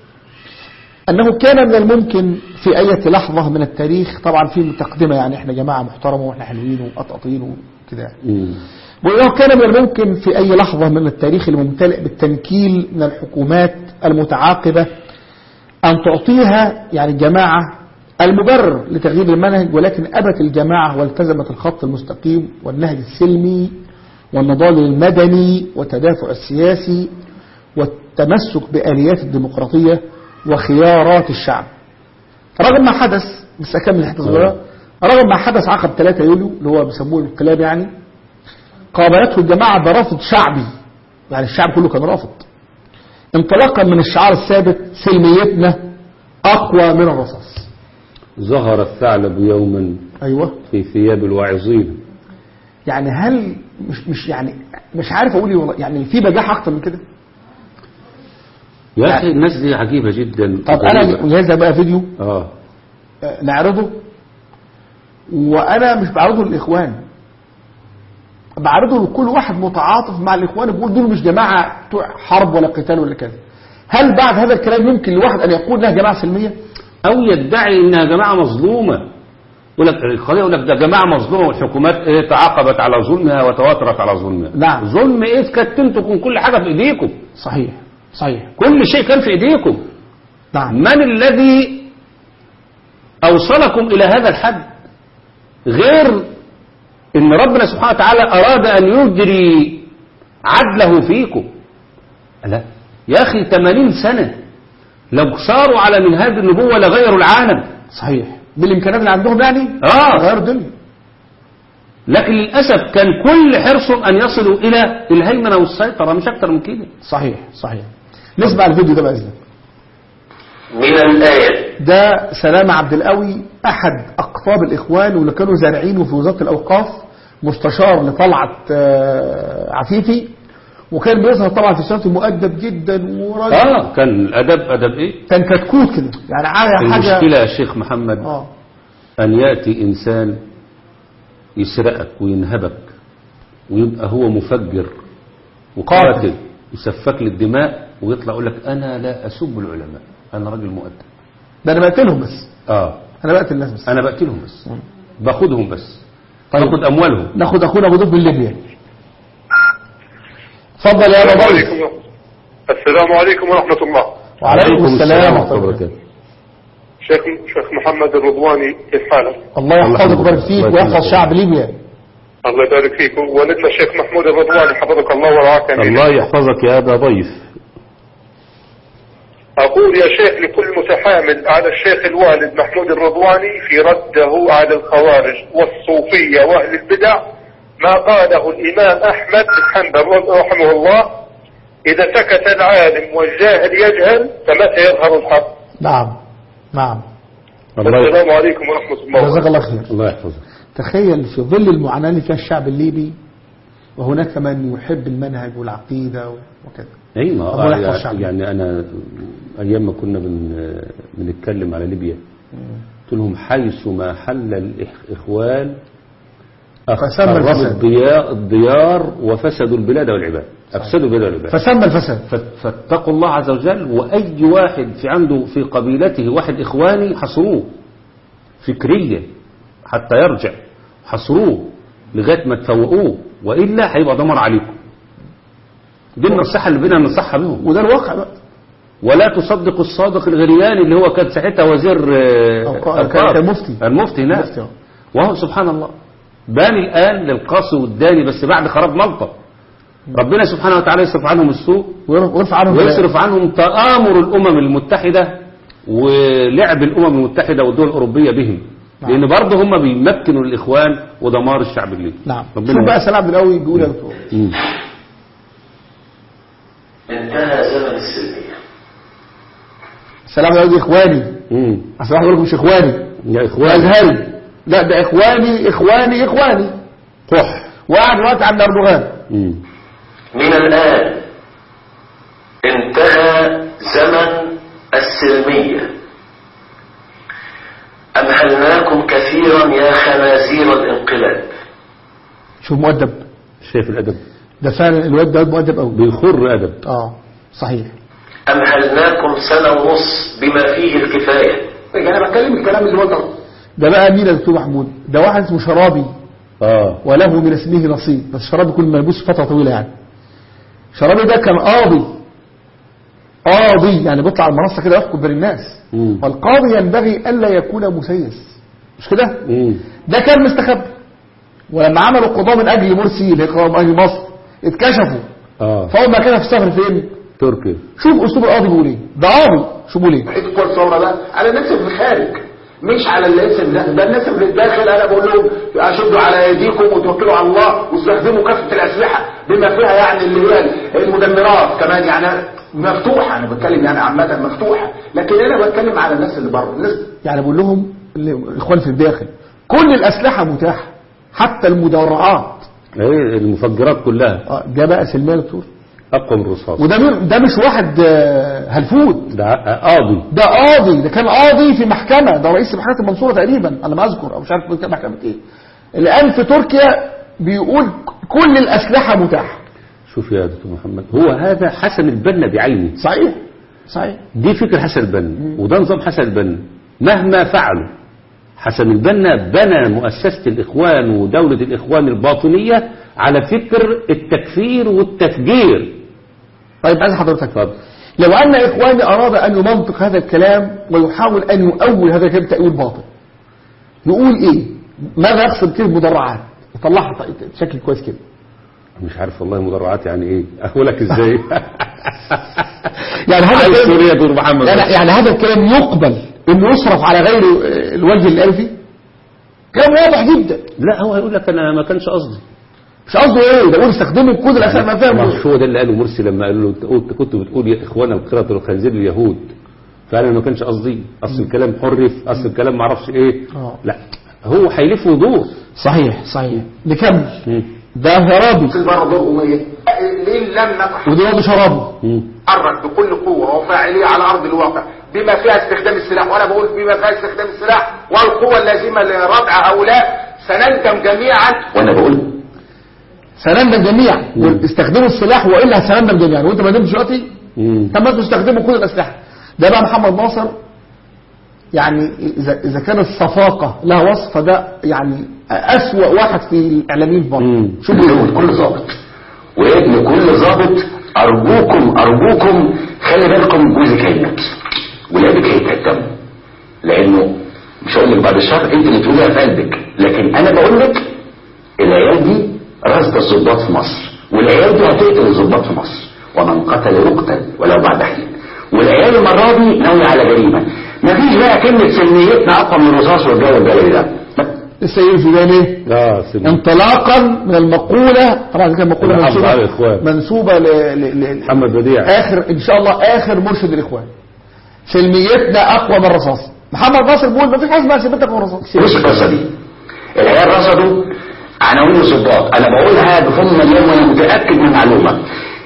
أنه كان من الممكن في أي لحظة من التاريخ طبعا في متقدمة يعني إحنا جماعة محترمة وإحنا حلوين وقطقطين وكده يعني. مم. وإنه كان من الممكن في أي لحظة من التاريخ الممتلئ بالتنكيل من الحكومات المتعاقبة أن تعطيها يعني الجماعة المبرر لتغيير المنهج ولكن أبت الجماعة والتزمت الخط المستقيم والنهج السلمي والنضال المدني والتدافع السياسي والتمسك بآليات الديمقراطية وخيارات الشعب رغم ما حدث بس أكمل الحته صغيرة رغم ما حدث عقب 3 يوليو اللي هو بيسموه الانقلاب يعني قابلته الجماعة برفض شعبي يعني الشعب كله كان رافض انطلاقا من الشعار الثابت سلميتنا أقوى من الرصاص ظهر الثعلب يوما أيوة في ثياب الواعظين يعني هل مش مش يعني مش عارف أقول إيه والله يعني في بجاحة أكتر من كده يا اخي الناس دي عجيبه جدا طب أنا غريبة. جاهز بقى فيديو اه آه، نعرضه وأنا مش بعرضه للإخوان بعرضه لكل واحد متعاطف مع الإخوان بيقول دول مش جماعة بتوع حرب ولا قتال ولا كذا هل بعد هذا الكلام يمكن لواحد أن يقول إنها جماعة سلمية؟ او يدعي انها جماعه مظلومه يقول لك القضيه يقول لك ده جماعه مظلومه والحكومات ايه تعاقبت على ظلمها وتواترت على ظلمها نعم. ظلم ايه كتمتكم كل حاجه في ايديكم صحيح صحيح كل شيء كان في ايديكم نعم من الذي اوصلكم الى هذا الحد غير ان ربنا سبحانه وتعالى اراد ان يجري عدله فيكم لا يا اخي 80 سنه لو صاروا على منهاج النبوه لغيروا العالم صحيح بالامكانيات اللي عندهم يعني آه. غير الدنيا لكن للاسف كان كل حرصهم ان يصلوا الى الهيمنه والسيطره مش اكتر من كده صحيح صحيح نسمع الفيديو ده بإذن من الآية ده سلام عبد القوي أحد أقطاب الإخوان واللي كانوا زارعينه في وزارة الأوقاف مستشار لطلعت آه، عفيفي وكان بيظهر طبعا في صورته مؤدب جدا وراجل اه كان الادب ادب ايه كان كتكوت كده يعني حاجة حاجة المشكله يا شيخ محمد اه أن يأتي إنسان يسرقك وينهبك ويبقى هو مفجر وقاتل يسفك للدماء ويطلع يقول لك أنا لا أسب العلماء أنا راجل مؤدب ده أنا بقتلهم بس آه أنا بقتل الناس بس أنا بقتلهم بس باخدهم بس طيب. باخد أموالهم ناخد أخونا غضوف من ليبيا اتفضل يا أبا ضيف السلام عليكم ورحمة الله وعليكم السلام ورحمة الله وبركاته شيخ شيخ محمد الرضواني كيف حالك؟ الله يحفظك ويبارك فيك ويحفظ شعب ليبيا الله يبارك فيك ونجم الشيخ محمود الرضواني حفظك الله ورعاك آمين. الله يحفظك يا أبا ضيف أقول يا شيخ لكل متحامل على الشيخ الوالد محمود الرضواني في رده على الخوارج والصوفية وأهل البدع ما قاله الإمام أحمد بن حنبل رحمه الله إذا سكت العالم والجاهل يجهل فمتى يظهر الحق نعم نعم الله السلام عليكم ورحمة الله جزاك وبركاته الله خير الله يحفظك تخيل في ظل المعاناة اللي فيها الشعب الليبي وهناك من يحب المنهج والعقيدة وكذا اي ما الله آه يحفظ شعبنا. يعني انا ايام ما كنا بن بنتكلم على ليبيا قلت لهم حيث ما حل الاخوان فسمى خربوا الفساد. الضياء الديار وفسدوا البلاد والعباد افسدوا البلاد والعباد فسمى الفساد فت- فاتقوا الله عز وجل واي واحد في عنده في قبيلته واحد اخواني حصروه فكريا حتى يرجع حصروه لغايه ما تفوقوه والا هيبقى دمر عليكم دي النصيحه اللي بينا ننصحها بهم وده الواقع بقى ولا تصدق الصادق الغرياني اللي هو كان ساعتها وزير آه، أوقاف. أوقاف. كان مفتي. المفتي نعم مفتي، آه. وهو سبحان الله باني الآن للقاصي والداني بس بعد خراب ملطة ربنا سبحانه وتعالى يصرف عنهم السوء ويرفع عنهم ويصرف عنهم تآمر الأمم المتحدة ولعب الأمم المتحدة والدول الأوروبية بهم نعم. لأن برضه هم بيمكنوا الإخوان ودمار الشعب الليبي نعم ربنا شوف بقى سلام بلاوي بيقول يا دكتور مم. انتهى زمن السلمية سلام بلاوي اخواني مم. اصل واحد يقول لك مش اخواني يا ده إخوان ازهري لا ده اخواني اخواني اخواني قح وقاعد دلوقتي عند اردوغان مم. من الآن انتهى زمن السلمية أمهلناكم كثيرا يا خنازير الانقلاب شوف مؤدب شايف الأدب ده فعلا الواد ده مؤدب قوي بيخر أدب اه صحيح أمهلناكم سنة ونص بما فيه الكفاية انا بتكلم الكلام اللي هو ده ده بقى مين يا دكتور محمود ده واحد اسمه شرابي آه وله من اسمه نصيب بس شرابي يكون ملبوس فترة طويلة يعني شرابي ده كان قاضي قاضي يعني بيطلع على المنصة كده يحكم بين الناس مم. والقاضي ينبغي ألا يكون مسيس مش كده مم. ده كان مستخبي ولما عملوا قضاء من أجل مرسي اللي هو من أجل مصر اتكشفوا آه فأول ما كان في السفر فين تركيا شوف أسلوب القاضي بيقول إيه ده قاضي شو بيقول إيه عيد كل ثوره ده على الناس اللي في الخارج مش على الناس اللي ده الناس اللي داخل انا بقول لهم اشدوا على ايديكم وتوكلوا على الله واستخدموا كافه الاسلحه بما فيها يعني اللي هي المدمرات كمان يعني مفتوحه انا بتكلم يعني عامه مفتوحه لكن انا بتكلم على الناس اللي بره الناس يعني بقول لهم اللي- الاخوان في الداخل كل الأسلحة متاحة حتى المدرعات ايه المفجرات كلها آه، ده بقى سلمية يا دكتور اقوى من الرصاص وده مين- ده مش واحد آه، هلفود ده ع- قاضي ده قاضي ده كان قاضي في محكمة ده رئيس محكمة المنصورة تقريبا على ما اذكر او مش عارف كان محكمة ايه الان في تركيا بيقول كل الاسلحة متاحة شوف يا دكتور محمد هو هذا حسن البنا بعينه صحيح صحيح دي فكر حسن البنا وده نظام حسن البنا مهما فعلوا حسن البنا بنى مؤسسة الإخوان ودولة الإخوان الباطنية على فكر التكفير والتفجير طيب عايز حضرتك اتفضل لو ان اخواني اراد ان يمنطق هذا الكلام ويحاول ان يؤول هذا الكلام تأويل باطل نقول ايه ماذا يقصد كلمة مدرعات يطلعها ط- بشكل كويس كده مش عارف والله مدرعات يعني ايه اقولك ازاي يعني هذا عايز الكلام- سوريا دور محمد يعني, يعني هذا الكلام يقبل انه يصرف على غير الوجه اللي قال فيه كلام واضح جدا لا هو هيقول لك انا ما كانش قصدي مش قصده ايه ده بيقول استخدموا كل الاسماء ما فاهم مش هو ده اللي قاله مرسي لما قال له انت قلت- كنت بتقول يا اخوانا القردة والخنزير اليهود فانا ما كانش قصدي اصل الكلام حرف اصل الكلام ما اعرفش ايه آه. لا هو هيلف ويدور صحيح صحيح نكمل مم. ده شرابي بره دورهم ايه ليه لم نتحرك ودي برضه شرابي مم. بكل قوه وفاعليه على ارض الواقع بما فيها استخدام السلاح وانا بقول بما فيها استخدام السلاح والقوه اللازمه لردع هؤلاء سنندم جميعا وانا بقول سنندم جميعا استخدموا السلاح والا سنندم جميعا وانت ما ندمتش دلوقتي مم. طب ما انتوا استخدموا كل الاسلحه ده بقى محمد ناصر يعني اذا اذا كانت الصفاقه لها وصف فده يعني اسوأ واحد في الاعلاميين في مصر مم. شوف ابن كل ضابط وابن كل ضابط ارجوكم ارجوكم خلي بالكم جوزك هيموت ولادك هيتهدموا لانه مش هقول لك بعد الشهر انت اللي تقوليها في قلبك لكن انا بقول لك العيال دي رصد الضباط في مصر والعيال دي هتقتل الضباط في مصر ومن قتل يقتل ولو بعد حين والعيال المره دي ناويه على جريمه مفيش بقى كلمه سلميتنا اقوى من الرصاص والجو الجلالي ده لسه يقول في ده ليه اه سلم. انطلاقا من المقولة طبعا دي كانت مقولة الحفظ على منسوبة الإخوان. منسوبة ل... ل... ل... محمد بديع اخر ان شاء الله اخر مرشد الاخوان سلميتنا اقوى من الرصاص محمد ناصر بيقول ما فيش حاجه اسمها سلميتك من الرصاص بص القصه دي العيال رصدوا عناوين الضباط انا بقولها بفم اليوم وانا متاكد من معلومه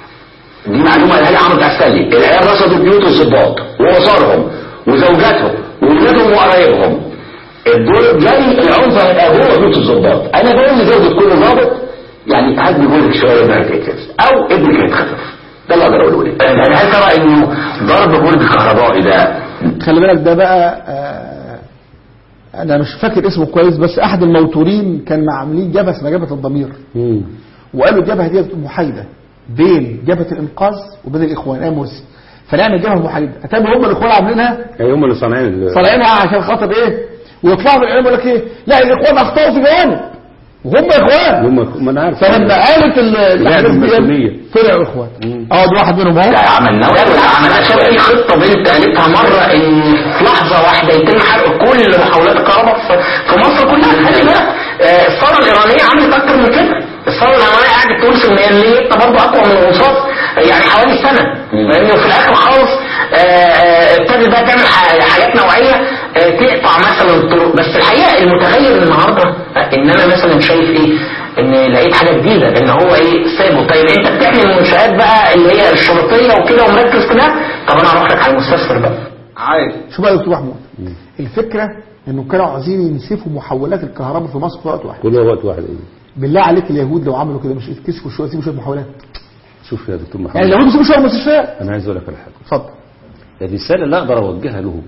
دي معلومه قالها لي عمرو عسكري العيال رصدوا بيوت الضباط واسرهم وزوجاتهم وولادهم وقرايبهم الدور الجاي العنف هيبقى جوه بيوت الضباط انا بقول لزوجة كل ضابط يعني هدي جوزك شويه ما هتقتل او ابنك هيتخفف ده اللي اقدر اقوله لك انا هل ترى انه ضرب برج كهربائي ده خلي بالك ده بقى آه انا مش فاكر اسمه كويس بس احد الموتورين كان عاملين جبهه اسمها جبهه الضمير مم. وقالوا الجبهه دي محايده بين جبهه الانقاذ وبين الاخوان ايام مرسي فنعمل جبهه محايده اتابع هم الاخوان عاملينها يعني هم اللي صانعين ال- طالعينها عشان خاطر ايه ويطلعوا من الاعلام يقول لك ايه لا الاخوان اخطاوا في جوانب وهم اخوان هم ما انا عارف فلما قالت ال- الاحداث المسؤولية. دي طلعوا اخوان اه ده واحد منهم اهو لا عملنا عملنا شاف في خطه بنت قالتها مره ان في لحظه واحده يتم حرق كل محاولات الكهرباء في- في مصر كلها خلي بالك آه، الثوره الايرانيه عملت اكتر من كده الثوره الايرانيه قعدت تقول في الميليتنا برضه اقوى من الرصاص يعني حوالي سنه لانه في الاخر خالص آه، آه، ابتدت بقى تعمل ح- حاجات نوعيه آه، تقطع مثلا الطرق بس الحقيقه المتغير النهارده آه، ان انا مثلا شايف ايه ان لقيت حاجه جديده ان هو ايه سابه طيب انت بتعمل المنشات بقى اللي هي الشرطيه وكده ومركز كده طب انا هروح لك على المستشفى بقى عادي شو بقى يا دكتور محمود الفكره انه كانوا عايزين ينسفوا محولات الكهرباء في مصر في وقت واحد كل وقت واحد إيه. بالله عليك اليهود لو عملوا كده مش يتكسفوا شويه يسيبوا شويه محاولات شوف يا دكتور محمد يعني اليهود يسيبوا شويه مستشفيات انا عايز اقول لك على حاجه اتفضل الرساله اللي اقدر اوجهها لهم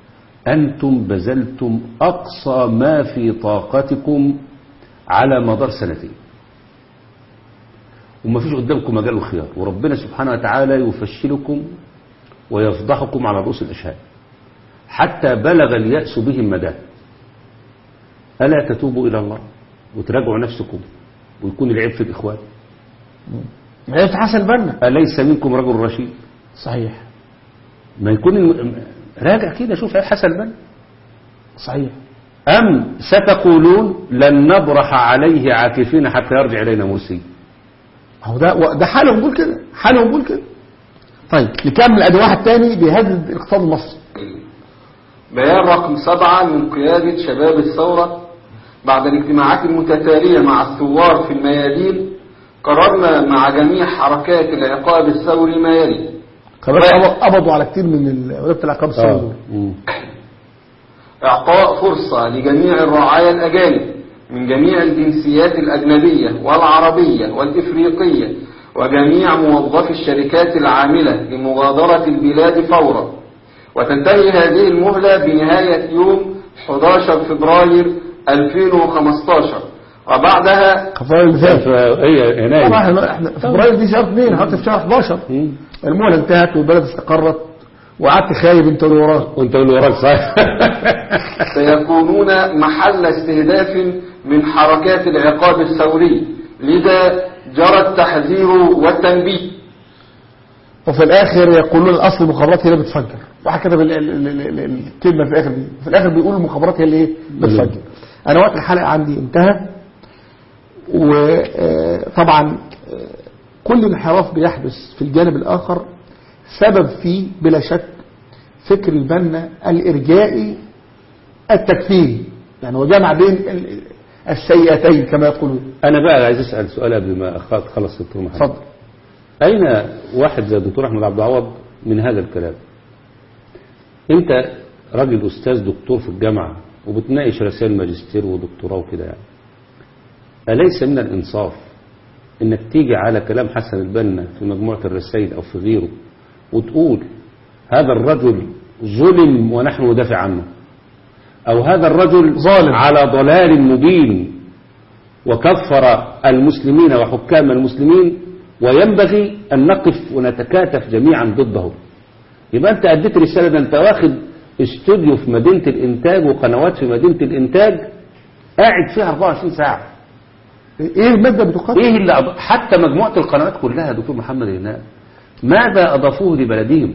انتم بذلتم اقصى ما في طاقتكم على مدار سنتين وما فيش قدامكم مجال الخيار وربنا سبحانه وتعالى يفشلكم ويفضحكم على رؤوس الاشهاد حتى بلغ اليأس بهم مداه ألا تتوبوا إلى الله وتراجعوا نفسكم ويكون العيب في الإخوان عرفت حسن البنا أليس منكم رجل رشيد صحيح ما يكون الم... راجع كده شوف عيب حسن البنا صحيح أم ستقولون لن نبرح عليه عاكفين حتى يرجع إلينا مرسي هو ده ده حالهم بيقول كده حالهم بيقول كده طيب نكمل ادي واحد تاني بيهدد الاقتصاد المصري بيان رقم سبعة من قيادة شباب الثورة بعد الاجتماعات المتتالية مع الثوار في الميادين قررنا مع جميع حركات العقاب الثوري ما يلي خلاص قبض- قبضوا على كتير من ال- ولاده العقاب الثوري دول مم. إعطاء فرصة لجميع الرعايا الأجانب من جميع الجنسيات الأجنبية والعربية والإفريقية وجميع موظفي الشركات العاملة لمغادرة البلاد فورا وتنتهي هذه المهلة بنهاية يوم 11 فبراير 2015 وبعدها فبراير اللي فات هي يناير طبعا احنا احنا فبراير دي شهر اثنين حتى في شهر 11 مم. المهله انتهت والبلد استقرت وقعدت خايب انت اللي وراك وانت اللي وراك صحيح سيكونون محل استهداف من حركات العقاب الثوري لذا جرى التحذير والتنبيه وفي الاخر يقولون الاصل المخابرات هي اللي بتفجر واحد كتب ال- ال- ال- ال- الكلمه في الاخر دي في الاخر بيقول المخابرات هي اللي ايه بتفجر انا وقت الحلقه عندي انتهى وطبعا كل انحراف بيحدث في الجانب الاخر سبب فيه بلا شك فكر البنا الارجائي التكفيري يعني هو جمع بين ال- السيئتين كما يقولون أنا بقى عايز أسأل سؤال قبل ما أخ- أخلص الدكتور محمد اتفضل أين واحد زي الدكتور أحمد عبد العوض من هذا الكلام أنت راجل أستاذ دكتور في الجامعة وبتناقش رسائل ماجستير ودكتوراه وكده يعني أليس من الإنصاف إنك تيجي على كلام حسن البنا في مجموعة الرسائل أو في غيره وتقول هذا الرجل ظلم ونحن ندافع عنه أو هذا الرجل ظالم على ضلال مبين وكفر المسلمين وحكام المسلمين وينبغي أن نقف ونتكاتف جميعا ضده يبقى أنت أديت رسالة ده أنت واخد استوديو في مدينة الإنتاج وقنوات في مدينة الإنتاج قاعد فيها 24 ساعة ايه المادة بتقدم إيه اللي أض... حتى مجموعة القنوات كلها يا دكتور محمد هناء ماذا أضافوه لبلدهم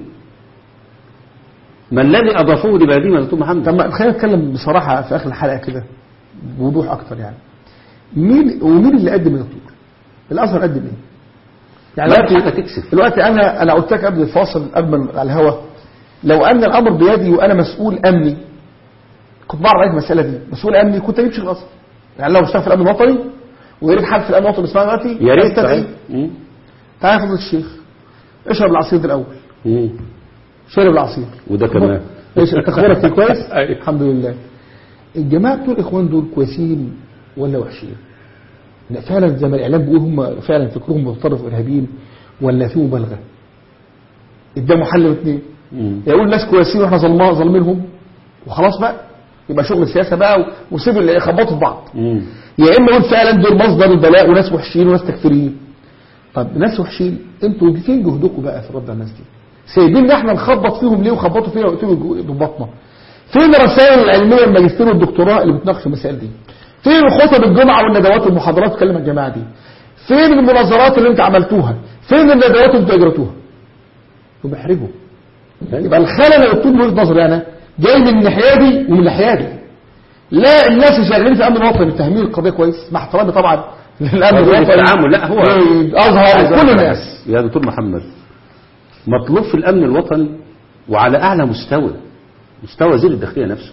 ما الذي أضافوه لبلدهم يا دكتور محمد طب ما خلينا نتكلم بصراحة في آخر الحلقة كده بوضوح أكتر يعني مين ومين اللي قدم الدكتور؟ الأزهر قدم إيه؟ يعني لا دلوقتي- حاجة تكسف دلوقتي أنا أنا قلت لك قبل الفاصل قبل ما على الهوا لو أن الأمر بيدي وأنا مسؤول أمني كنت بعرف عليك المسألة دي مسؤول أمني كنت أجيب شيخ الأزهر يعني لو اشتغل في الأمن الوطني ويريد حد في الأمن الوطني بيسمعنا دلوقتي يا ريت يستدعي. صحيح. مم. تعالى يا فضيلة الشيخ اشرب العصير ده الأول مم. شرب العصير وده كمان ايش انت اخبارك فيه كويس أيوة. الحمد لله الجماعه بتوع الاخوان دول كويسين ولا وحشين لا فعلا زي ما الاعلام بيقول هم فعلا فكرهم متطرف وارهابيين ولا في مبالغه قدامه حل الاثنين مم. يقول ناس كويسين واحنا ظلما ظالمينهم وخلاص بقى يبقى شغل سياسه بقى و- وسيب اللي يخبطوا في بعض مم. يا اما يقول فعلا دول مصدر البلاء وناس وحشين وناس تكفيريين طب ناس وحشين انتوا فين جهدكم بقى في رد على الناس دي سايبين احنا نخبط فيهم ليه وخبطوا فينا وقتلوا ضباطنا فين الرسائل العلميه الماجستير والدكتوراه اللي بتناقش المسائل دي فين الخطب الجمعه والندوات والمحاضرات اللي بتكلم الجماعه دي فين المناظرات اللي انت عملتوها فين الندوات اللي انتوا اجرتوها وبيحرجوا يبقى الخلل اللي قلت له وجهه نظري انا جاي من الناحيه دي ومن الناحيه دي لا الناس اللي شغالين في الامن الوطني فاهمين القضيه كويس مع احترامي طبعا للامن قضية الوطني التعامل لا هو ازهر كل الناس يا دكتور محمد مطلوب في الأمن الوطني وعلى أعلى مستوى مستوى وزير الداخلية نفسه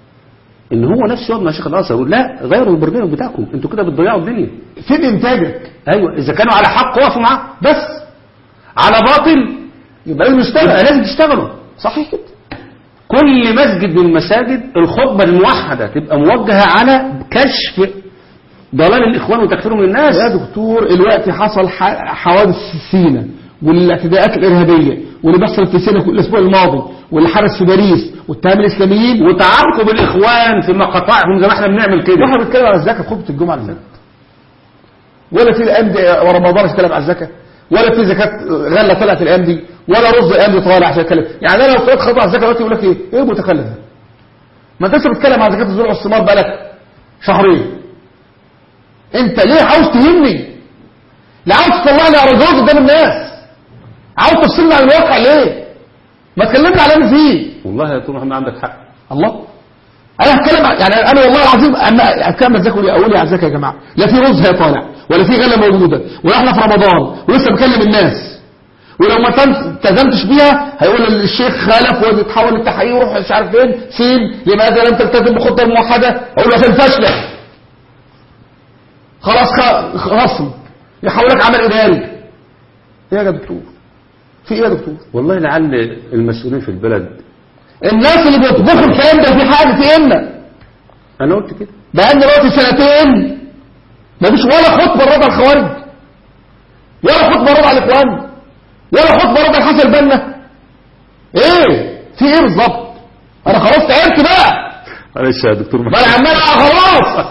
إن هو نفسه يقعد مع شيخ الأزهر يقول لا غيروا البرنامج بتاعكم أنتوا كده بتضيعوا الدنيا فين انتاجك أيوه إذا كانوا على حق وقفوا معاه بس على باطل يبقى لازم يبقى نشتغل لازم تشتغلوا صحيح كده كل مسجد من المساجد الخطبة الموحدة تبقى موجهة على كشف ضلال الإخوان وتكفيرهم للناس يا دكتور الوقت حصل ح- حوادث في سينا والاعتداءات الارهابيه واللي بيحصل في سينا كل الاسبوع الماضي واللي حدث في باريس والتهم الاسلاميين وتعاقب الإخوان في مقاطعهم زي ما احنا بنعمل كده واحنا بنتكلم على الزكاه في خطبه الجمعه اللي فاتت ولا في الايام دي ورمضان اتكلم على الزكاه ولا في زكاه غله طلعت الايام دي ولا رز الايام دي طالع عشان اتكلم يعني انا لو طلعت خطوه على الزكاه دلوقتي يقول لك ايه؟ ايه المتخلف ده؟ ما انت لسه بتتكلم على زكاه الزروع والثمار بقالك شهرين انت ليه عاوز تهمني؟ لا عاوز تطلعني على الجوز قدام الناس عاوز تفصلني عن الواقع ليه؟ ما تكلمني على اللي فيه والله يا دكتور محمد عندك حق الله انا هتكلم عن- يعني انا والله العظيم انا هتكلم الزكاه اقول اقول على الزكاه يا جماعه لا في رز هي طالع ولا في غله موجوده ولا احنا في رمضان ولسه بكلم الناس ولو ما تم- التزمتش بيها هيقول الشيخ خالف ويتحول للتحقيق ويروح مش عارف فين سين لماذا لم تلتزم بخطه موحده اقول له عشان فاشله خلاص خ- خصم يحولك عمل اداري ايه يا دكتور في ايه يا دكتور والله لعل المسؤولين في البلد الناس اللي بيطبخوا الكلام ده في حاجه في إنا أنا قلت كده بقالنا دلوقتي سنتين مفيش ولا خطبه رد على الخوارج ولا خطبه رد على الاخوان ولا خطبه رد على حسن البنا ايه في ايه بالظبط انا خلاص تعبت بقى معلش يا دكتور ما انا عمال أقع خلاص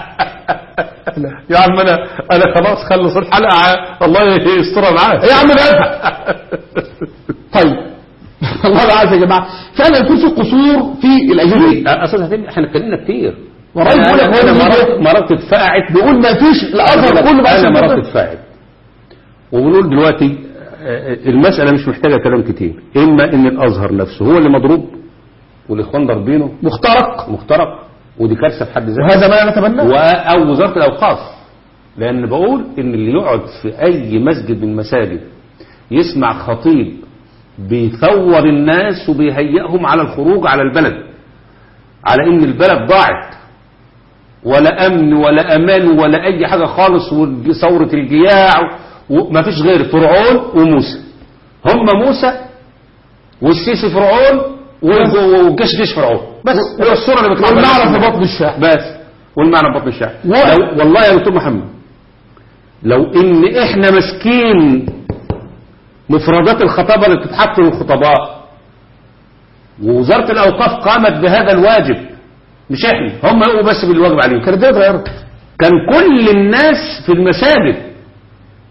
يا عم انا انا خلاص خلص الحلقه ع- الله يسترها معاك ايه يا عم ده طيب الله العافيه يا جماعه فعلا يكون في قصور في الاجهزه دي اصلا هتم احنا اتكلمنا كتير والله انا بيقول لك هو انا اللي مرات بيقول- مرات اتفقعت بيقول ما فيش الازهر كله بقى انا مرات شغال. اتفقعت وبنقول دلوقتي آه، المسألة مش محتاجة كلام كتير إما إن الأزهر نفسه هو اللي مضروب والإخوان ضاربينه مخترق مخترق ودي كارثة في حد ذاتها وهذا ما نتمناه و- أو وزارة الأوقاف لأن بقول إن اللي يقعد في أي مسجد من المساجد يسمع خطيب بيثور الناس وبيهيئهم على الخروج على البلد على إن البلد ضاعت ولا أمن ولا أمان ولا أي حاجة خالص وثورة الجياع وما فيش غير فرعون وموسى هم موسى والسيسي فرعون والجيش جيش فرعون بس هي الصورة اللي بتطلع والمعنى في بطن الشعب بس والمعنى في بطن الشعب و- لو والله يا دكتور محمد لو ان احنا ماسكين مفردات الخطابة اللي بتتحط للخطباء ووزارة الأوقاف قامت بهذا الواجب مش احنا هم يقوموا بس بالواجب عليهم كانت دي اتغيرت كان كل الناس في المساجد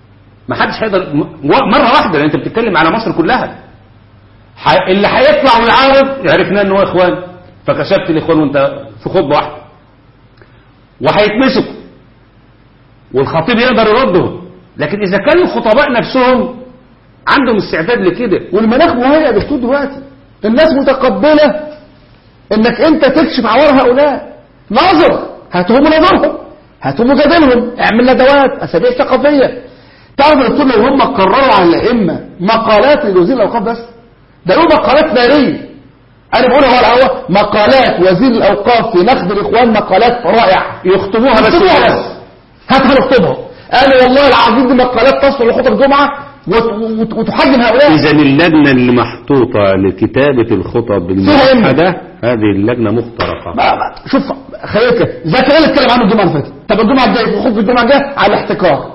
ما حدش هيقدر م- مره واحده لان انت بتتكلم على مصر كلها ح- اللي هيطلع ويعارض عرفنا ان هو اخوان فكشفت الاخوان وانت في خطبه واحده وهيتمسكوا والخطيب يقدر يردهم لكن اذا كان الخطباء نفسهم عندهم استعداد لكده والمناخ مهيئ يا دكتور دلوقتي الناس متقبلة انك انت تكشف عوار هؤلاء ناظر هاتهم نظرهم هاتهم جدلهم اعمل ندوات اسابيع ثقافية تعرف يا دكتور لو هم قرروا على الائمة مقالات لوزير الاوقاف بس ده له مقالات نارية انا بقولها هو الهوا مقالات وزير الاوقاف في نخب الاخوان مقالات رائعة يخطبوها بس يخطبوها بس هاتها نخطبها قال والله العظيم دي مقالات تصل لخطب الجمعة وت- وت- وتحجم هؤلاء اذا اللجنه اللي محطوطه لكتابه الخطب الموحده هذه اللجنه مخترقه ما ما شوف خليك زكي ايه اللي اتكلم عنه الجمعه اللي فاتت طب الجمعه الجايه في خطبه الجمعه الجايه على الاحتكار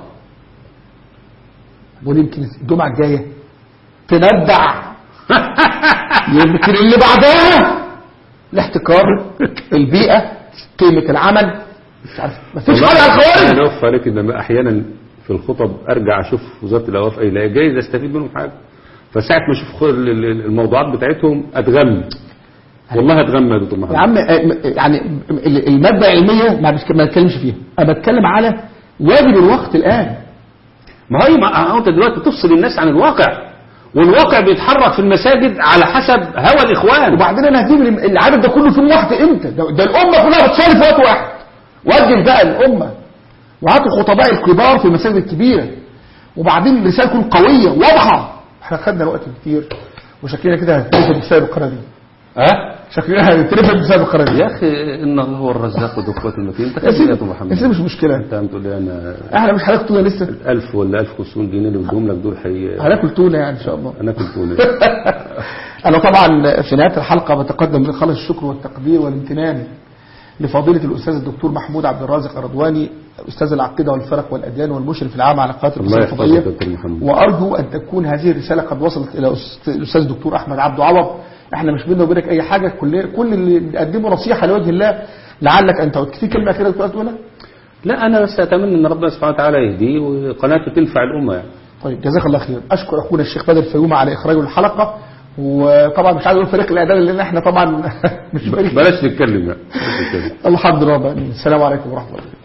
بقول يمكن الجمعه الجايه تندع يمكن اللي بعدها الاحتكار البيئه قيمه العمل مش عارف مفيش حاجه على الخوارج انا اوفى عليك ان احيانا في الخطب ارجع اشوف وزاره الاوقاف اي لا جايز استفيد منهم حاجه فساعه ما اشوف خ- ال- ال- الموضوعات بتاعتهم اتغم والله اتغم يا دكتور محمد يا عم آه، يعني ال- الماده العلميه ما بتك- ما بتكلمش فيها انا بتكلم على واجب الوقت الان ما هي ما هو انت دلوقتي تفصل الناس عن الواقع والواقع بيتحرك في المساجد على حسب هوى الاخوان وبعدين انا هجيب الم- العدد ده كله في يوم واحد امتى ده, ده الامه كلها بتصلي في وقت واحد وجه بقى الامه وهاتوا الخطباء الكبار في المساجد الكبيره وبعدين الرساله تكون قويه واضحه احنا خدنا وقت كتير وشكلنا كده هنترفد بسبب القناه دي ها شكلنا هنترفد بسبب القناه دي يا اخي ان الله هو الرزاق ذو القوه المتين انت يا سيدي يا دكتور محمد يا سيدي مش مشكله انت عم تقول لي انا احنا مش هناكل تونه لسه 1000 ولا 1500 جنيه اللي بدهم لك دول حي هناكل تونه يعني ان شاء الله انا كنت هنا أنا طبعا في نهاية الحلقة بتقدم من خالص الشكر والتقدير والامتنان لفضيلة الأستاذ الدكتور محمود عبد الرازق الرضواني أستاذ العقيدة والفرق والأديان والمشرف العام على قناة الله القصة يحفظك الفضائية يا دكتور محمد وأرجو أن تكون هذه الرسالة قد وصلت إلى أست- الأستاذ الدكتور أحمد عبد عوض احنا مش بينا وبينك أي حاجة كل كل اللي بنقدمه نصيحة لوجه الله لعلك أن تعود في كلمة أخيرة دكتور تقولها؟ لا انا بس اتمنى ان ربنا سبحانه وتعالى يهديه وقناته تنفع الامه يعني طيب جزاك الله خير أشكر أخونا الشيخ بدر الفيومي على إخراجه الحلقة وطبعا مش عايز أقول فريق الإعداد لأن احنا طبعا مش فريق بلاش نتكلم يعني بلاش نتكلم الحمد لله بقى. السلام عليكم ورحمة الله